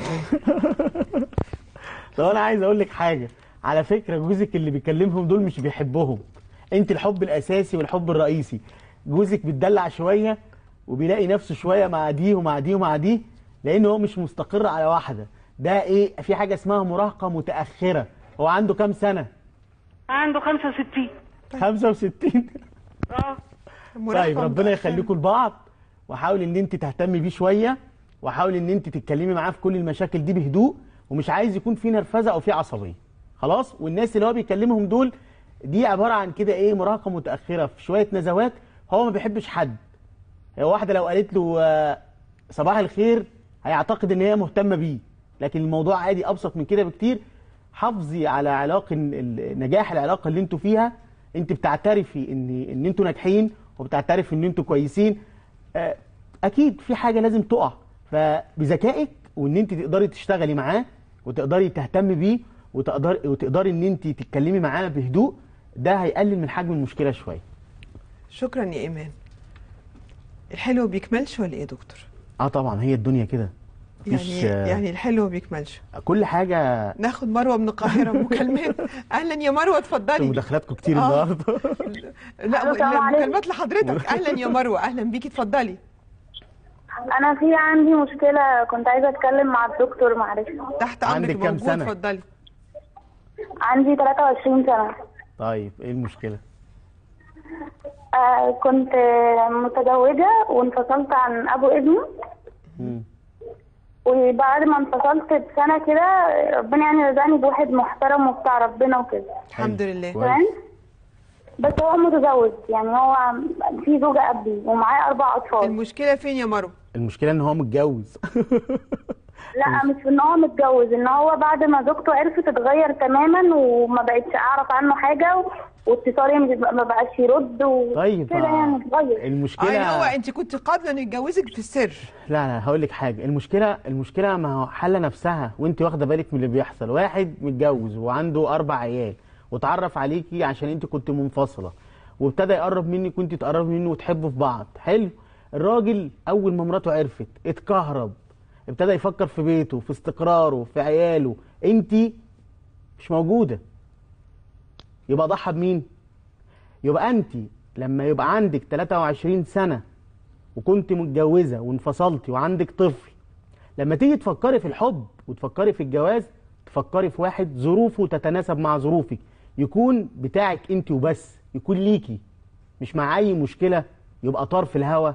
طب انا عايز اقول لك حاجه على فكره جوزك اللي بيكلمهم دول مش بيحبهم انت الحب الاساسي والحب الرئيسي جوزك بيتدلع شويه وبيلاقي نفسه شويه مع دي ومع دي ومع دي لان هو مش مستقر على واحده ده ايه في حاجه اسمها مراهقه متاخره هو عنده كام سنه عنده 65 65 اه طيب ربنا يخليكم لبعض وحاول ان انت تهتمي بيه شويه وحاول ان انت تتكلمي معاه في كل المشاكل دي بهدوء ومش عايز يكون في نرفزه او في عصبيه خلاص والناس اللي هو بيكلمهم دول دي عباره عن كده ايه مراهقه متاخره في شويه نزوات هو ما بيحبش حد هو واحده لو قالت له آه، صباح الخير هيعتقد ان هي مهتمه بيه لكن الموضوع عادي ابسط من كده بكتير حافظي على علاقه ال- نجاح العلاقه اللي انتوا فيها انت بتعترفي ان ان انتوا ناجحين وبتعترفي ان انتوا كويسين آه، اكيد في حاجه لازم تقع فبذكائك وان انت تقدري تشتغلي معاه وتقدري تهتمي بيه وتقدري وتقدري ان انت تتكلمي معاه بهدوء ده هيقلل من حجم المشكله شويه شكرا يا ايمان الحلو بيكملش ولا ايه يا دكتور اه طبعا هي الدنيا كده مفيش يعني آه، يعني الحلو بيكملش كل حاجه ناخد مروه من القاهره مكالمات اهلا يا مروه اتفضلي مداخلاتكم كتير آه. النهارده لا ألو، السلام عليكم. مكالمات لحضرتك اهلا يا مروه اهلا بيكي اتفضلي انا في عندي مشكله كنت عايزه اتكلم مع الدكتور معلش تحت عندك امرك كام موجود سنة؟ اتفضلي عندي 23 سنه طيب ايه المشكله آه كنت آه، متزوجه وانفصلت عن ابو ابني مم. وبعد ما انفصلت بسنه كده ربنا يعني رزقني بواحد محترم وبتاع ربنا وكده الحمد لله تمام بس هو متزوج يعني هو في زوجه قبلي ومعاه اربع اطفال المشكله فين يا مروه المشكله ان هو متجوز لا مش في ان هو متجوز ان هو بعد ما زوجته عرفت اتغير تماما وما بقتش اعرف عنه حاجه واتصالي مش- ما بقاش يرد طيب وكده آه، يعني اتغير المشكله اه يعني هو انت كنت قابله انه يتجوزك في السر لا لا هقول لك حاجه المشكله المشكله ما هو حل نفسها وانت واخده بالك من اللي بيحصل واحد متجوز وعنده اربع عيال وتعرف عليكي عشان انت كنت منفصله وابتدى يقرب منك وانت تقربي منه وتحبوا في بعض حلو الراجل اول ما مراته عرفت اتكهرب ابتدى يفكر في بيته في استقراره في عياله انت مش موجوده يبقى ضحى بمين يبقى انت لما يبقى عندك 23 سنه وكنت متجوزه وانفصلتي وعندك طفل لما تيجي تفكري في الحب وتفكري في الجواز تفكري في واحد ظروفه تتناسب مع ظروفك يكون بتاعك انت وبس يكون ليكي مش مع اي مشكله يبقى طار في الهوا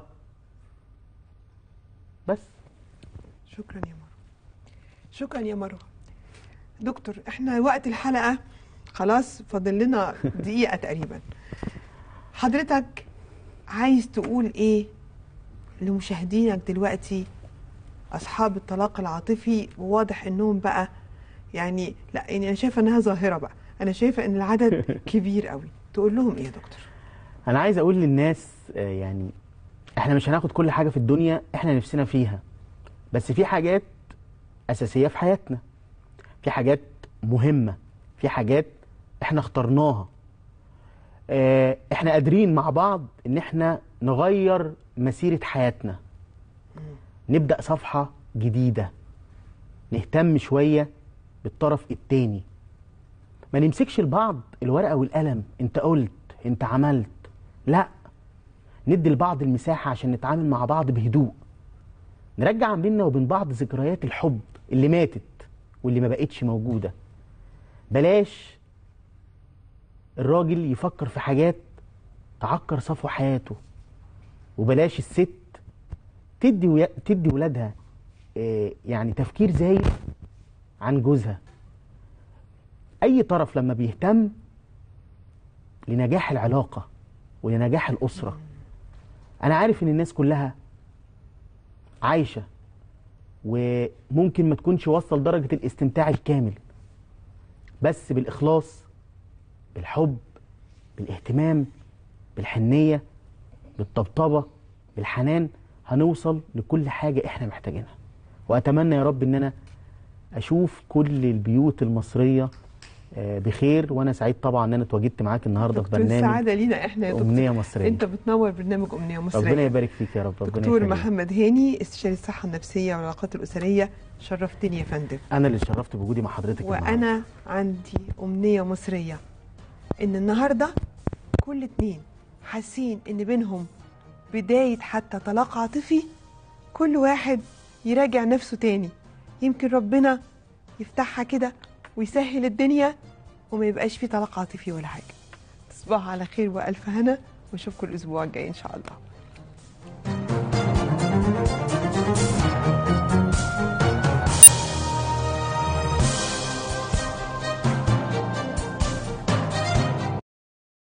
بس شكرا يا مروه شكرا يا مروه دكتور احنا وقت الحلقه خلاص فاضل لنا دقيقه تقريبا حضرتك عايز تقول ايه لمشاهدينك دلوقتي اصحاب الطلاق العاطفي وواضح انهم بقى يعني لا يعني انا شايفه انها ظاهره بقى انا شايفه ان العدد كبير قوي تقول لهم ايه يا دكتور انا عايز اقول للناس آه، يعني احنا مش هناخد كل حاجه في الدنيا احنا نفسنا فيها بس في حاجات اساسيه في حياتنا في حاجات مهمه في حاجات احنا اخترناها آه، احنا قادرين مع بعض ان احنا نغير مسيره حياتنا نبدا صفحه جديده نهتم شويه بالطرف التاني ما نمسكش لبعض الورقه والقلم انت قلت انت عملت لا ندي لبعض المساحه عشان نتعامل مع بعض بهدوء نرجع بيننا وبين بعض ذكريات الحب اللي ماتت واللي ما بقتش موجوده بلاش الراجل يفكر في حاجات تعكر صفو حياته وبلاش الست تدي ويا... تدي ولادها آه، يعني تفكير زايد عن جوزها اي طرف لما بيهتم لنجاح العلاقه ولنجاح الاسره انا عارف ان الناس كلها عايشه وممكن ما تكونش واصله لدرجه الاستمتاع الكامل بس بالاخلاص بالحب بالاهتمام بالحنيه بالطبطبه بالحنان هنوصل لكل حاجه احنا محتاجينها واتمنى يا رب ان انا اشوف كل البيوت المصريه آه، بخير وانا سعيد طبعا ان انا اتواجدت معاك النهارده في دكتور برنامج السعاده لينا احنا يا دكتور امنيه مصريه انت بتنور برنامج امنيه مصريه ربنا يبارك فيك يا رب ربنا دكتور يخليك. محمد هاني استشاري الصحه النفسيه والعلاقات الاسريه شرفتني يا فندم انا اللي اتشرفت بوجودي مع حضرتك النهاردة. وانا عندي امنيه مصريه ان النهارده كل اتنين حاسين ان بينهم بدايه حتى طلاق عاطفي كل واحد يراجع نفسه تاني يمكن ربنا يفتحها كده ويسهل الدنيا وما يبقاش في طلاق عاطفي ولا حاجه تصبحوا على خير والف هنا واشوفكم الاسبوع الجاي ان شاء الله